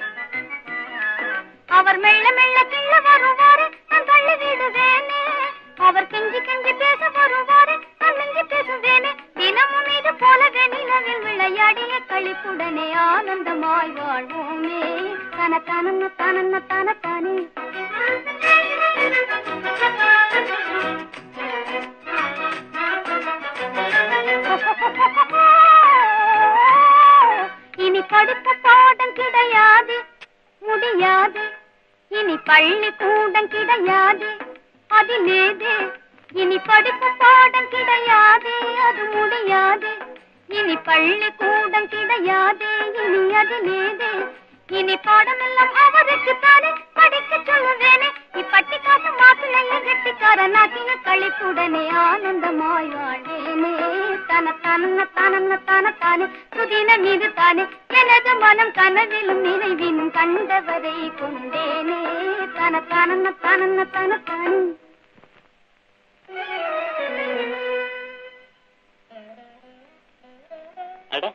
அவர் மெல்ல மெல்ல கிள்ள வருவாரே நான் தள்ளி விடுவேனே அவர் கெஞ்சி கெஞ்சி பேச வருவாரே நான் நெஞ்சி பேசுவேனே தினமும் இது போலவே நிலவில் விளையாடிய களிப்புடனே ஆனந்தமாய் வாழ்வோமே தன தனன தனன தன தானே இனி படிப்பு பாடம் கிடையாது முடியாது இனி பள்ளி கூடம் கிடையாது அதிலேது இனி படிப்பு பாடம் கிடையாது அது முடியாது இனி பள்ளி கூடம் கிடையாது இனி அதிலேது இனி பாடமெல்லாம் அவருக்கு தானே படிக்க சொல்லுவேனே இப்பட்டி காசு மாப்பிள்ளைய கெட்டிக்கார நாட்டின கழிப்புடனே ஆனந்தமாய் வாழ்வேனே தன தனன தனன தன தானே சுதினம் இது தானே எனது மனம் கனவிலும் நினைவிலும் கண்டவரை கொண்டேனே தன தனன தனன தன தானே அட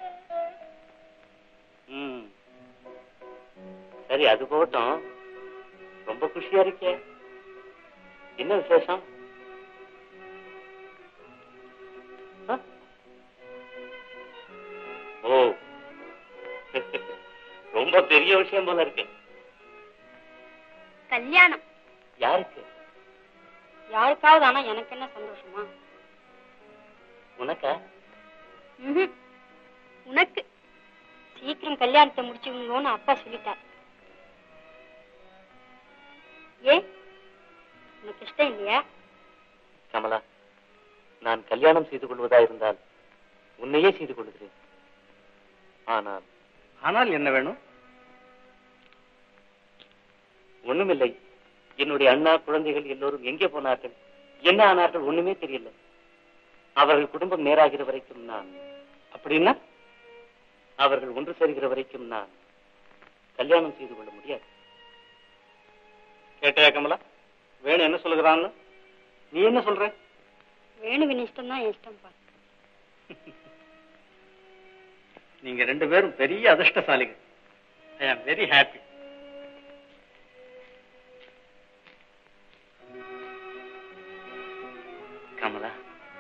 ம் சரி அது போகட்டும் ரொம்ப குஷியா இருக்கே என்ன விசேஷம் ஆ? ஓ ரொம்ப பெரிய விஷயம் போல இருக்கு கல்யாணம் யாருக்கு யாருக்காவது ஆனா எனக்கு என்ன சந்தோஷமா உனக்கா ம்ஹும். உனக்கு சீக்கிரம் கல்யாணத்தை முடிச்சுக்கணும்னு அப்பா சொல்லிட்டார் ஏன் உனக்கு இஷ்டம் இல்லையா கமலா நான் கல்யாணம் செய்து கொள்வதா இருந்தால் உன்னையே செய்து கொள்கிறேன் ஆனால் ஆனால் என்ன வேணும் ஒண்ணுமில்லை என்னுடைய அண்ணா குழந்தைகள் எல்லோரும் எங்கே போனார்கள் என்ன ஆனார்கள் ஒண்ணுமே தெரியல அவர்கள் குடும்பம் நேராகிற வரைக்கும் நான் அப்படின்னா அவர்கள் ஒன்று சேர்கிற வரைக்கும் நான் கல்யாணம் செய்து கொள்ள முடியாது கேட்டையா கமலா வேணும் என்ன சொல்லுகிறான்னு நீ என்ன சொல்ற வேணுவின் இஷ்டம் தான் இஷ்டம்ப்பா நீங்க ரெண்டு பேரும் பெரிய அதிர்ஷ்டசாலிகள் ஐ ஆம் வெரி ஹாப்பி கமலா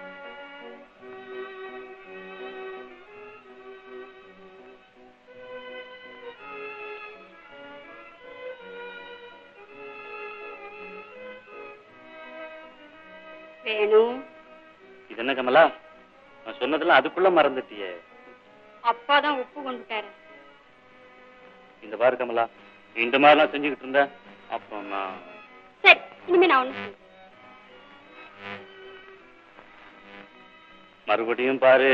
வேணும் இது என்ன கமலா நான் சொன்னதெல்லாம் அதுக்குள்ள மறந்துட்டியே அப்பா தான் உப்பு கொண்டுட்டாரு இந்த பாரு கமலா நீ இந்த மாதிரிலாம் செஞ்சுக்கிட்டு இருந்த அப்புறம் நான் சரி இனிமே நான் ஒண்ணு மறுபடியும் பாரு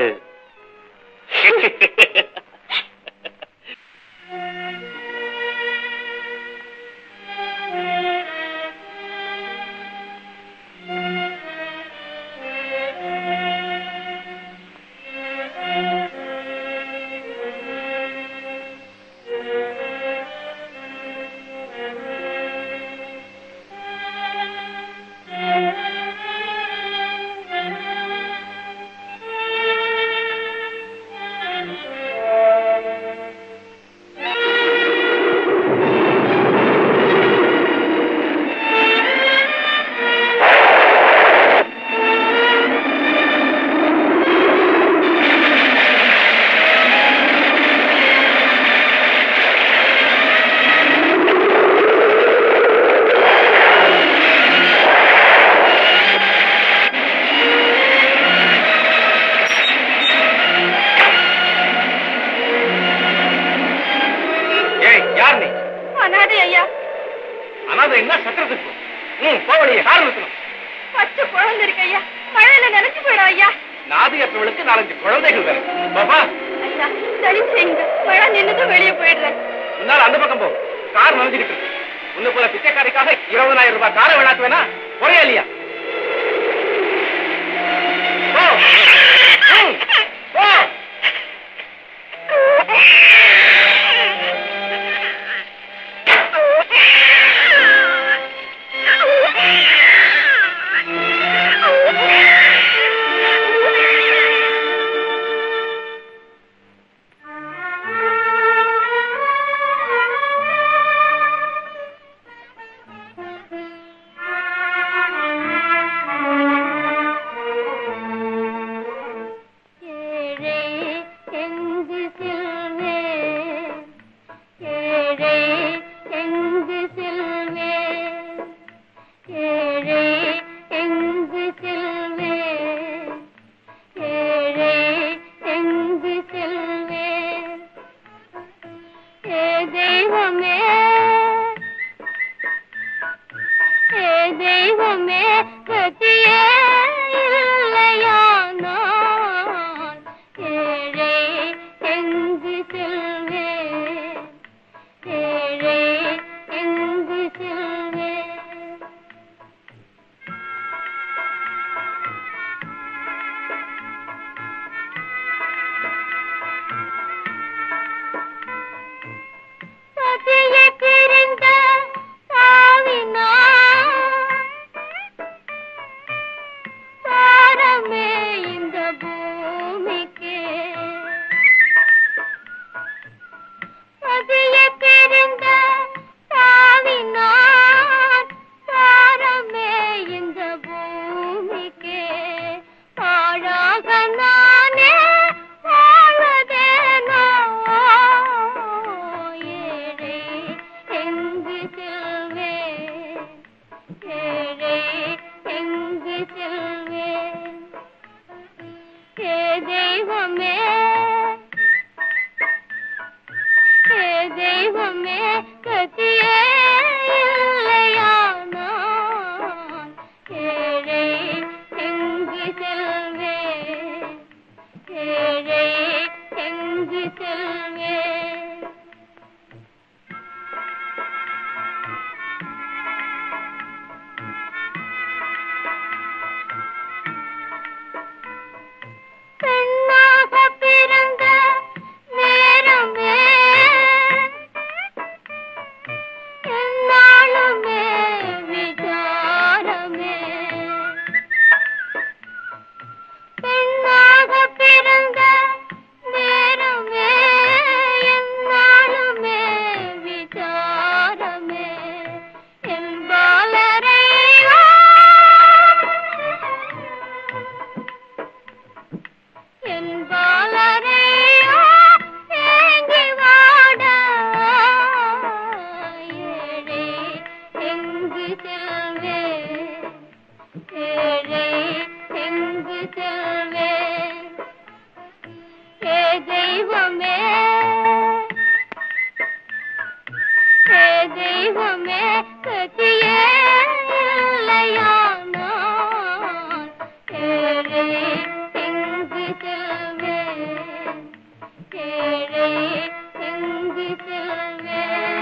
ஏய் யார் நீ அனாதை ஐயா அனாதை என்ன சக்கரத்துக்கு ம் போவழியே கார் நிறுத்தணும் பச்சை குழந்தை இருக்கு ஐயா மழையில நினைச்சு போயிடும் ஐயா நாதியற்றவளுக்கு நாலஞ்சு குழந்தைகள் வேணும் பாப்பா ஐயா சரி செய்யுங்க மழை நின்னுட்டு வெளியே போயிடுறேன் முன்னால் அந்த பக்கம் போ கார் நனைஞ்சுக்கிட்டு இருக்கு உன்னை போல பிச்சைக்காரிக்காக இருபதனாயிரம் ரூபாய் காரை வேணாத்து வேணா குறையா இல்லையா போ. ம், போ. ஏழை எங்கு செல்வேன் ஏழை எங்கு செல்வேன் ஏழை எங்கு செல்வேன் ஏழை எங்கு செல்வேன் ஏ தெய்வமே ஏ தெய்வமே கத்தியே இல்லையா நான் ஏழை எங்கு செல்வேன் ஏழை எங்கு செல்வேன் சதியை பிரிந்த சாவினான் எங்கு செல்வேன் ஏழை எங்கு செல்வேன் ஏ தெய்வமே ஏ தெய்வமே கத்தியே இல்லையானால் ஏழை எங்கு செல்வேன் ஏழை எங்கு செல்வேன்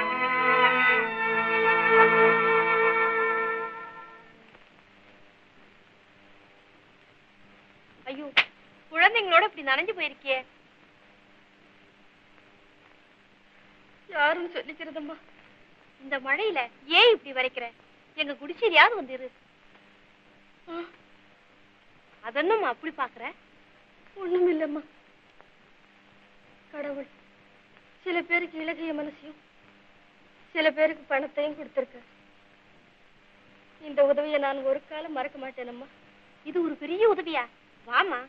ஐயோ குழந்தைங்களோட இப்படி நனைஞ்சு போயிருக்கியே யாரும் சொல்லிக்கிறதம்மா இந்த மழையில ஏன் இப்படி வரைக்கிற எங்க குடிசையிலையாவது வந்து இரு அதென்னம்மா அப்படி பாக்குற ஒண்ணும் இல்லம்மா கடவுள் சில பேருக்கு இலகிய மனசையும் சில பேருக்கு பணத்தையும் கொடுத்திருக்க இந்த உதவியை நான் ஒரு காலம் மறக்க மாட்டேனம்மா இது ஒரு பெரிய உதவியா வாமா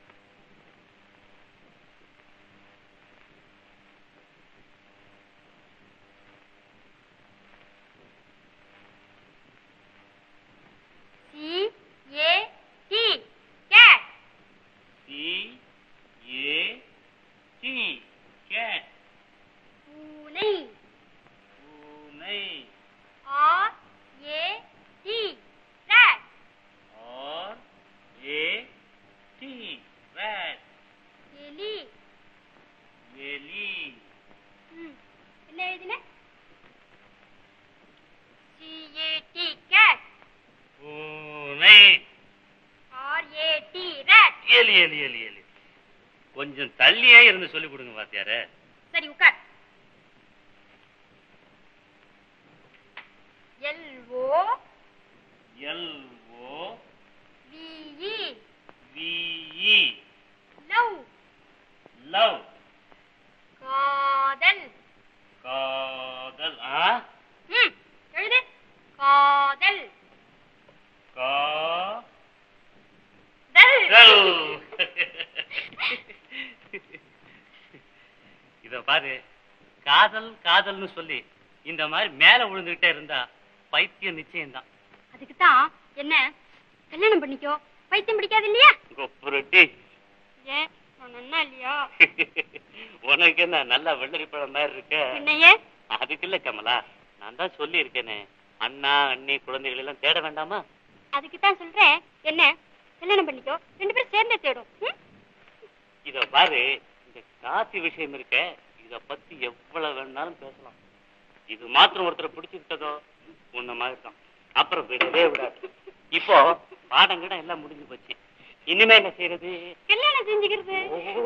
C A T cat C A T cat பூனை பூனை R A T rat R A T rat எலி எலி ம் என்ன எழுதின சி ஏ டி கேட் பூனை ஆர் ஏ டி ராட் எலி எலி எலி எலி கொஞ்சம் தள்ளியே இருந்து சொல்லி கொடுங்க வாத்தியாரே சரி உட்கார் L O L O V E V E love love காதல் காதல் ஆ ம் எழுது காதல் கா தல் கல். இத பாரு காதல் காதல்னு சொல்லி இந்த மாதிரி மேல விழுந்துகிட்டே இருந்தா பைத்தியம் நிச்சயம்தான் அதுக்கு தான் என்ன கல்யாணம் பண்ணிக்கோ பைத்தியம் பிடிக்காது இல்லையா கொப்புரட்டி ஏன் நான் நன்னா இல்லையா உனக்கு என்ன நல்லா வெள்ளரி பழம் மாதிரி இருக்க என்னையே அதுக்கு இல்ல கமலா நான் தான் சொல்லி இருக்கேனே அண்ணா அண்ணி குழந்தைகள் எல்லாம் தேட வேண்டாமா அதுக்கு தான் சொல்றேன் என்ன கல்யாணம் பண்ணிக்கோ ரெண்டு பேரும் சேர்ந்தே தேடும் ம்? இத பாரு இந்த காசி விஷயம் இருக்க இத பத்தி எவ்வளவு வேணாலும் பேசலாம் இது மாத்திரம் ஒருத்தரை பிடிச்சுக்கிட்டதோ உன்ன மாதிரி தான் அப்புறம் விடவே விடாது இப்போ பாடம் கிடம் எல்லாம் முடிஞ்சு போச்சு இனிமே என்ன செய்யறது கல்யாணம் செஞ்சுக்கிறது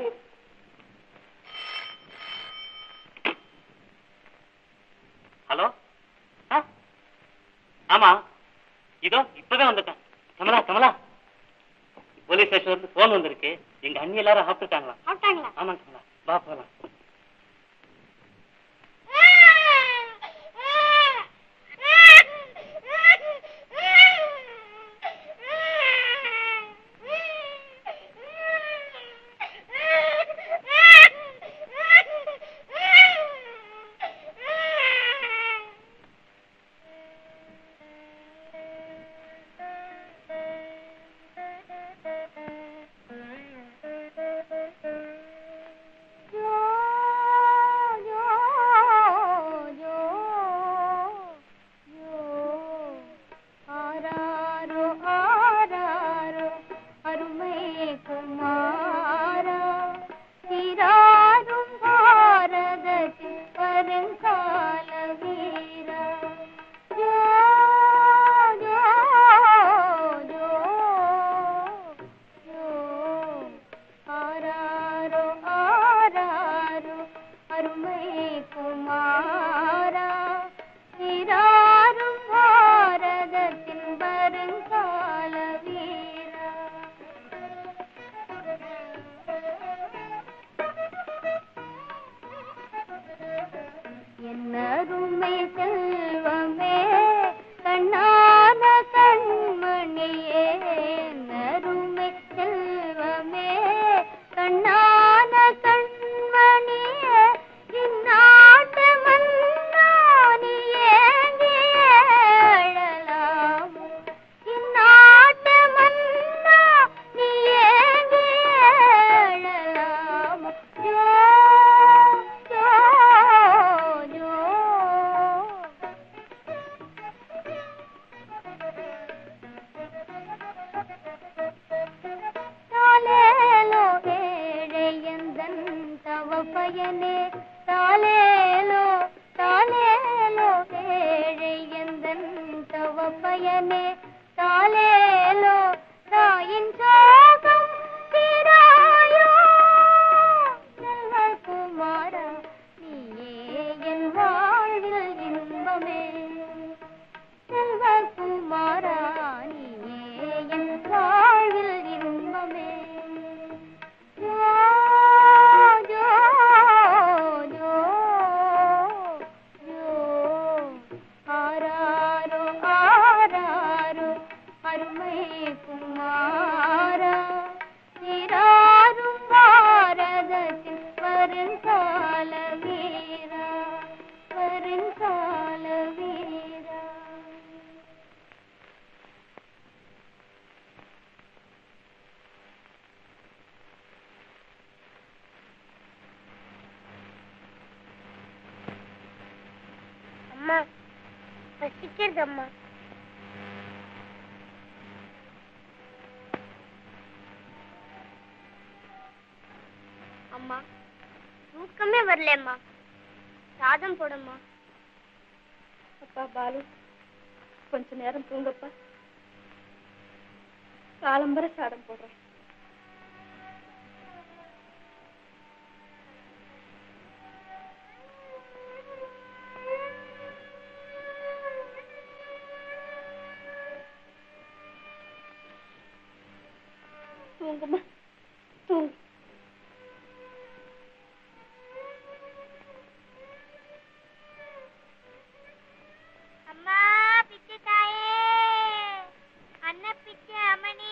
ஹலோ ஆ? ஆமா இதோ இப்பதான் வந்துட்டேன் கமலா கமலா போலீஸ் ஸ்டேஷன்ல இருந்து போன் வந்திருக்கு எங்க அண்ணி எல்லாரும் சாப்பிட்டுட்டாங்களா சாப்பிட்டாங்களா ஆமா கமலா வா போலாம் ஆ பயனே தாலேலோ தாலேலோ ஏழை எந்தன் தவ பயனே தாலேலோ தாயின் சோகம் தீராயோ செல்வகுமாரா நீயே என் வாழ்வில் இன்பமே செல்வகுமாரா நீயே என் வாழ்வில் இன்பமே ஜோ ஜோ ஜோ ஜோ ஆராரோ ஆராரோ அருமை குமாரா நீராறும் பாரதத்தின் வருங்கால வீரா வருங்கால வீரா அம்மா பசிக்கிறது அம்மா அம்மா தூக்கமே வரலம்மா சாதம் போடும்மா அப்பா பாலு கொஞ்ச நேரம் தூங்கப்பா காலம்பர சாதம் போடுறேன் தூங்குமா தூங்கு அம்மா பிச்சை தாயே அண்ண பிச்சை அம்மணி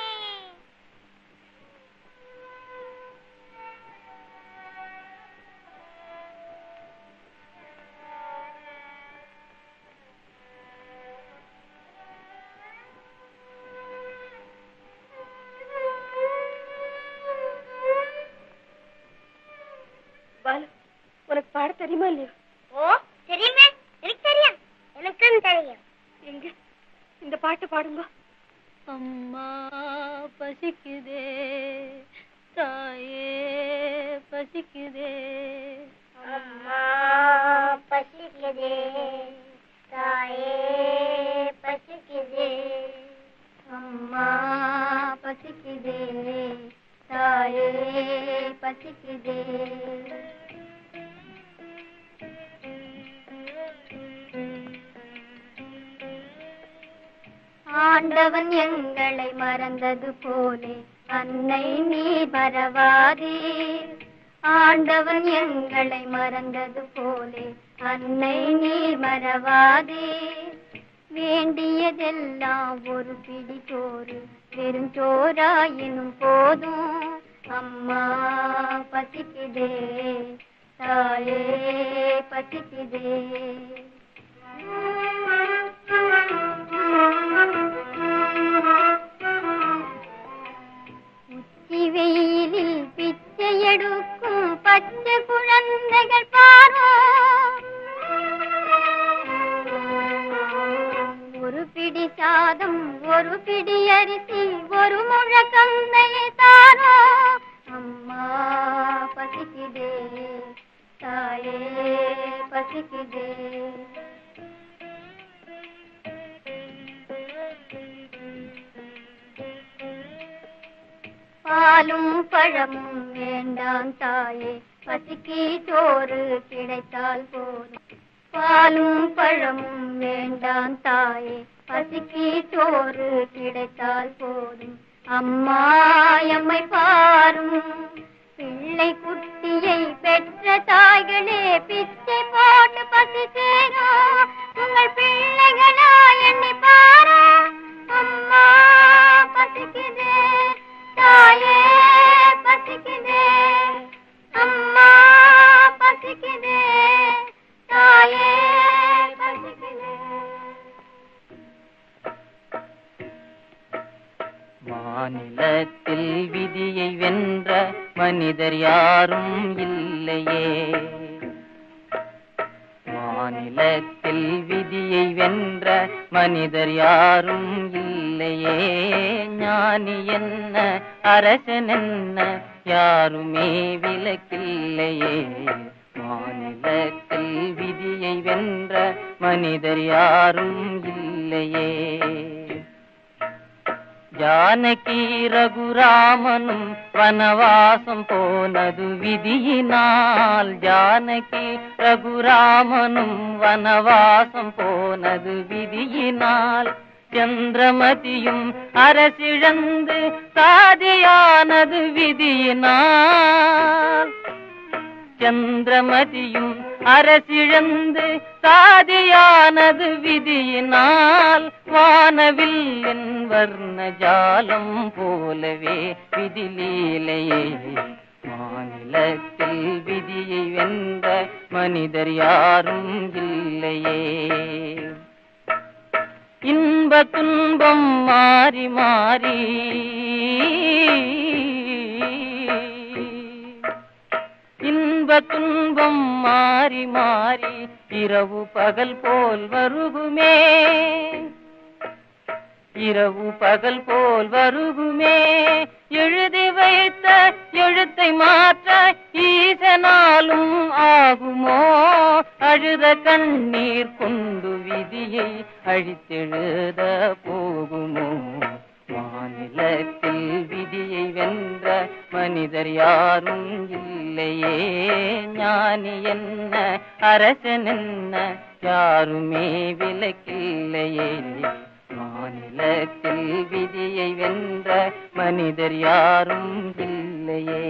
பாலு உனக்கு பாட தெரியுமா இல்லையா ஓ தெரியுமே எனக்கு தெரியும் எனக்கும் தெரியும் எங்க இந்த பாட்டு பாடுங்க அம்மா பசிக்குதே தாயே பசிக்குதே அம்மா பசிக்குதே தாயே பசிக்குதே அம்மா பசிக்குதே தாயே பசிக்குதே ஆண்டவன் எங்களை மறந்தது போலே அன்னை நீ மறவாதே ஆண்டவன் எங்களை மறந்தது போலே அன்னை நீ மறவாதே வேண்டியதெல்லாம் ஒரு பிடி சோறு பெருஞ்சோறாயினும் போதும் அம்மா பசிக்குதே தாயே பசிக்குதே உச்சி வெயிலில் பிச்சை எடுக்கும் பச்சை குழந்தைகள் பாரோ ஒரு பிடி சாதம் ஒரு பிடி அரிசி ஒரு முழ கந்தையை தாரோ அம்மா பசிக்குதே தாயே பசிக்குதே பாலும் பழமும் வேண்டாம் தாயே பசிக்கு சோறு கிடைத்தால் போதும் பாலும் பழமும் வேண்டாம் தாயே பசிக்கு சோறு கிடைத்தால் போதும் அம்மா எம்மை பாரும் பிள்ளை குட்டியை பெற்ற தாய்களே பிச்சை போட்டு பசி சேரும் உங்கள் பிள்ளைகளா எண்ணி பாரு அம்மா பசிக்குதே தாயே பசிக்குதே அம்மா பசிக்குதே தாயே பசிக்குதே மாநிலத்தில் விதியை வென்ற மனிதர் யாரும் இல்லையே மாநிலத்தில் விதியை வென்ற மனிதர் யாரும் இல்லை விதியில்லையே ஞானி என்ன அரசன் என்ன யாருமே விலக்கில்லையே மாநிலத்தில் விதியை வென்ற மனிதர் யாரும் இல்லையே ஜானகி ரகுராமனும் வனவாசம் போனது விதியினால் ஜானகி ரகுராமனும் வனவாசம் போனது விதியினால் சந்திரமதியும் அரசிழந்து சாதியானது விதியினால் சந்திரமதியும் அரசிழந்து சாதியானது விதியினால் வானவில்லின் வர்ண ஜாலம் போலவே விதிலீலையே மாநிலத்தில் விதியை வென்ற மனிதர் யாரும் இல்லையே இன்ப துன்பம் மாறி மாறி இன்ப துன்பம் மாறி மாறி இரவு பகல் போல் வருகுமே இரவு பகல் போல் வருகுமே எழுதி வைத்த எழுத்தை மாற்ற ஈசனாலும் ஆகுமோ அழுத கண்ணீர் கொண்டு விதியை அழித்தெழுத போகுமோ மாநிலத்தில் விதியை வென்ற மனிதர் யாரும் இல்லையே ஞானி என்ன அரசன் என்ன யாருமே விலக்கில்லையே மாநிலத்தில் விதியை வென்ற மனிதர் யாரும் இல்லையே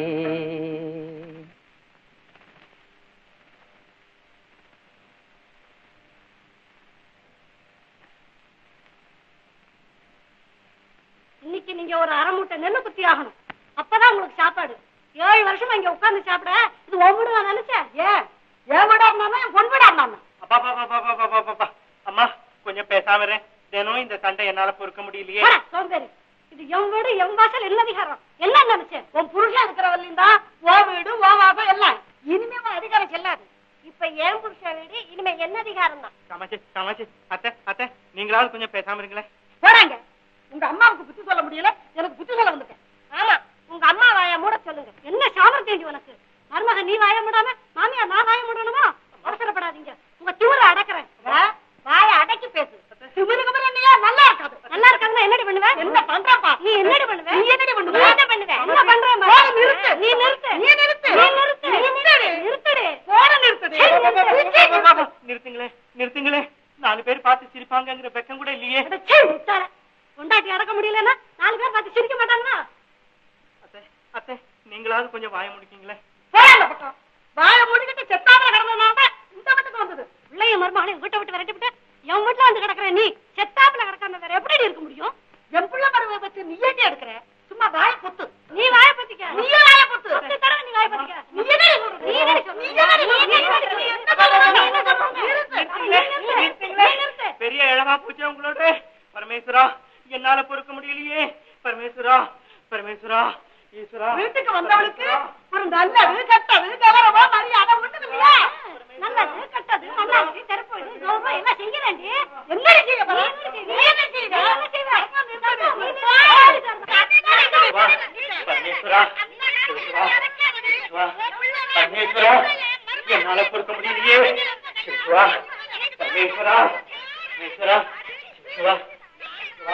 இன்னைக்கு நீங்க ஒரு அரை மூட்டை நெல்லு குத்தி ஆகணும் அப்பதான் உங்களுக்கு சாப்பாடு ஏழு வருஷமா இங்க உட்கார்ந்து சாப்பிட இது ஒவ்வொரு நான் நினைச்சேன் ஏன் என் வீடா இருந்தாலும் என் பொன் வீடா இருந்தாலும் அப்பா அப்பா, அப்பா, அப்பா, அப்பா, அப்பா, அப்பா. அம்மா கொஞ்சம் பேசாம இரு. தினம் இந்த சண்டை என்னால பொறுக்க முடியலையே போடா, சோம்பேறி இது என் வீடு என் வாசல் என்ன அதிகாரம் என்ன நினைச்சேன் உன் புருஷன் இருக்கிற வரலையும் தான் ஓ வீடு ஓ வாசல் எல்லாம் இனிமே உன் அதிகாரம் செல்லாது இப்ப ஏன் புருஷன் வீடு இனிமே என்ன அதிகாரம் தான் காமாட்சி காமாட்சி அத்தை அத்தை நீங்களாவது கொஞ்சம் பேசாம இருங்களேன் போறாங்க உங்க அம்மாவுக்கு புத்தி சொல்ல முடியல எனக்கு புத்தி சொல்ல வந்துட்டேன் ஆமா உங்க அம்மா வாய மூட சொல்லுங்க என்ன சாமர்த்தியம் உனக்கு மருமக நீ வாய மூடாம மாமியார் நான் வாய மூடணுமா அவசரப்படாதீங்க உங்க திமிர அடக்குறேன் வா- வாய அடக்கி பேசு திமிரு கமிரு என்னையா நல்லா இருக்காது நல்லா இருக்காங்கன்னா என்னடி பண்ணுவ என்ன பண்றப்பா நீ என்னடி பண்ணுவ நீ என்னடி பண்ணுவ நீ என்ன பண்ணுவ என்ன பண்றேன் போட நிறுத்து நீ நிறுத்து நீ நிறுத்து நீ நிறுத்து நீ நிறுத்து நிறுத்துடி போட நிறுத்துடி நிறுத்துங்களே நிறுத்துங்களே நாலு பேர் பார்த்து சிரிப்பாங்கங்கிற வெக்கம் கூட இல்லையே கொண்டாட்டி அடக்க முடியலன்னா நாலு பேர் பார்த்து சிரிக்க மாட்டாங்களா அத்தை அத்தை நீங்களாவது கொஞ்சம் வாய முடிக்கீங்களே போறாங்க பக்கம் வாய மூடிக்கிட்டு செத்தாமல கிடந்தனால இந்த வீட்டுக்கு வந்தது பிள்ளைய மருமகளையும் வீட்டை விட்டு விரட்டி விட்டு என் வீட்டுல வந்து கிடக்குற நீ செத்தாப்புல கிடக்காம வேற எப்படி இருக்க முடியும் என் பிள்ளை மருமக பத்தி நீ ஏண்டி எடுக்கிற சும்மா வாய பொத்து நீ வாய பத்திக்க நீ வாய பொத்து பத்து தடவை நீ வாய பத்திக்க நீ என்னடி சொல்ற? நீ என்னடி சொல்ற? நீ என்னடி சொல்ற? நீ என்னடி சொல்ற? நீ என்ன சொல்ற? நீ என்ன சொல்ற? நிறுத்து. நிறுத்துங்களே, நீ நிறுத்து. நிறுத்துங்களே. நீ நிறுத்து. பெரிய இழவா போச்சு உங்களோட பரமேஸ்வரா என்னால பொறுக்க முடியலையே பரமேஸ்வரா பரமேஸ்வரா ஈஸ்வரா வீட்டுக்கு வந்தவளுக்கு ஒரு நல்லது கெட்டது கௌரவம் மரியாதை ஒண்ணும் இல்லையா நல்லது கெட்டது மண்ணாடி செருப்பு கௌரவம் எல்லாம் செய்யறேன்டி என்னடி செய்ய போற? நீ என்ன செய்வ? நீ என்ன செய்வ? வா, பரமேஸ்வரா ஈஸ்வரா, ஈஸ்வரா, பரமேஸ்வரா என்னால பொறுக்க முடியலையே ஈஸ்வரா, பரமேஸ்வரா ஈஸ்வரா, ஈஸ்வரா, ஈஸ்வரா.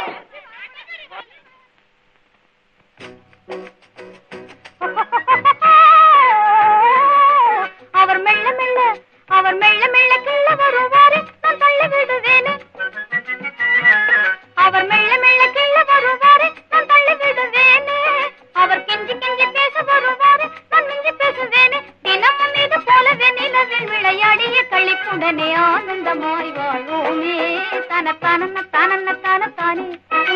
அவர் மெல்ல மெல்ல அவர் மெல்ல மெல்ல கிள்ள வருவாரு நான் தள்ளி விடுவேனே அவர் மெல்ல மெல்ல கிள்ள வருவாரு நான் தள்ளி விடுவேனே அவர் கெஞ்சி கெஞ்சி பேச வருவாரு நான் மிஞ்சி பேசுவேனே தினமும் இது போலவே நிலவில் விளையாடிய களிப்புடனே ஆனந்தமாய் வாழ்வோமே தன தனன தனன தன தானே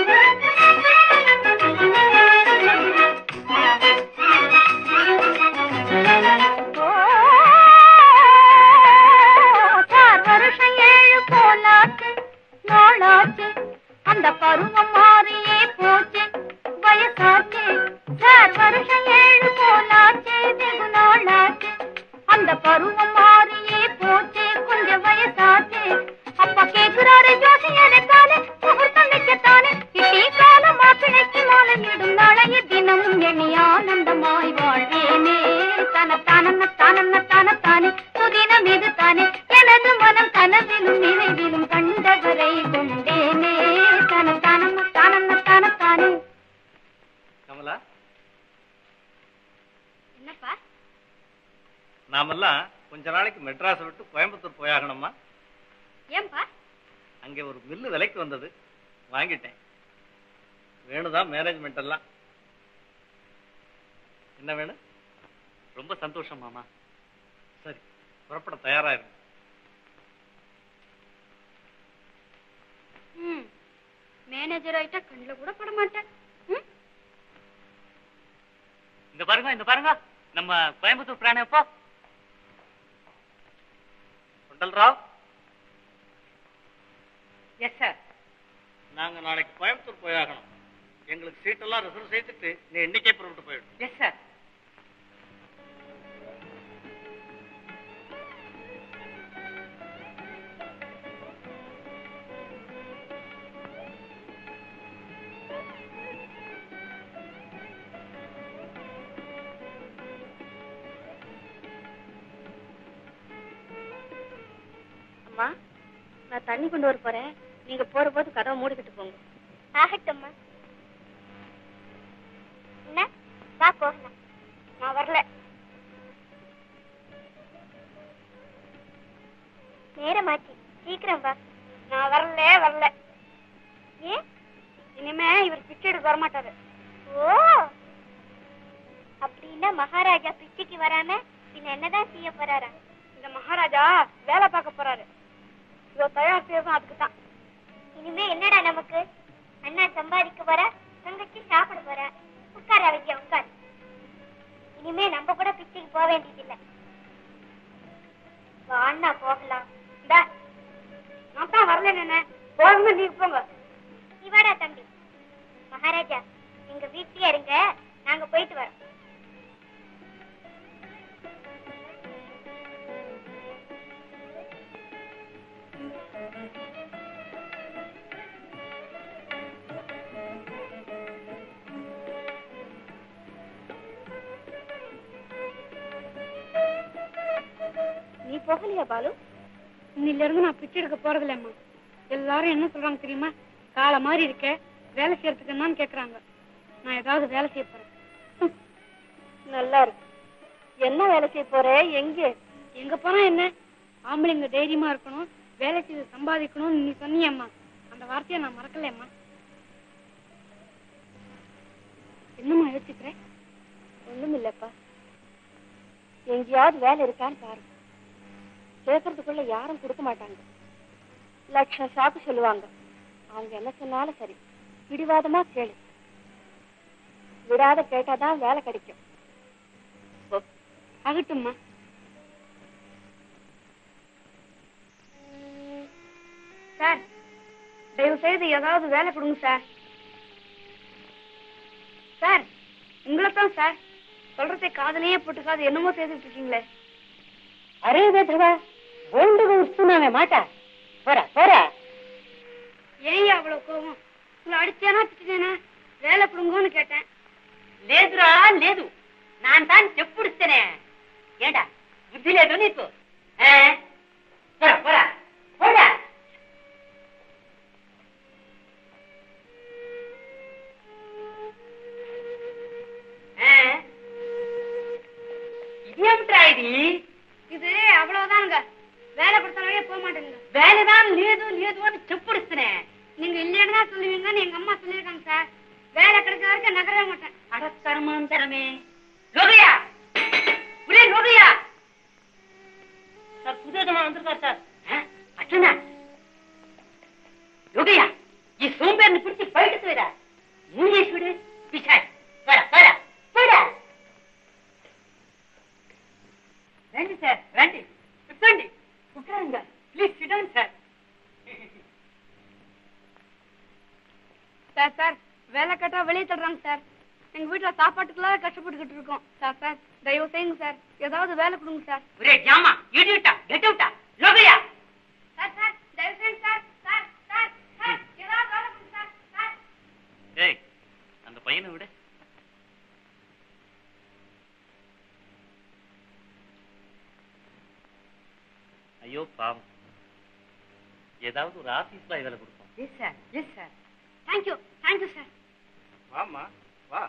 சார் வருஷம் ஏழு போலாச்சு நாளாச்சு அந்த பருவம் மாறியே போச்சு வயசாச்சு சார் வருஷம் ஏழு போலாச்சு வெகு நாளாச்சு அந்த பருவம் மாறியே போச்சு கொஞ்சம் வயசாச்சு அப்பா கேக்குறாரு ஜோசியனை தானே முகூர்த்தம் வைக்கத்தானே கிட்டி நாமெல்லாம் கொஞ்ச நாளைக்கு மெட்ராஸை விட்டு கோயம்புத்தூர் போயாகணுமா ஏன்பா அங்கே ஒரு மில்லு விலைக்கு வந்தது வாங்கிட்டேன் வேணுதான் மேனேஜ்மெண்ட் எல்லாம் என்ன வேணும் ரொம்ப சந்தோஷம் மாமா சரி புறப்பட தயாரா இருக்கு ம் மேனேஜர் ஆயிட்டா கண்ணில் கூட பட மாட்டேன் ம் இந்த பாருங்க இந்த பாருங்க நம்ம கோயம்புத்தூர் பிராணம் எப்போ குண்டல்ராவ் எஸ் சார் நாங்க நாளைக்கு கோயம்புத்தூர் போயாகணும் எங்களுக்கு சீட்டெல்லாம் ரிசர்வ் செய்துட்டு நீ இன்னைக்கே புறப்பட்டு போயிடும் எஸ் சார் அம்மா நான் தண்ணி கொண்டு வர போறேன் நீங்க போற போது கதவை மூடிக்கிட்டு போங்க ஆகட்டும்மா என்ன வா போகலாம் நான் வரல நேரமாச்சு சீக்கிரம் வா நான் வரல வரல ஏன் இனிமே இவர் பிச்சை எடுக்க வரமாட்டாரு ஓ அப்படின்னா மகாராஜா பிச்சைக்கு வராம பின்ன என்னதான் செய்ய போறாரா இந்த மகாராஜா வேலை பார்க்க போறாரு இதோ தயார் செய்யறதும் அதுக்கு தான் இனிமே என்னடா நமக்கு அண்ணா சம்பாதிக்க போற தங்கச்சி சாப்பிட போற உட்கார வைக்க உட்கார் இனிமே நம்ம கூட பிச்சைக்கு போக வேண்டியதில்லை வா அண்ணா போகலாம் இந்தா நான் தான் வரல என்ன போகுங்க நீங்க போங்க நீ வாடா தம்பி மகாராஜா நீங்க வீட்லயே இருங்க நாங்க போயிட்டு வரோம் நீ போகலையா பாலு இன்னில இருந்து நான் பிச்சை எடுக்க போறது இல்லம்மா எல்லாரும் என்ன சொல்றாங்க தெரியுமா காலை மாதிரி இருக்க வேலை செய்யறதுக்கு என்னன்னு கேக்குறாங்க நான் ஏதாவது வேலை செய்ய போறேன் நல்லா இருக்கு என்ன வேலை செய்ய போற எங்க எங்க போனா என்ன ஆம்பளைங்க தைரியமா இருக்கணும் வேலை செய்து சம்பாதிக்கணும்னு நீ சொன்னியம்மா அந்த வார்த்தையை நான் மறக்கலையம்மா என்னம்மா யோசிக்கிறேன் ஒண்ணும் இல்லப்பா எங்கேயாவது வேலை இருக்கான்னு பாரு கேட்கறதுக்குள்ள யாரும் கொடுக்க மாட்டாங்க லட்சம் சாக்கு சொல்லுவாங்க அவங்க என்ன சொன்னாலும் சரி பிடிவாதமா கேளு விடாத கேட்டாதான் வேலை கிடைக்கும் ஆகட்டும்மா சார் தயவு செய்து ஏதாவது வேலை கொடுங்க சார் சார் உங்களை தான் சார் சொல்றதை காதலையே போட்டுக்காது என்னமோ செய்துட்டு இருக்கீங்களே అరే వెధవా బోల్డ్గా వస్తున్నావే మాట పోరా పోరా ஏன் அவ்வளவு கோவம் உங்களை அடிச்சேனா திட்டேனா வேலை கொடுங்கன்னு கேட்டேன் లేదురా లేదు నాన్ తాను చెప్పుడిస్తేనే ఏంటా బుద్ధి లేదు నీకు ఆ? పోరా పోరా పోరా ఆ? ఇదేమిట్రా ఇది இது அவ்வளவுதானுங்க வேலை கொடுத்தாலே போக மாட்டேங்குங்க వేలదాన్ లేదు లేదు అని చెప్పుడిస్తేనే நீங்க இல்லைன்னு தான் சொல்லுவீங்கன்னு எங்க அம்மா சொல்லியிருக்காங்க சார் வேலை கிடைக்க வரைக்கும் நகரவே மாட்டேன் அட கர்மாந்தரமே லோகையா ஒரே லோகையா சார் புதுவிதமா வந்திருக்கார் சார் அச்சனா லோகையா ఈ సోంబేరిని పిలిచి బయటకు వేరా మూయేశ్వడు పిశాచ్ పోరా పోరా పోరా రండి సార్ రండి కూర్చోండి కూర్చోండి please sit down sir sir sir வேலை கேட்டா வெளியே தள்ளுறாங்க சார் எங்க வீட்டுல சாப்பாட்டுக்குலாம் கஷ்டப்பட்டுக்கிட்டு இருக்கோம் சார் சார் தயவு செய்யுங்க சார் ஏதாவது வேலை கொடுங்க சார் ఒరే జామా ఇడియటా గెట్ అవుటా లోగయ్యా சார் சார் தயவு செய்யுங்க சார் சார் சார் சார் ஏதாவது வேலை கொடுங்க சார் சார் ஏய் அந்த பையனை விட ஐயோ பாவம் ஏதாவது ஒரு ஆபீஸ்ல வேலை கொடுப்போம் yes sir yes sir thank you thank you sir வாம்மா வா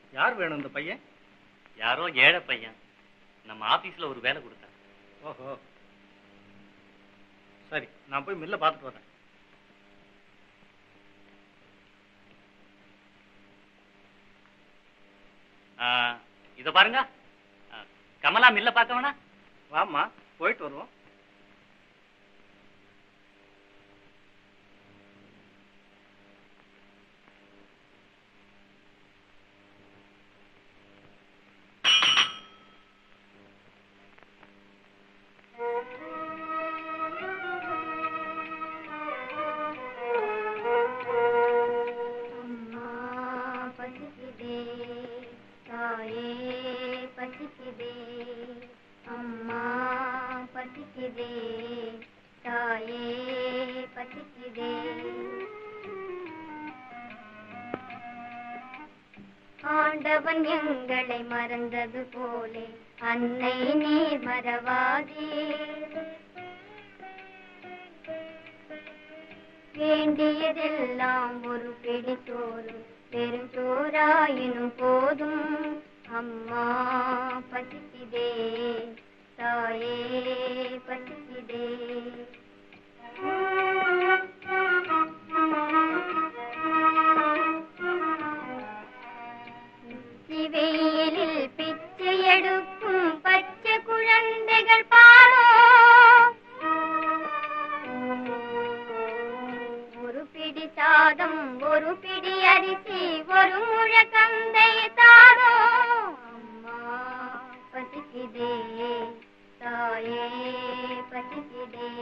யார் வேணும் இந்த பையன் யாரோ ஏழை பையன் நம்ம ஆபீஸ்ல ஒரு வேலை கொடுத்தார் ஓஹோ சரி நான் போய் மில்ல பார்த்துட்டு வரேன் இத பாருங்க ஆ, கமலா மில்ல பார்க்க வேணா வாம்மா போயிட்டு வருவோம் ಅಮ್ಮ ಪಸಿಸಿದೆ ತಾಯೇ ಪಸಿಸಿದೆ ಅಮ್ಮ ಪಸಿಸಿದೆ ತಾಯೇ ಪಸಿಸಿದೆ ஆண்டவன் எங்களை மறந்தது போலே அன்னை நீர் மறவாதே வேண்டியதெல்லாம் ஒரு பிடி சோறு பெருஞ்சோறாயினும் போதும் அம்மா பசிக்குதே தாயே பசிக்குதே வெயிலில் பிச்சை எடுக்கும் பச்சை குழந்தைகள் பாரோ ஒரு பிடி சாதம் ஒரு பிடி அரிசி ஒரு முழ கந்தை தாரோ அம்மா பசிக்குதே தாயே பசிக்குதே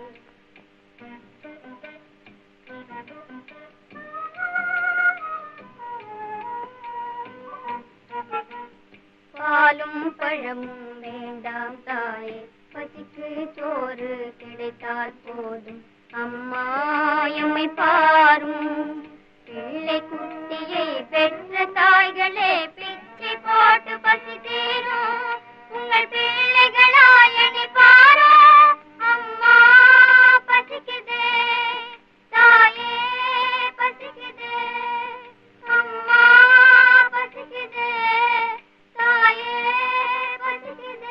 பாலும் பழமும் வேண்டாம் தாயே பசிக்கு சோறு கிடைத்தால் போதும் அம்மா எம்மை பாரும் பிள்ளை குட்டியை பெற்ற தாய்களே பிச்சை போட்டு பசி தீரும் உங்கள் பிள்ளைகளாயனை பாரோ அம்மா பசிக்குதே தாயே பசிக்குதே அம்மா பசிக்குதே தாயே பசிக்குதே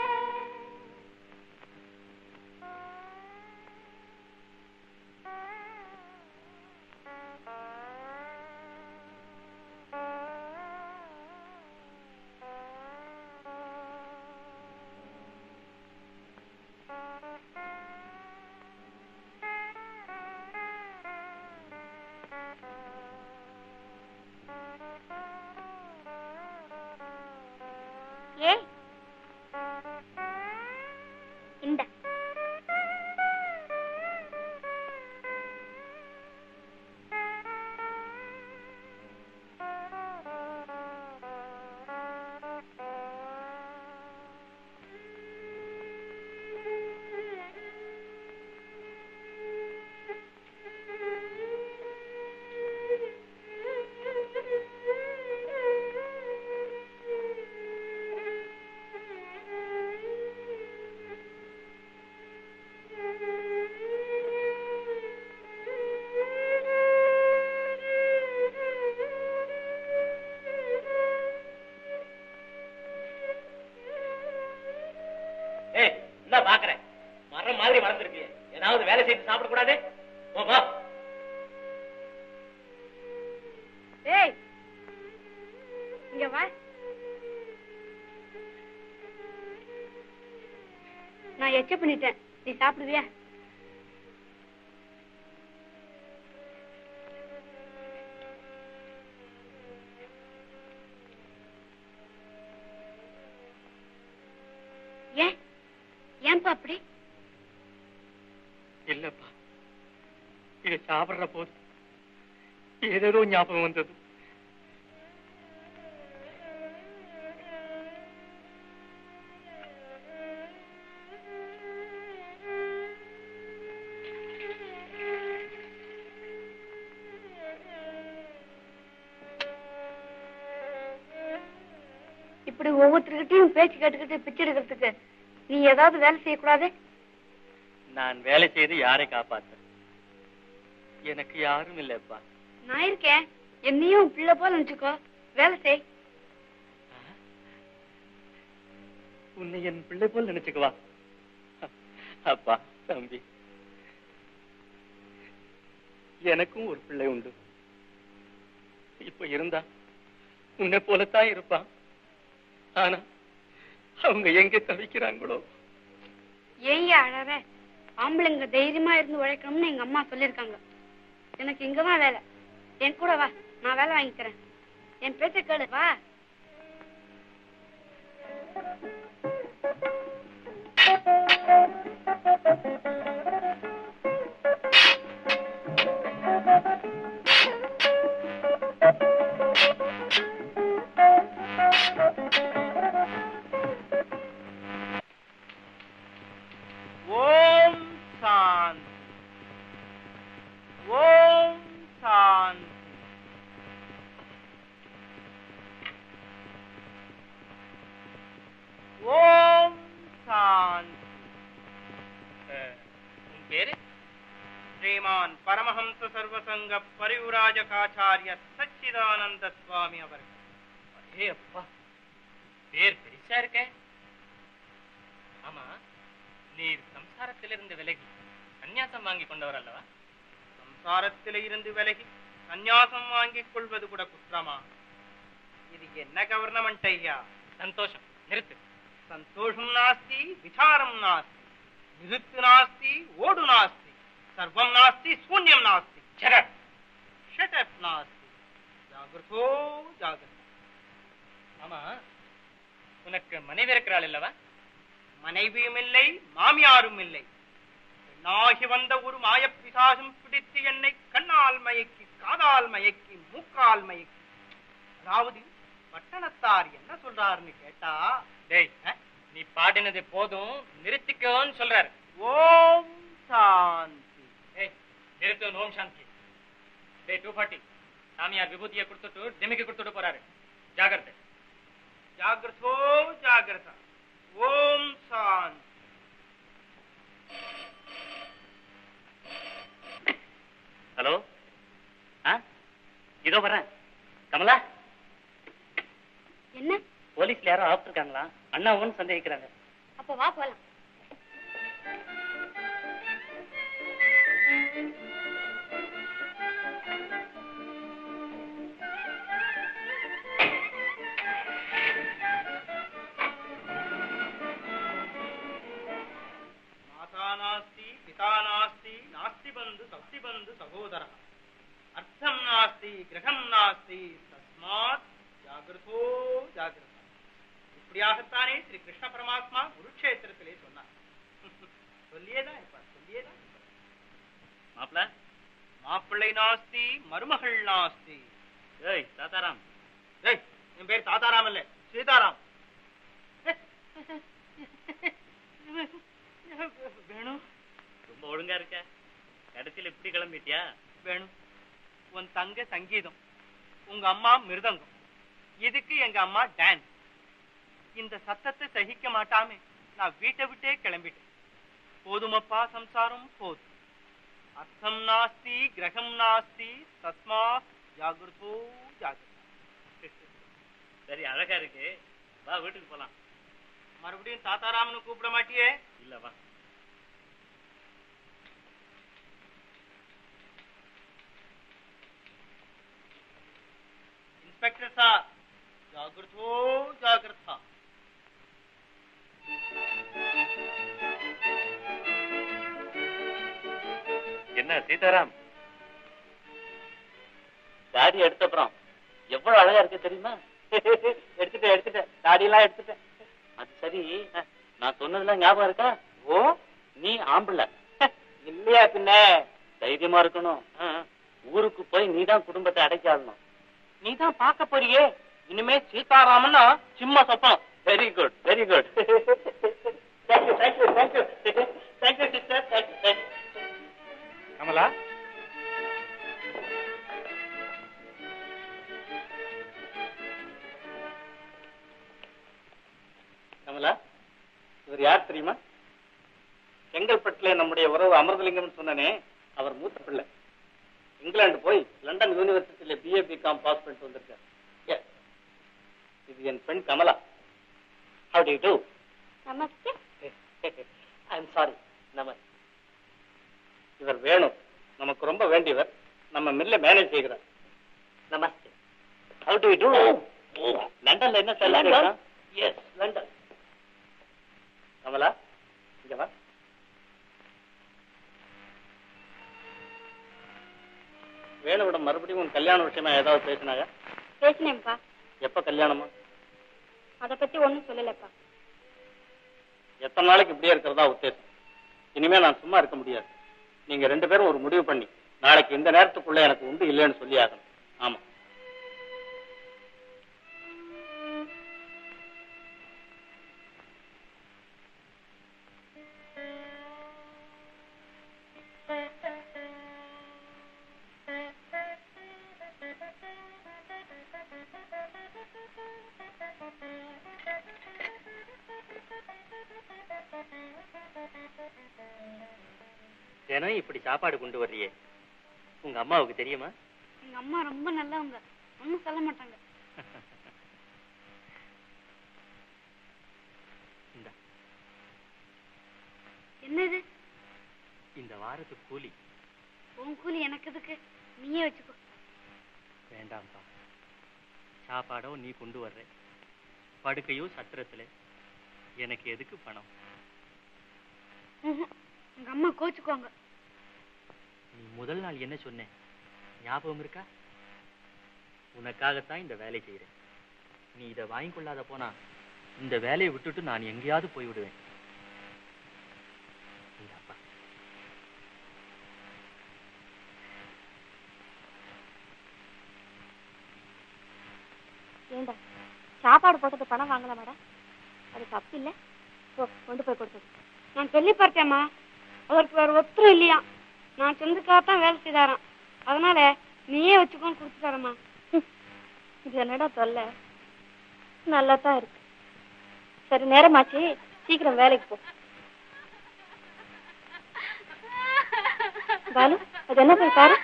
ஏய் இந்த ஏய் இந்த பாக்குறேன் மரம் மாதிரி வளர்ந்துருக்கு ஏதாவது வேலை செய்து சாப்பிட கூடாது ஓமா ஏய் இங்க வா நான் எச்ச பண்ணிட்டேன் நீ சாப்பிடுவியா ஏன் ஏன்பா அப்படி இல்லப்பா இது சாப்பிடுற போது ஏதேதோ ஞாபகம் வந்தது இப்படி ஒவ்வொருத்தர்கிட்டயும் பேச்சு கேட்டுக்கிட்டு பிச்சை எடுக்கிறதுக்கு நீ ஏதாவது வேலை செய்யக்கூடாது நான் வேலை செய்து யாரை காப்பாத்த எனக்கு யாரும் இல்லப்பா நான் இருக்கேன் என்னையும் பிள்ளை போல நினைச்சுக்கோ வேலை செய் உன்னை என் பிள்ளை போல் நினைச்சுக்குவா அப்பா தம்பி எனக்கும் ஒரு பிள்ளை உண்டு இப்ப இருந்தா உன்னை போலத்தான் இருப்பான் ஆனா அவங்க எங்க தவிக்கிறாங்களோ ஏன் அழற ஆம்பளைங்க தைரியமா இருந்து உழைக்கணும்னு எங்க அம்மா சொல்லிருக்காங்க எனக்கு இங்கதான் வேலை என் கூட வா நான் வேலை வாங்கி தரேன் என் பேச்ச கேளு வா ஓம் சாந்தி ஓம் சாந்தி ஓம் சாந்தி உன் பேரு ஸ்ரீமான் பரமஹம்ச சர்வசங்க பரிவுராஜகாச்சாரிய சச்சிதானந்த சுவாமி அவர்கள் ஏ அப்பா பேர் பெருசா இருக்க ஆமா நீர் சம்சாரத்திலிருந்து விலகி சந்நியாசம் வாங்கி கொண்டவர் அல்லவா சம்சாரத்திலே இருந்து விலகி சந்நியாசம் வாங்கிக் கொள்வது கூட குற்றமா இது என்ன கவர்னமெண்ட் ஐயா சந்தோஷம் நிறுத்து சந்தோஷம் நாஸ்தி விசாரம் நாஸ்தி நிறுத்து நாஸ்தி ஓடு நாஸ்தி சர்வம் நாஸ்தி சூன்யம் நாஸ்தி சரட் ஷட்டப் நாஸ்தி ஜாகிரதோ ஜாகிரத ஆமா உனக்கு மனைவி இருக்கிறாள் அல்லவா மனைவியும் இல்லை மாமியாரும் இல்லை பெண்ணாகி வந்த ஒரு மாயப் பிசாசும் பிடித்து என்னை கண்ணால் மயக்கி காதால் மயக்கி மூக்கால் மயக்கி அதாவது பட்டணத்தார் என்ன சொல்றாருன்னு கேட்டா டேய் நீ பாடினது போதும் நிறுத்திக்கோன்னு சொல்றாரு ஓம் சாந்தி ஏய் நிறுத்து ஓம் சாந்தி டேய் டூ ஃபார்ட்டி சாமியார் விபூதியை கொடுத்துட்டு டிமிக்கு கொடுத்துட்டு போறாரு ஜாகிரதை ஜாகிரதோ ஜாகிரத ஓம் சாந்தி ஹலோ ஆ இதோ வரேன் கமலா என்ன போலீஸ்ல யாரோ ஆப்பிட்டுருக்காங்களா அண்ணாவும் சந்தேகிக்கிறாங்க அப்ப வா போலாம் மாதா நாஸ்தி பிதா நாஸ்தி நாஸ்தி பந்து சக்தி பந்து சகோதர அர்த்தம் நாஸ்தி கிரகம் நாஸ்தி தஸ்மாத் ஜாகிரதோ ஜாகிரதா இப்படியாகத்தானே ஸ்ரீ கிருஷ்ண பரமாத்மா குருக்ஷேத்திரத்திலே சொன்னார் சொல்லியேதான் இருப்பார் சொல்லியேதான் இருப்பார் மாப்பிள மாப்பிள்ளை நாஸ்தி மருமகள் நாஸ்தி ஏய் தாத்தாராம் ஏய் என் பேர் தாத்தாராம் இல்ல சீதாராம் வேணும் ரொம்ப ஒழுங்கா இருக்க கடைசியில இப்படி கிளம்பிட்டியா வேணும் உன் தங்க சங்கீதம் உங்க அம்மா மிருதங்கம் இதுக்கு எங்க அம்மா டான்ஸ் இந்த சத்தத்தை சகிக்க மாட்டாம நான் வீட்டை விட்டே கிளம்பிட்டேன் போதுமப்பா சம்சாரம் போதும் அர்த்தம் நாஸ்தி கிரகம் நாஸ்தி தஸ்மா ஜாகிரதோ ஜாகிரதா சரி அழகா இருக்கு வா வீட்டுக்கு போலாம் மறுபடியும் தாத்தாராமனு கூப்பிட மாட்டியே இல்ல வா இன்ஸ்பெக்டர் சார் ஜாகிரதோ ஜாகிரதா என்ன சீதாராம் தாடி எடுத்த அப்புறம் எவ்வளவு அழகா இருக்கு தெரியுமா எடுத்துட்டேன் எடுத்துட்டேன் தாடி எல்லாம் எடுத்துட்டேன் அது சரி நான் சொன்னதெல்லாம் ஞாபகம் இருக்கா ஓ நீ ஆம்பளை இல்லையா பின்ன தைரியமா இருக்கணும் ஆ, ஊருக்கு போய் நீ தான் குடும்பத்தை அடைக்காடணும் நீ தான் பார்க்க போறியே இனிமே சீதாராமன்னா சிம்ம சப்பனம் very good very good thank you thank you thank you thank you sister thank you thank you Kamala Kamala இவர் யார் தெரியுமா செங்கல்பட்டுல நம்முடைய உறவு அமிர்தலிங்கம் சொன்னனே அவர் மூத்த பிள்ளை இங்கிலாந்து போய் லண்டன் யூனிவர்சிட்டியில பிஏ பிகாம் பாஸ் பண்ணிட்டு வந்திருக்கார் Yes. இது என் பெண் கமலா ஹவு டு டு நமஸ்தே ஐம் சாரி நம்ம இவர் வேணும் நமக்கு ரொம்ப வேண்டியவர் நம்ம மில்ல மேனேஜ் செய்கிறார் நமஸ்தே ஹவு டு டு லண்டன்ல என்ன சார் எஸ் லண்டன் கமலா இங்க வா வேணுவிடம் மறுபடியும் உன் கல்யாண விஷயமா ஏதாவது பேசினாங்க பேசினேன்ப்பா எப்ப கல்யாணமா அதை பத்தி ஒண்ணும் சொல்லலப்பா எத்தனை நாளைக்கு இப்படியே இருக்கிறதா உத்தேசம் இனிமே நான் சும்மா இருக்க முடியாது நீங்க ரெண்டு பேரும் ஒரு முடிவு பண்ணி நாளைக்கு இந்த நேரத்துக்குள்ள எனக்கு உண்டு இல்லைன்னு சொல்லி ஆகணும் ஆமா தினம் இப்படி சாப்பாடு கொண்டு வர்றியே உங்க அம்மாவுக்கு தெரியுமா எங்க அம்மா ரொம்ப நல்லவங்க ஒண்ணும் சொல்ல மாட்டாங்க இந்தா. என்ன இது இந்த வாரத்துக்கு கூலி உன் கூலி எனக்கு எதுக்கு நீயே வச்சுக்கோ வேண்டாம்ப்பா சாப்பாடோ நீ கொண்டு வர்ற படுக்கையோ சத்திரத்துல எனக்கு எதுக்கு பணம் ம்ஹும். எங்க அம்மா கோச்சுக்குவாங்க நீ முதல் நாள் என்ன சொன்ன ஞாபகம் இருக்கா உனக்காகத்தான் இந்த வேலை செய்யறேன் நீ இதை வாங்கி கொள்ளாத போனா இந்த வேலையை விட்டுட்டு நான் எங்கேயாவது போய் விடுவேன் இந்தாப்பா. ஏண்டா சாப்பாடு போட்டது பணம் வாங்கல மேடம் அது தப்பு இல்ல போ கொண்டு போய் கொடுத்தது நான் சொல்லி பார்த்தேம்மா அவருக்கு வேற ஒத்துரும் இல்லையா நான் சொந்தக்காகத்தான் வேலை செய்தாராம் அதனால நீயே வச்சுக்கோன்னு கொடுத்துட்டாரம்மா இது என்னடா தொல்லை நல்லா தான் இருக்கு சரி நேரமாச்சு சீக்கிரம் வேலைக்கு போ பாலு அது என்ன போய் பாரு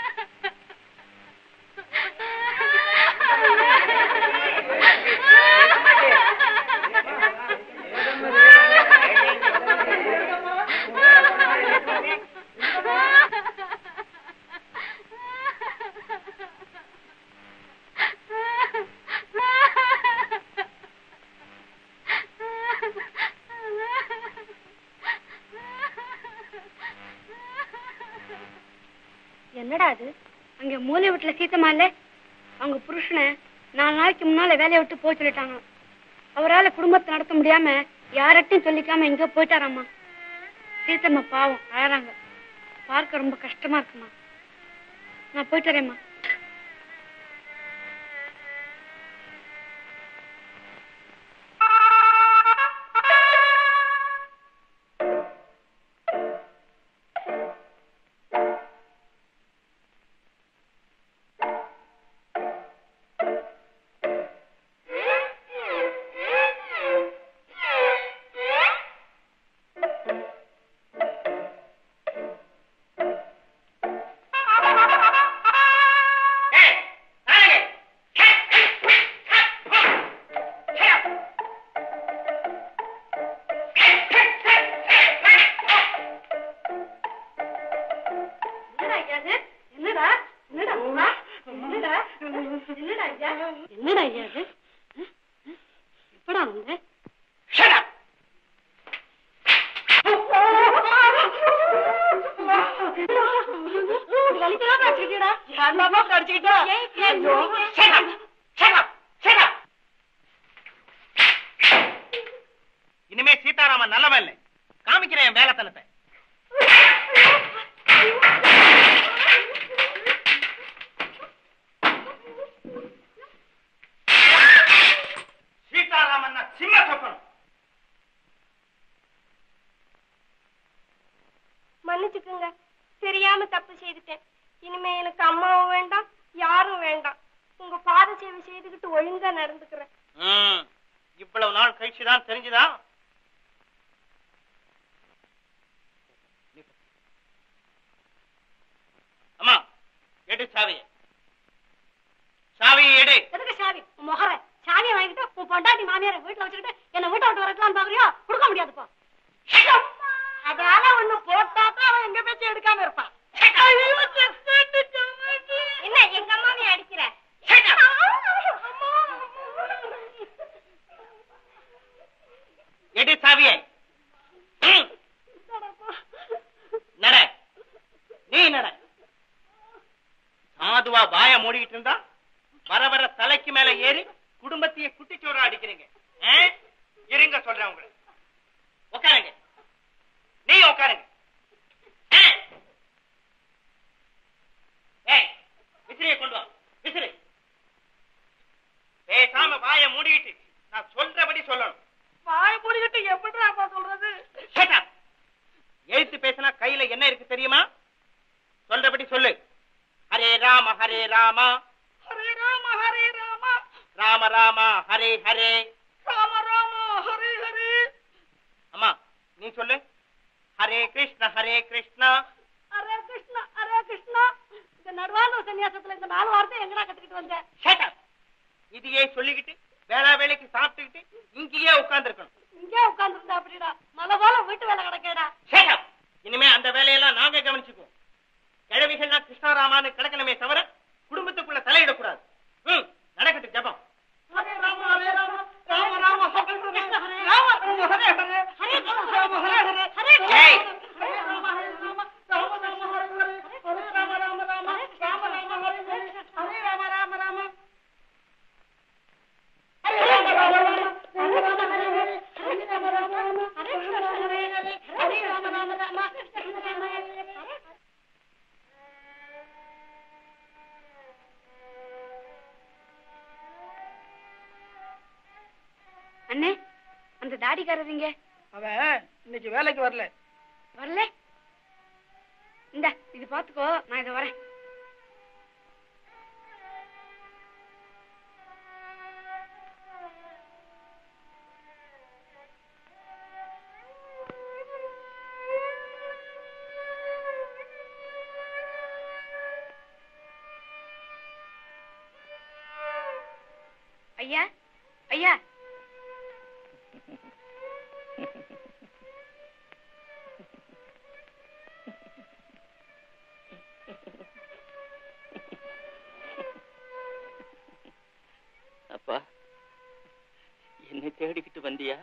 என்னடா அது அங்க மூலை வீட்டுல சீத்தமா இல்ல அவங்க புருஷனை நாலு நாளைக்கு முன்னால வேலையை விட்டு போக சொல்லிட்டாங்க அவரால குடும்பத்தை நடத்த முடியாம யார்கிட்டயும் சொல்லிக்காம எங்க போயிட்டாராம்மா சீத்தம்மா பாவம் அழறாங்க பார்க்க ரொம்ப கஷ்டமா இருக்குமா நான் போயிட்டு வரேம்மா என்னடா ஐயா இது? என்னடா என்னடா அம்மா? என்னடா என்னடா ஐயா என்னடா ஐயா இது ம்? ம்? எப்படா வந்த வலிக்கலாம் அடிச்சுக்கிட்டா யாருமா அடிச்சுக்கிட்டா இனிமே சீதாராமன் நல்லவன் இல்லை காமிக்கிறேன் என் வேலைத்தனத்தை சீதாராமன் சிம்ம சொப்பனம் மன்னிச்சுக்குங்க தெரியாம தப்பு செய்துட்டேன் இனிமே எனக்கு அம்மாவும் வேண்டாம் யாரும் வேண்டாம் உங்க பாத சேவை செய்துக்கிட்டு ஒழுங்கா நடந்துக்கிறேன் ம், இவ்வளவு நாள் கழிச்சுதான் தெரிஞ்சுதான் அம்மா எடு சாவியை சாவியை எடு எதுக்கு சாவி உன் முகர சாவியை வாங்கிட்டு உன் பொண்டாட்டி மாமியாரை வீட்டுல வச்சுக்கிட்டு என்ன வீட்டை விட்டு வரக்கலாம்னு பாக்குறியோ கொடுக்க நீ என்னடா சாதுவா வாய மூடிக்கிட்டு இருந்தா வர வர தலைக்கு மேல ஏறி குடும்பத்தையே குட்டிச்சோரா அடிக்கிறீங்க ஆ? இருங்க சொல்றேன் உங்களுக்கு உட்காருங்க நீ உட்காருங்க ஆ? ஏய் விசிறியை கொண்டு வா விசிறி பேசாம வாய மூடிக்கிட்டு நான் சொல்றபடி சொல்லணும் வாய மூடிக்கிட்டு எப்படி அப்பா சொல்றது Shut up. எழுத்து பேசினா கையில என்ன இருக்கு தெரியுமா சொல்றபடி சொல்லு ஹரே ராம ஹரே ராமா ஹரே ராம ஹரே ராம ராம ராமா ஹரே ஹரே ராம ராம ஹரே ஹரே அம்மா நீ சொல்லு ஹரே கிருஷ்ண ஹரே கிருஷ்ணா ஹரே கிருஷ்ணா ஹரே கிருஷ்ணா இந்த நடுவான சன்னியாசத்துல இந்த நாலு வார்த்தை எங்கடா கத்துக்கிட்டு வந்தேன் Shut up. இதையே சொல்லிக்கிட்டு வேளா வேலைக்கு சாப்பிட்டுக்கிட்டு இங்கேயே உட்கார்ந்துருக்கணும் இங்கே உட்கார்ந்துருந்தா அப்படிடா மலை போல வீட்டு வேலை கிடக்கேடா Shut up. இனிமே அந்த வேலையெல்லாம் நாங்க கவனிச்சுக்குவோம் கிழவிகள்லாம் கிருஷ்ணாராமான்னு கிடக்கணுமே தவிர குடும்பத்துக்குள்ள தலையிடக்கூடாது ம் நடக்கட்டும் ஜபம் ஹரே ராம ஹரே ராம ராம ராம ஹரே ஹரே ராம ராம ஹரே ஹரே ஹரே ராம ஹரே ஹரே ஹரே ஏய். ஹரே ராம ஹரே ராம ராம ராம ஹரே ஹரே ஹரே ராம ராம ராம ராம ராம ஹரே ஹரே ஹரே ராம ராம ராம ஹரே ராம ராம ராம ராம ராம ஹரே ஹரே ஹரே ராம ராம ராம ஹரே கிருஷ்ண ஹரே ஹரே ஹரே ராம ராம ராம கிருஷ்ண ராம ஹரே ஹரே அண்ணே அந்த தாடிக்காரர் இங்க அவன் இன்னைக்கு வேலைக்கு வரல வரல இந்த இது பாத்துக்கோ நான் இதை வரேன் ஐயா ஐயா அப்பா என்னை தேடிக்கிட்டு வந்தியா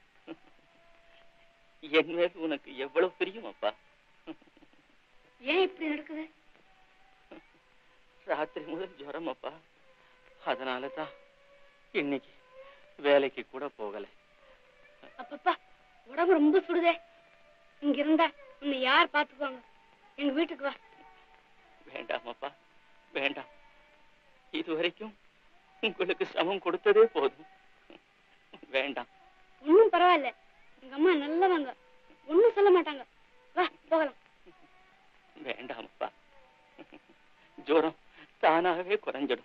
என் மேல் உனக்கு எவ்வளவு பிரியம் அப்பா ஏன் இப்படி நடக்குது ராத்திரி முதல் ஜுரம் அப்பா அதனால தான் இன்னைக்கு வேலைக்கு கூட போகல அப்பப்பா உடம்பு ரொம்ப சுடுதே இங்க இருந்தா உன்னை யார் பாத்துக்குவாங்க எங்க வீட்டுக்கு வா வேண்டாம் அப்பா வேண்டாம் இதுவரைக்கும் உங்களுக்கு சிரமம் கொடுத்ததே போதும் வேண்டாம் ஒண்ணும் பரவாயில்ல எங்க அம்மா நல்லவங்க ஒண்ணும் சொல்ல மாட்டாங்க வா போகலாம் வேண்டாம் அப்பா ஜுரம் தானாகவே குறைஞ்சிடும்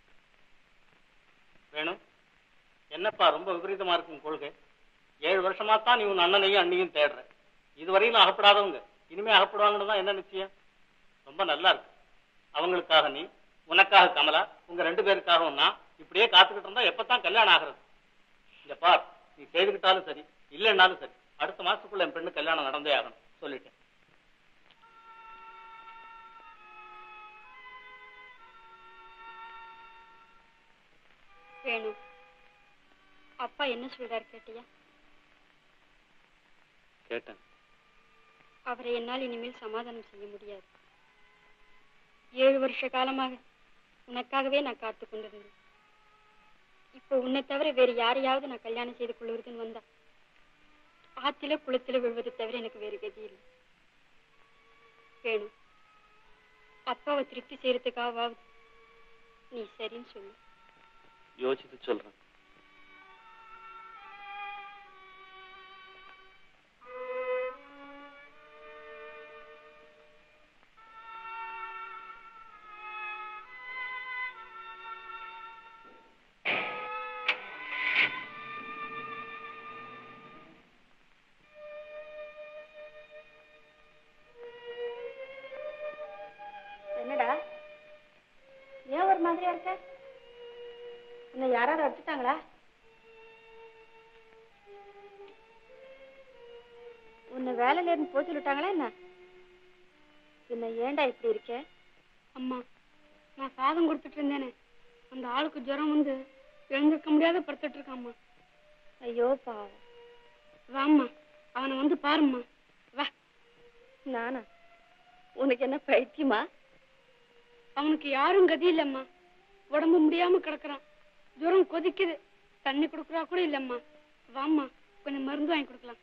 வேணும் என்னப்பா ரொம்ப விபரீதமா இருக்கும் கொள்கை ஏழு வருஷமா தான் நீ உன் அண்ணனையும் அண்ணியும் தேடுற இதுவரையிலும் அகப்படாதவங்க இனிமே அகப்படுவாங்கன்னு தான் என்ன நிச்சயம் ரொம்ப நல்லா இருக்கு அவங்களுக்காக நீ உனக்காக கமலா உங்க ரெண்டு பேருக்காகவும் நான் இப்படியே காத்துக்கிட்டு இருந்தா எப்பதான் கல்யாணம் ஆகிறது இந்த பார் நீ செய்துக்கிட்டாலும் சரி இல்லைன்னாலும் சரி அடுத்த மாசத்துக்குள்ள என் பெண்ணு கல்யாணம் நடந்தே ஆகணும் சொல்லிட்டேன் வேணும் அப்பா என்ன சொல்றாரு கேட்டியா கேட்டேன் அவரை என்னால் இனிமேல் சமாதானம் செய்ய முடியாது ஏழு வருஷ காலமாக உனக்காகவே நான் காத்து கொண்டிருந்தேன் இப்போ உன்னை தவிர வேறு யாரையாவது நான் கல்யாணம் செய்து கொள்வதுன்னு வந்தா ஆத்தில குளத்தில விழுவதை தவிர எனக்கு வேறு கதி இல்லை வேணும் அப்பாவை திருப்தி செய்யறதுக்காவது நீ சரின்னு சொல்லு யோசித்து சொல்றேன் என்னடா ஏன் ஒரு மாதிரியா இருக்க உன்னை யாராவது அடிச்சுட்டாங்களா உன்னை வேலையில இருந்து போய் சொல்லிட்டாங்களா என்ன பின்ன ஏன்டா இப்படி இருக்க அம்மா நான் சாதம் கொடுத்துட்டு இருந்தேனே அந்த ஆளுக்கு ஜுரம் வந்து எழுந்திருக்க முடியாத படுத்துட்டு இருக்காம்மா ஐயோ பாவம் வாம்மா அவனை வந்து பாரும்மா வா நானா உனக்கு என்ன பைத்தியமா அவனுக்கு யாரும் கதி இல்லம்மா உடம்பு முடியாம கிடக்குறான் ஜுரம் கொதிக்குது தண்ணி கொடுக்குறா கூட இல்லம்மா வாம்மா கொஞ்சம் மருந்து வாங்கி கொடுக்கலாம்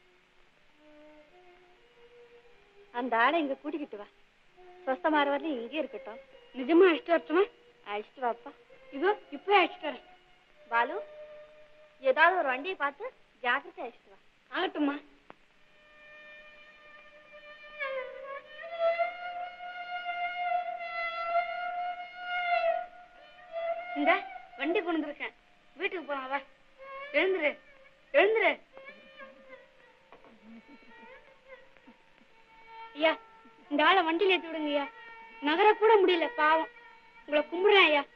அந்த ஆளை இங்க கூட்டிக்கிட்டு வா சொஸ்தமாற வரலையும் இங்கே இருக்கட்டும் நிஜமா அழைச்சிட்டு வரட்டுமா அழைச்சிட்டு வாப்பா இதோ இப்பவே அழைச்சிட்டு வரேன் பாலு ஏதாவது ஒரு வண்டியை பார்த்து ஜாக்கிரதை அழைச்சிட்டு வா ஆகட்டும்மா இந்த வண்டி கொண்டு வந்திருக்கேன் வீட்டுக்கு போலாம் வா எழுந்துரு எழுந்துரு ஐயா இந்த ஆளை வண்டியில ஏத்தி விடுங்க ஐயா நகர கூட முடியல பாவம் உங்களை கும்பிடுறேன் ஐயா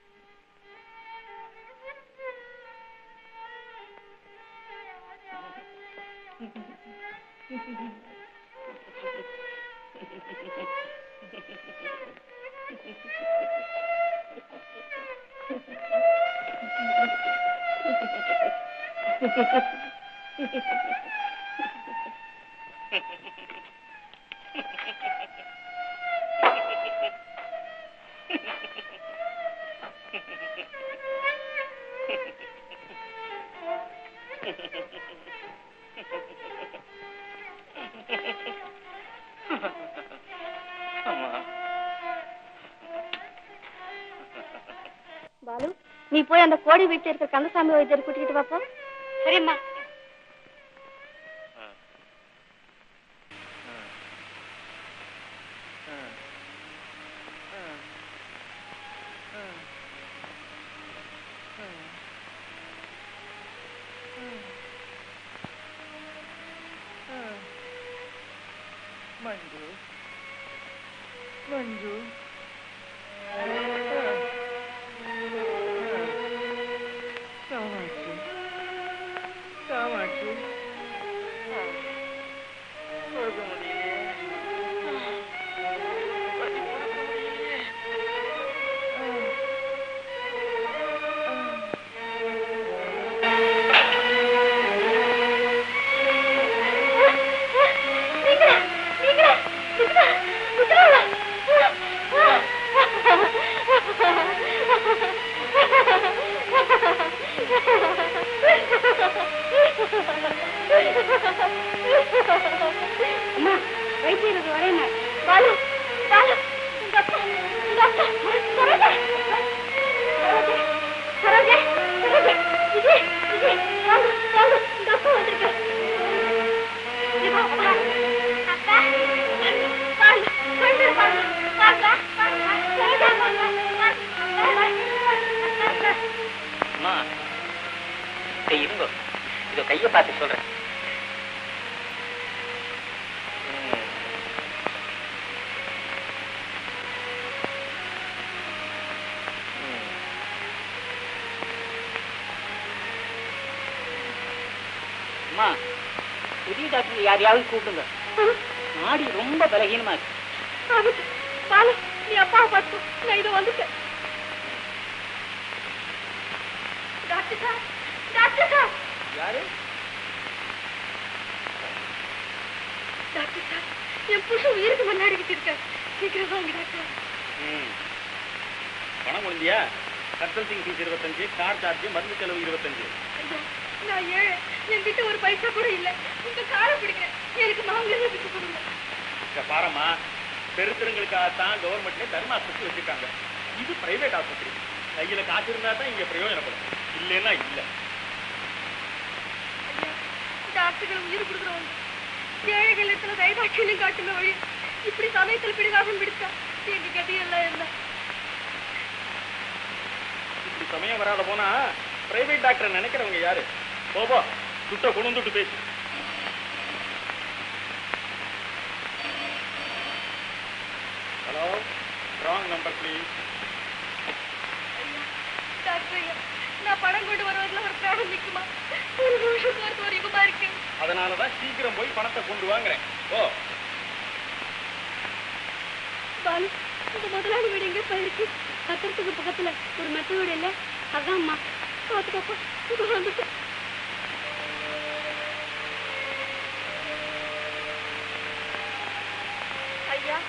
பாலு நீ போய் அந்த கோடி வீட்டில் இருக்கிற கந்தசாமி வைத்தியர் கூட்டிக்கிட்டு வாப்பா சரிம்மா மஞ்சு மஞ்சு காமாட்சி காமாட்சி கொடுக்க முடியலையே பசி கொடுக்க முடியலையே அம்மா வைத்தியருக்கு வரேன் பாலு பாலு உங்க அப்பா உங்க அப்பா சரோஜா சரோஜா சரோஜா சரோஜா விஜய் விஜய் வாங்க வாங்க உங்க அப்பா வந்திருக்காரு இதோ அப்பா அப்பா பாலு கொண்டு பாலு பாப்பா பாப்பா சரோஜா பாப்பா அம்மா இதை இருங்கோ இதோ கையை பார்த்து சொல்றேன் ம். ம். அம்மா புதிய டாக்டர் யாரையாவது கூப்பிடுங்க நாடி ரொம்ப பலகீனமா இருக்கு பாலு நீ அப்பாவை பார்த்து நான் இதோ வந்துட்டேன் டாக்டர் சார் டாக்டர் சார் யாரு டாக்டர் சார் என் புருஷன் உயிருக்கு மல்லாடிக்கிட்டு இருக்கார் சீக்கிரம் வாங்க டாக்டர் ம். பணம் முடிஞ்சியா கன்சல்டிங் ஃபீஸ் இருபத்தஞ்சு கார் சார்ஜ் மருந்து செலவு இருபத்தஞ்சு ஐயா நான் ஏழை என்கிட்ட ஒரு பைசா கூட இல்ல உங்க காரை பிடிக்கிறேன் எனக்கு மாங்கல்யம் விட்டு கொடுங்க இங்க பாரம்மா பெருத்தருங்களுக்காகத்தான் கவர்மெண்ட்ல தர்மாஸ்பத்திரி வச்சிருக்காங்க இது பிரைவேட் ஆஸ்பத்திரி கையில காசு இருந்தா தான் இங்க பிரயோஜனப்படும் இல்லைன்னா இல்ல டாக்டர்கள் உயிர் கொடுக்குறவங்க ஏழைகள் இடத்துல தைராட்சியிலும் காட்டுங்க வழி இப்படி சமயத்தில் பிடிவாதம் பிடிச்சா எங்க கதையெல்லாம் என்ன இப்படி சமயம் வராத போனா பிரைவேட் டாக்டர் நினைக்கிறவங்க யாரு போபோ சுட்ட கொண்டு பேசு hello wrong number please doctor ஐயா நான் பணம் கொண்டு வருவதில் ஒரு பிராணம் நிற்குமா ஒரு நிமிஷம் போறது ஒரு யுகமா இருக்கு அதனாலதான் சீக்கிரம் போய் பணத்தை கொண்டு வாங்குறேன் ஓ பாலு இந்த முதலாளி வீடு எங்க போயிருக்கு பத்திரத்துக்கு பக்கத்துல ஒரு மெத்த வீடு இல்ல அதான்மா பாத்துக்கப்பா இது வந்துட்டு ஐயா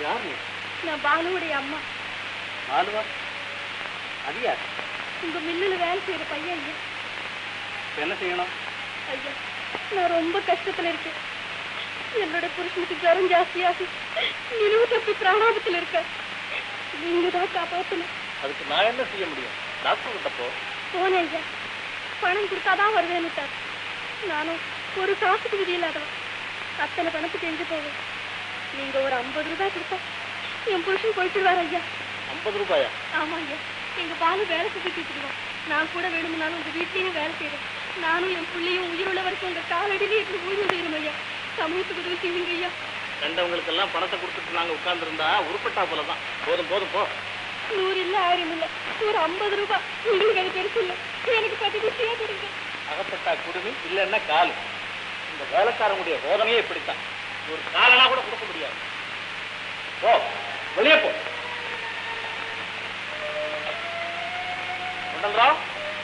யார் நீ நான் பானுவுடைய அம்மா மாலுவா அது யார் உங்க மில்லுல வேலை செய்யற பையன் ஐயா இப்ப என்ன செய்யணும் ஐயா நான் ரொம்ப கஷ்டத்துல இருக்கேன் என்னோட புருஷனுக்கு ஜுரம் ஜாஸ்தியாகி நிலுவு தப்பி பிராணாபத்தில் இருக்க நீங்க தான் காப்பாத்தணும் அதுக்கு நான் என்ன செய்ய முடியும் டாக்டர் கிட்ட போ போனேன் ஐயா பணம் கொடுத்தாதான் வருவேன்னுட்டார் நானும் ஒரு காசுக்கு விதி இல்லாதவன் அத்தனை பணத்துக்கு எங்க போவேன் நீங்க ஒரு ஐம்பது ரூபாய் கொடுத்தா என் புருஷன் போயிட்டுருவார் ஐயா ஐம்பது ரூபாயா ஆமா ஐயா எங்க பாலு வேலை செஞ்சுட்டு இருக்கோம் நான் கூட வேணும்னாலும் உங்க வீட்லயும் வேலை செய்யறேன் நானும் என் பிள்ளையும் உயிருள்ள வரைக்கும் உங்க காலடியிலே இப்படி ஊழி செய்யணும் ஐயா சமூகத்துக்கு உதவி செய்யுங்க ஐயா கண்டவங்களுக்கு எல்லாம் பணத்தை கொடுத்துட்டு நாங்க உட்கார்ந்து இருந்தா உருப்பட்டா போலதான் போதும் போதும் போ நூறு இல்ல ஆயிரம் இல்ல ஒரு ஐம்பது ரூபாய் உங்களுக்கு அது பெருசு இல்ல எனக்கு பத்து குச்சியா கொடுங்க அகப்பட்டா குடுமி இல்லைன்னா காலு இந்த வேலைக்காரங்களுடைய ரோதனையே இப்படித்தான் ஒரு காலனா கூட கொடுக்க முடியாது போ வெளியே போ குண்டல்ராவ்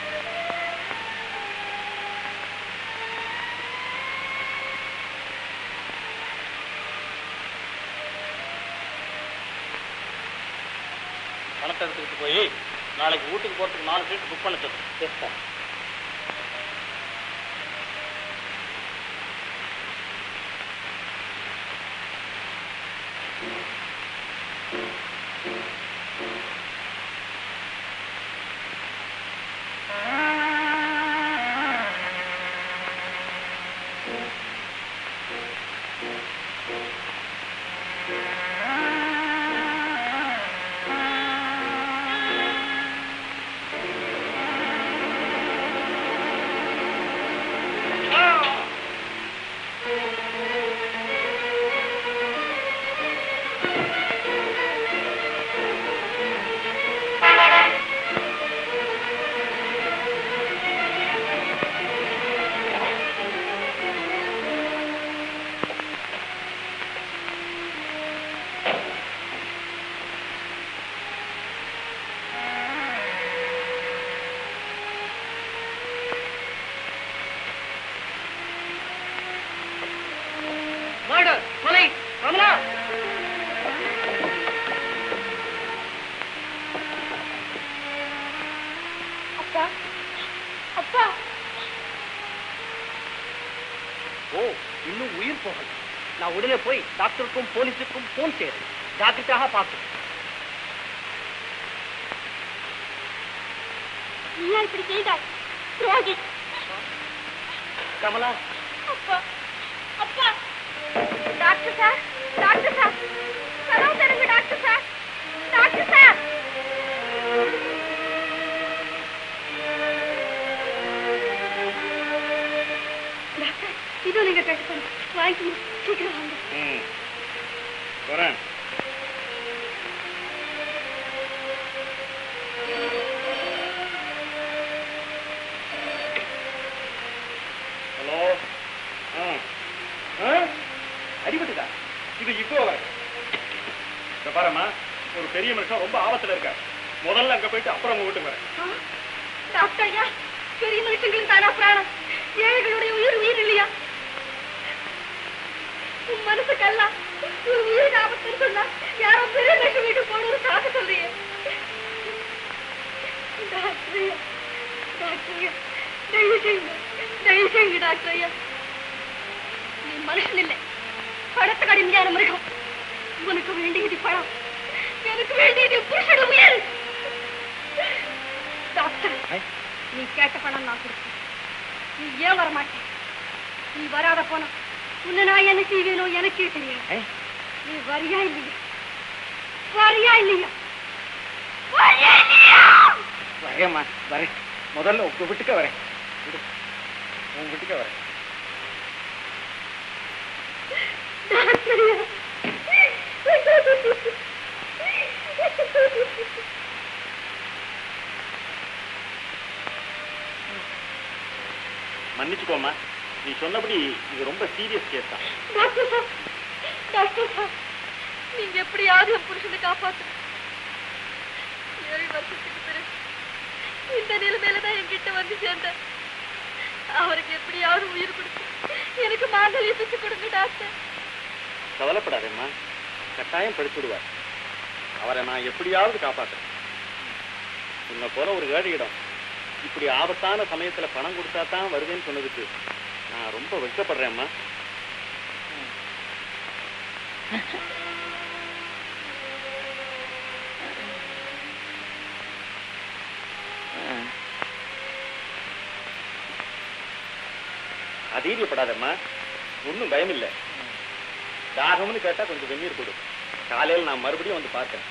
பணத்தை எடுத்துக்கிட்டு போய் நாளைக்கு வீட்டுக்கு போறதுக்கு நாலு சீட் புக் பண்ண சொல்லு எஸ் சார் மர்டர் கொலை கமலா அப்பா அப்பா ஓ இன்னும் உயிர் போகல நான் உடனே போய் டாக்டருக்கும் போலீஸுக்கும் போன் செய்யறேன் ஜாக்கிரதையாக பார்த்து நீயா இப்படி செய்தாய் துரோகி கமலா அப்பா அப்பா டாக்டர் சார் டாக்டர் சார் கதவு தருங்க doctor sir doctor sir doctor இது நீங்க கட்டுக்கணும் வாங்கிக்கணும் சீக்கிரம் வாங்க ம் வரேன் ஹலோ ஆ ஆ அடிபட்டுதா இது இப்போ வர இந்த பாரும்மா ஒரு பெரிய மனுஷன் ரொம்ப ஆபத்துல இருக்க முதல்ல அங்க போயிட்டு அப்புறம் உங்க வீட்டுக்கு வரேன் ஆ, டாக்டர் ஐயா பெரிய மனுஷங்களுக்கு தானா பிராணம் ஏழைகளுடைய உயிர் உயிர் இல்லையா உன் மனசுக்கெல்லாம் ஒரு உயிர் ஆபத்துன்னு சொன்னா யாரோ பெரிய மனுஷன் வீட்டுக்கு போகணும்னு காக்க சொல்றீங்க டாக்டர் ஐயா டாக்டர் ஐயா தயவு செய்யுங்க தயவு செய்யுங்க டாக்டர் ஐயா நீ மனுஷன் இல்லை படத்துக்கு அடிமையான மிருகம் உனக்கு வேண்டியது பழம் எனக்கு வேண்டியது புருஷன் உயிர் டாக்டர் நீ கேட்ட பணம் நான் கொடுத்தேன் நீ ஏன் வர மாட்டேன் நீ வராத போனா உன்னை நான் என்ன செய்வேனோ எனக்கே தெரியாது நீ வரியா இல்லையா வரியா இல்லையா வரியா இல்லையா வரேம்மா வரேன் முதல்ல உங்க வீட்டுக்கு வரேன் விடு. உங்க வீட்டுக்கு வரேன் மன்னிச்சுக்கோமா நீ சொன்னபடி இது ரொம்ப சீரியஸ் கேஸ் தான் டாக்டர் சார் டாக்டர் சார் நீங்க எப்படியாவது என் புருஷனை காப்பாத்து ஏழு வருஷத்துக்கு பிறகு இந்த நிலைமையில தான் என்கிட்ட வந்து சேர்ந்தேன் அவருக்கு எப்படியாவது உயிர் கொடுத்து எனக்கு மாங்கல்யம் பிச்சு கொடுங்க டாக்டர் கவலைப்படாதேம்மா கட்டாயம் படிச்சுடுவார் அவரை நான் எப்படியாவது காப்பாற்றுறேன் உன்னை போல ஒரு ஏழையிடம் இப்படி ஆபத்தான சமயத்துல பணம் கொடுத்தா தான் வருவேன்னு சொன்னதுக்கு நான் ரொம்ப வெட்கப்படுறேன்மா அதீரியப்படாதம்மா ஒன்றும் பயம் இல்லை தாகம்னு கேட்டா கொஞ்சம் வெந்நீர் கொடு காலையில் நான் மறுபடியும் வந்து பார்க்கறேன்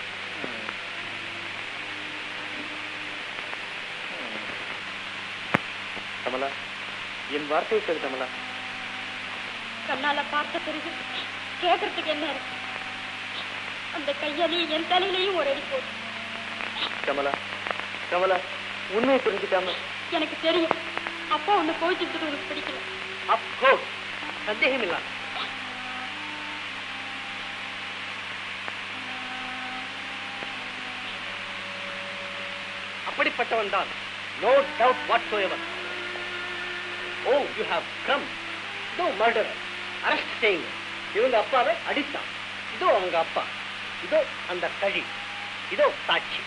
கமலா என் வார்த்தையை கேளு கமலா கண்ணால பார்த்த பிறகு கேட்கறதுக்கு என்ன இருக்கு அந்த கையாலையும் என் தலையிலையும் ஒரு அடி போடு கமலா கமலா உண்மையை தெரிஞ்சுக்காம எனக்கு தெரியும் அப்பா உன்னை கோவிச்சுட்டு உனக்கு பிடிக்கல அப்கோர்ஸ் சந்தேகம் இல்ல அப்படிப்பட்டவன் தான் no doubt whatsoever oh you have come இதோ மர்டர் அரெஸ்ட் செய்யுங்க இவங்க அப்பாவை அடித்தான் இதோ அவங்க அப்பா இதோ அந்த கழி இதோ சாட்சி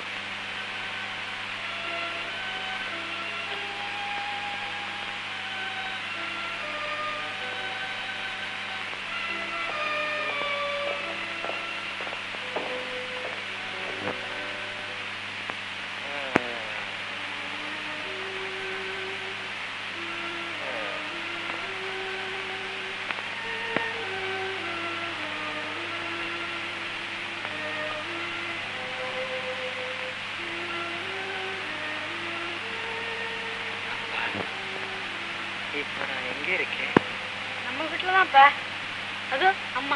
இப்போ நான் எங்க இருக்கேன் நம்ம வீட்டுல தான்ப்பா அது அம்மா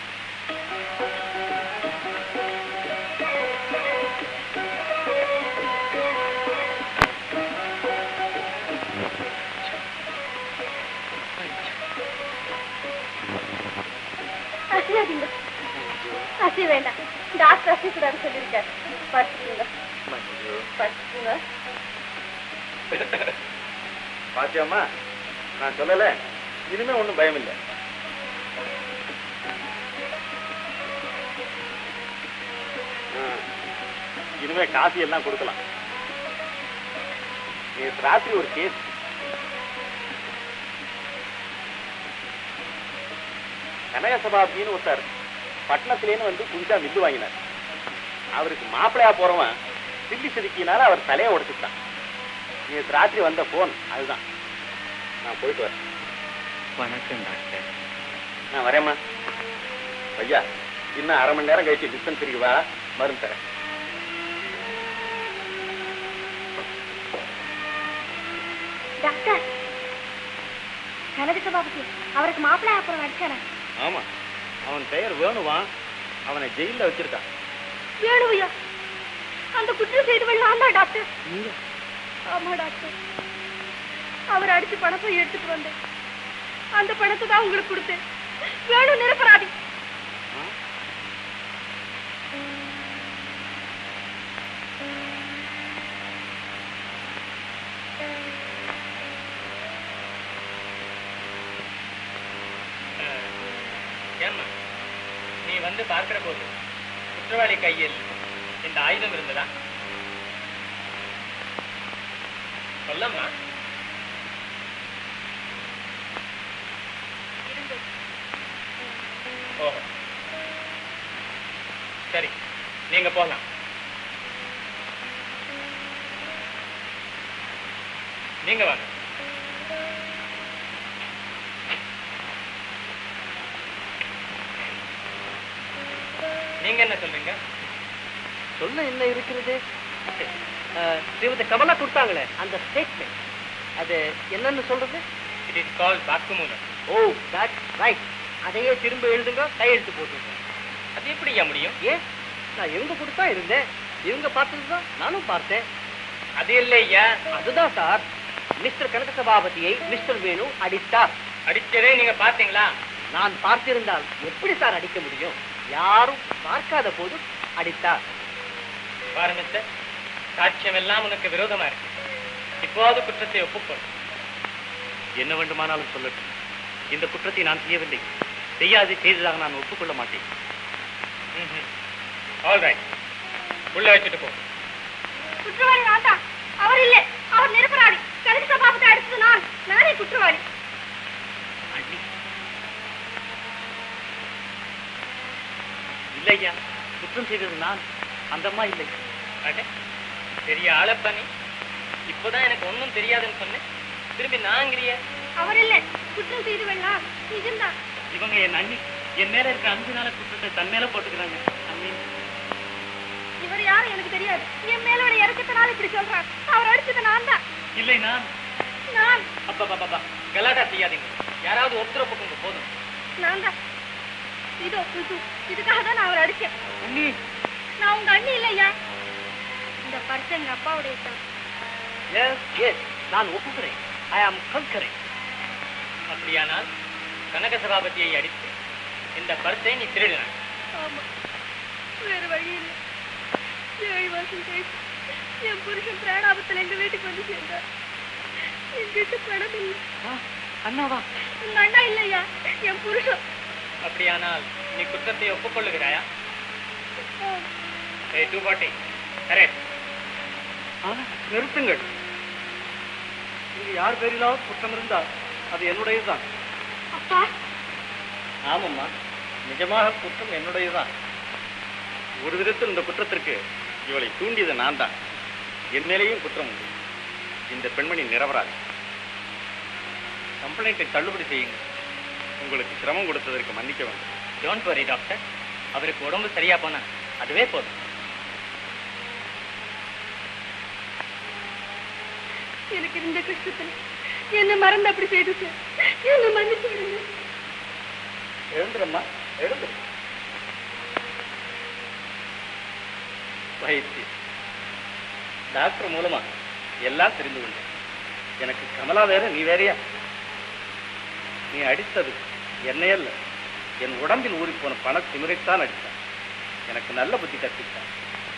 அசையாதீங்க அசைய வேண்டாம் டாக்டர் அசைக்கூடாது சொல்லியிருக்காரு படுத்துக்குங்க படுத்துக்குங்க பாத்தியாம்மா நான் சொல்லல இனிமே ஒண்ணும் பயம் இல்லை ஆ, இனிமே காஃபி எல்லாம் கொடுக்கலாம் நேற்று ராத்திரி ஒரு கேஸ் கனக சபாபின்னு ஒருத்தர் பட்டணத்திலேன்னு வந்து புதுசா மில்லு வாங்கினார் அவருக்கு மாப்பிள்ளையா போறவன் சில்லி செதுக்கினால அவர் தலையை உடைச்சுட்டான் நேற்று ராத்திரி வந்த போன் அதுதான் நான் போயிட்டு வரேன் வணக்கம் டாக்டர் நான் வரேம்மா ஐயா இன்னும் அரை மணி நேரம் கழிச்சு டிஸ்பென்சரிக்கு வா மருந்து தரேன் டாக்டர் கனக சபாபதி அவருக்கு மாப்பிள்ளை அப்புறம் அடிச்சானே ஆமா அவன் பெயர் வேணுவான் அவனை ஜெயில வச்சிருக்கான் வேணுவையா அந்த குற்றம் செய்தவள் நான் தான் டாக்டர் ஆமா டாக்டர் அவர் அடிச்சு பணத்தை எடுத்துட்டு வந்தேன் அந்த பணத்தை தான் உங்களுக்கு கொடுத்தேன் வேணும் நிரப்பராதி ஏம்மா நீ வந்து பார்க்கிற போது குற்றவாளி கையில் இந்த ஆயுதம் இருந்ததா சொல்லம்மா ஓஹோ சரி நீங்க போகலாம் நீங்க வாங்க நீங்க என்ன சொல்றீங்க சொல்ல என்ன இருக்கிறது அஹ், ஸ்ரீமதி கமலா கொடுத்தாங்களே அந்த ஸ்டேட்மெண்ட் அது என்னன்னு சொல்றது இட் இஸ் கால் வாக்குமூலம் ஓ தட் ரைட் அதையே திரும்ப எழுதுங்க கையெழுத்து போட்டுங்க அது எப்படியா முடியும் ஏன் நான் இவங்க கொடுத்தா இருந்தேன் இவங்க பார்த்தது தான் நானும் பார்த்தேன் அது இல்லையா அதுதான் சார் மிஸ்டர் கனக சபாபதியை மிஸ்டர் வேணு அடித்தார் அடிச்சதே நீங்க பாத்தீங்களா நான் பார்த்திருந்தால் எப்படி சார் அடிக்க முடியும் யாரும் பார்க்காத போது அடித்தார் பாருங்க சார் சாட்சியம் எல்லாம் உனக்கு விரோதமா இருக்கு இப்போது குற்றத்தை ஒப்புக்கொள் என்ன வேண்டுமானாலும் சொல்லட்டும் இந்த குற்றத்தை நான் செய்யவில்லை செய்யாது செய்ததாக நான் ஒப்புக்கொள்ள மாட்டேன் ஆல் ரைட் உள்ள வச்சுட்டு போ குற்றவாளி நான் தான் அவர் இல்லை அவர் நிரபராதி கணக்கு சபாபத்தை அடிச்சது நான் நானே குற்றவாளி இல்லையா குற்றம் செய்தது நான் அந்த அம்மா இல்லை அட, பெரிய ஆளப்பா நீ இப்போதான் எனக்கு ஒண்ணும் தெரியாதுன்னு சொன்னேன் திரும்பி நாங்கிறிய அவர் இல்லை குற்றம் செய்து வெள்ளலாம் நிஜம்தான் இவங்க என் அண்ணி என் மேல இருக்கிற அஞ்சுனால குற்றத்தை தன் மேல போட்டுக்கிறாங்க அண்ணி இவர் யாரும் எனக்கு தெரியாது என் மேலோட இறக்கத்தினால இப்படி சொல்றார் அவர் அடிச்சது நான் தான் இல்லை நான் நான் அப்பா பாப்பா கலாட்டா செய்யாதீங்க யாராவது ஒருத்தர் பக்கம் போதும் நான் தான் இதோ இது இதுக்காக தான் நான் அவர் அடிச்சேன் அண்ணி நான் உங்க அண்ணி இல்லையா இந்த பர்ஸ் எங்க அப்பாவுடைய தான் எஸ் எஸ் நான் ஒப்புக்கிறேன் ஐ ஆம் கன்கரேட் அப்படியானால் கனக சபாபதியை அடித்து இந்த பர்ஸை நீ திருடினாய் ஆமா வேற வழி இல்லை ஏழு வருஷம் கழிச்சு என் புருஷன் பிராணாபத்துல எங்க வீட்டுக்கு வந்து சேர்ந்தார் என்கிட்ட பணம் இல்லை அண்ணாவா உங்க அண்ணா இல்லையா என் புருஷன் அப்படியானால் நீ குற்றத்தை ஒப்புக்கொள்ளுகிறாயா ஏய் டூ பாட்டி கரெக்ட் நிறுத்துங்கள் இங்கு யார் பேரிலாவது குற்றம் இருந்தால் அது என்னுடையதுதான் அப்பா ஆமாம்மா நிஜமாக குற்றம் என்னுடையதுதான் ஒரு விதத்தில் இந்த குற்றத்திற்கு இவளை தூண்டியது நான் தான் என் மேலேயும் குற்றம் உண்டு இந்த பெண்மணி நிரபராதி கம்ப்ளைண்ட்டை தள்ளுபடி செய்யுங்க உங்களுக்கு சிரமம் கொடுத்ததற்கு மன்னிக்க வேண்டும் டோன்ட் வரி டாக்டர் அவருக்கு உடம்பு சரியா போனா அதுவே போதும் எனக்கு இருந்த கஷ்டத்துல என்ன மறந்து அப்படி செய்து சார் என்ன மன்னிச்சு விடுங்க எழுந்துரும்மா எழுந்துரு வைத்தியம் டாக்டர் மூலமா எல்லாம் தெரிந்து கொண்டேன் எனக்கு கமலா வேற நீ வேறையா நீ அடித்தது என்னையல்ல என் உடம்பில் ஊறிப்போன பண திமிரைத்தான் அடித்தான் எனக்கு நல்ல புத்தி கற்பித்தான்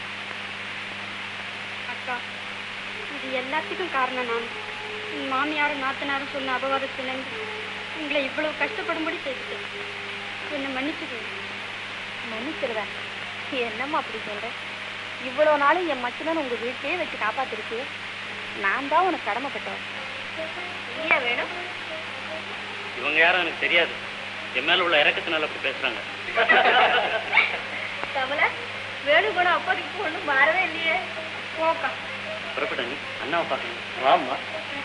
அக்கா இது எல்லாத்துக்கும் காரணம் நான் என் மாமியாரும் நாத்தனாரும் சொன்ன அபவாதத்திலிருந்து உங்களை இவ்வளவு கஷ்டப்படும்படி செய்துட்டேன் என்னை மன்னிச்சுக்கோங்க மன்னிச்சிருவேன் என்னம்மா அப்படி சொல்ற இவ்வளவு நாளும் என் மச்சனன் உங்க வீட்லயே வச்சு காப்பாத்திருக்கு நான் தான் உனக்கு கடமைப்பட்டவன் இல்லையா வேணும் இவங்க யாரும் எனக்கு தெரியாது என் மேல உள்ள இறக்கத்தினால அப்படி பேசுறாங்க கமலா வேணு குணம் அப்போதைக்கு ஒண்ணும் மாறவே இல்லையே போக்கா புறப்பட்டாங்க அண்ணாவை பார்க்கணும் வாம்மா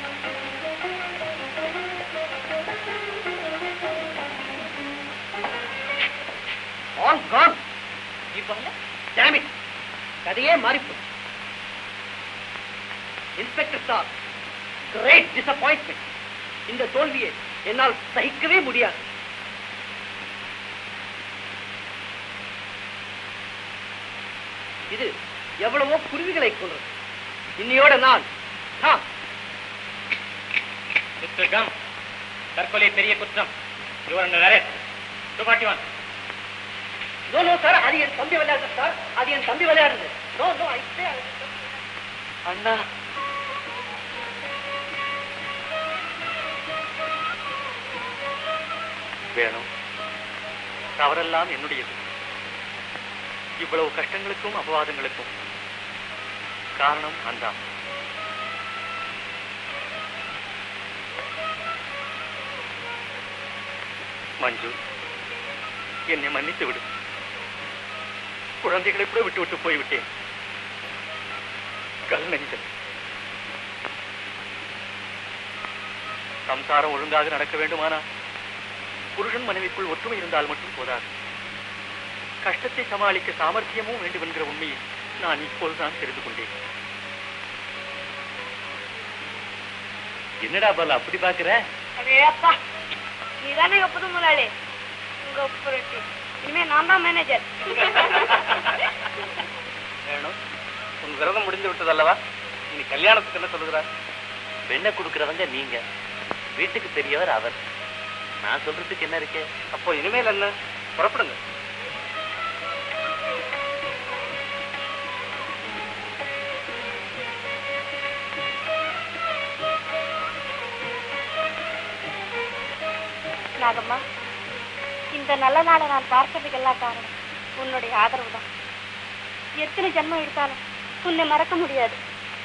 ஆல் கான் இப்போ damn it கதையே மாறிப்போச்சு இன்ஸ்பெக்டர் சார் கிரேட் டிசப்பாயின்மெண்ட் இந்த தோல்வியை என்னால் சகிக்கவே முடியாது இது எவ்வளவோ குருவிகளை கொன்றது இன்னையோட நான் ஆ, மிஸ்டர் கம் தற்கொலை பெரிய குற்றம் இவர் அரெஸ்ட் டூ பாட்டி ஒன் நோ நோ சார் அது என் தம்பி விளையாடுறது சார் அது என் தம்பி விளையாடுறது நோ நோ ஐ சே அண்ணா வேணும் தவறெல்லாம் என்னுடையது இவ்வளவு கஷ்டங்களுக்கும் அபவாதங்களுக்கும் காரணம் அந்த மஞ்சு என்னை மன்னித்து விடு குழந்தைகளை கூட விட்டு விட்டு போய்விட்டேன் கல் நெஞ்சம் சம்சாரம் ஒழுங்காக நடக்க வேண்டுமானா புருஷன் மனைவிக்குள் ஒற்றுமை இருந்தால் மட்டும் போதாது கஷ்டத்தை சமாளிக்க சாமர்த்தியமும் வேண்டும் என்கிற உண்மையை நான் இப்போதுதான் தெரிந்து கொண்டேன் என்னடா பல அப்படி பாக்குற அதே அப்பா நீதானே எங்க புது முதலாளி உங்க ஒப்புரட்டி இனிமே நான் தான் மேனேஜர் வேணும் உன் விரதம் முடிந்து விட்டதல்லவா இனி கல்யாணத்துக்கு என்ன சொல்லுகிறார் பெண்ணை கொடுக்கறவங்க நீங்க வீட்டுக்கு பெரியவர் அவர் நான் சொல்றதுக்கு என்ன இருக்கு அப்போ இனிமேல் என்ன புறப்படுங்க நாகம்மா இந்த நல்ல நாளை நான் பார்த்ததுக்கெல்லாம் காரணம் உன்னுடைய ஆதரவு தான் எத்தனை ஜென்மம் எடுத்தாலும் உன்னை மறக்க முடியாது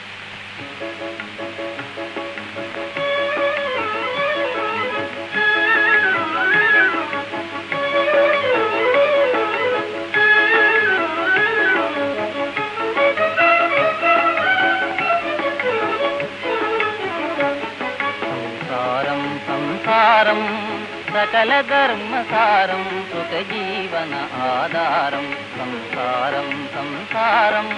సంసారం సంసారం సకల ధర్మసారం సుఖ జీవన ఆధారం సంసారం సంసారం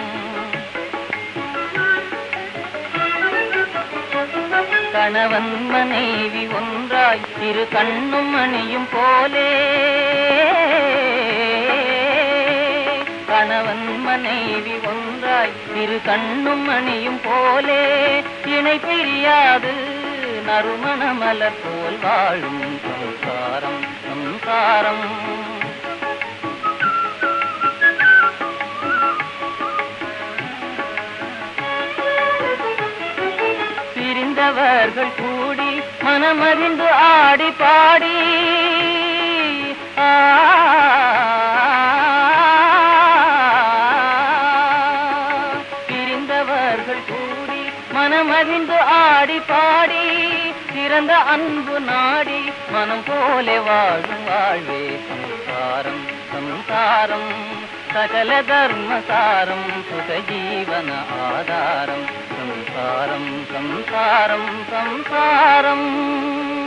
கணவன் மனைவி ஒன்றாய் இரு கண்ணும் மணியும் போலே கணவன் மனைவி ஒன்றாய் இரு கண்ணும் மணியும் போலே இணை பிரியாது நறுமண மலர் போல் வாழும் சம்சாரம் சம்சாரம் பிரிந்தவர்கள் கூடி மனமறிந்து ஆடி பாடி ஆ, பிரிந்தவர்கள் கூடி மனமறிந்து ஆடி பாடி சிறந்த அன்பு நாடி மனம் போலே வாழும் வாழ்வே சம்சாரம் சம்சாரம் சகல தர்மசாரம் சுக ஜீவன ஆதாரம் సంసారం సంసారం సంసారం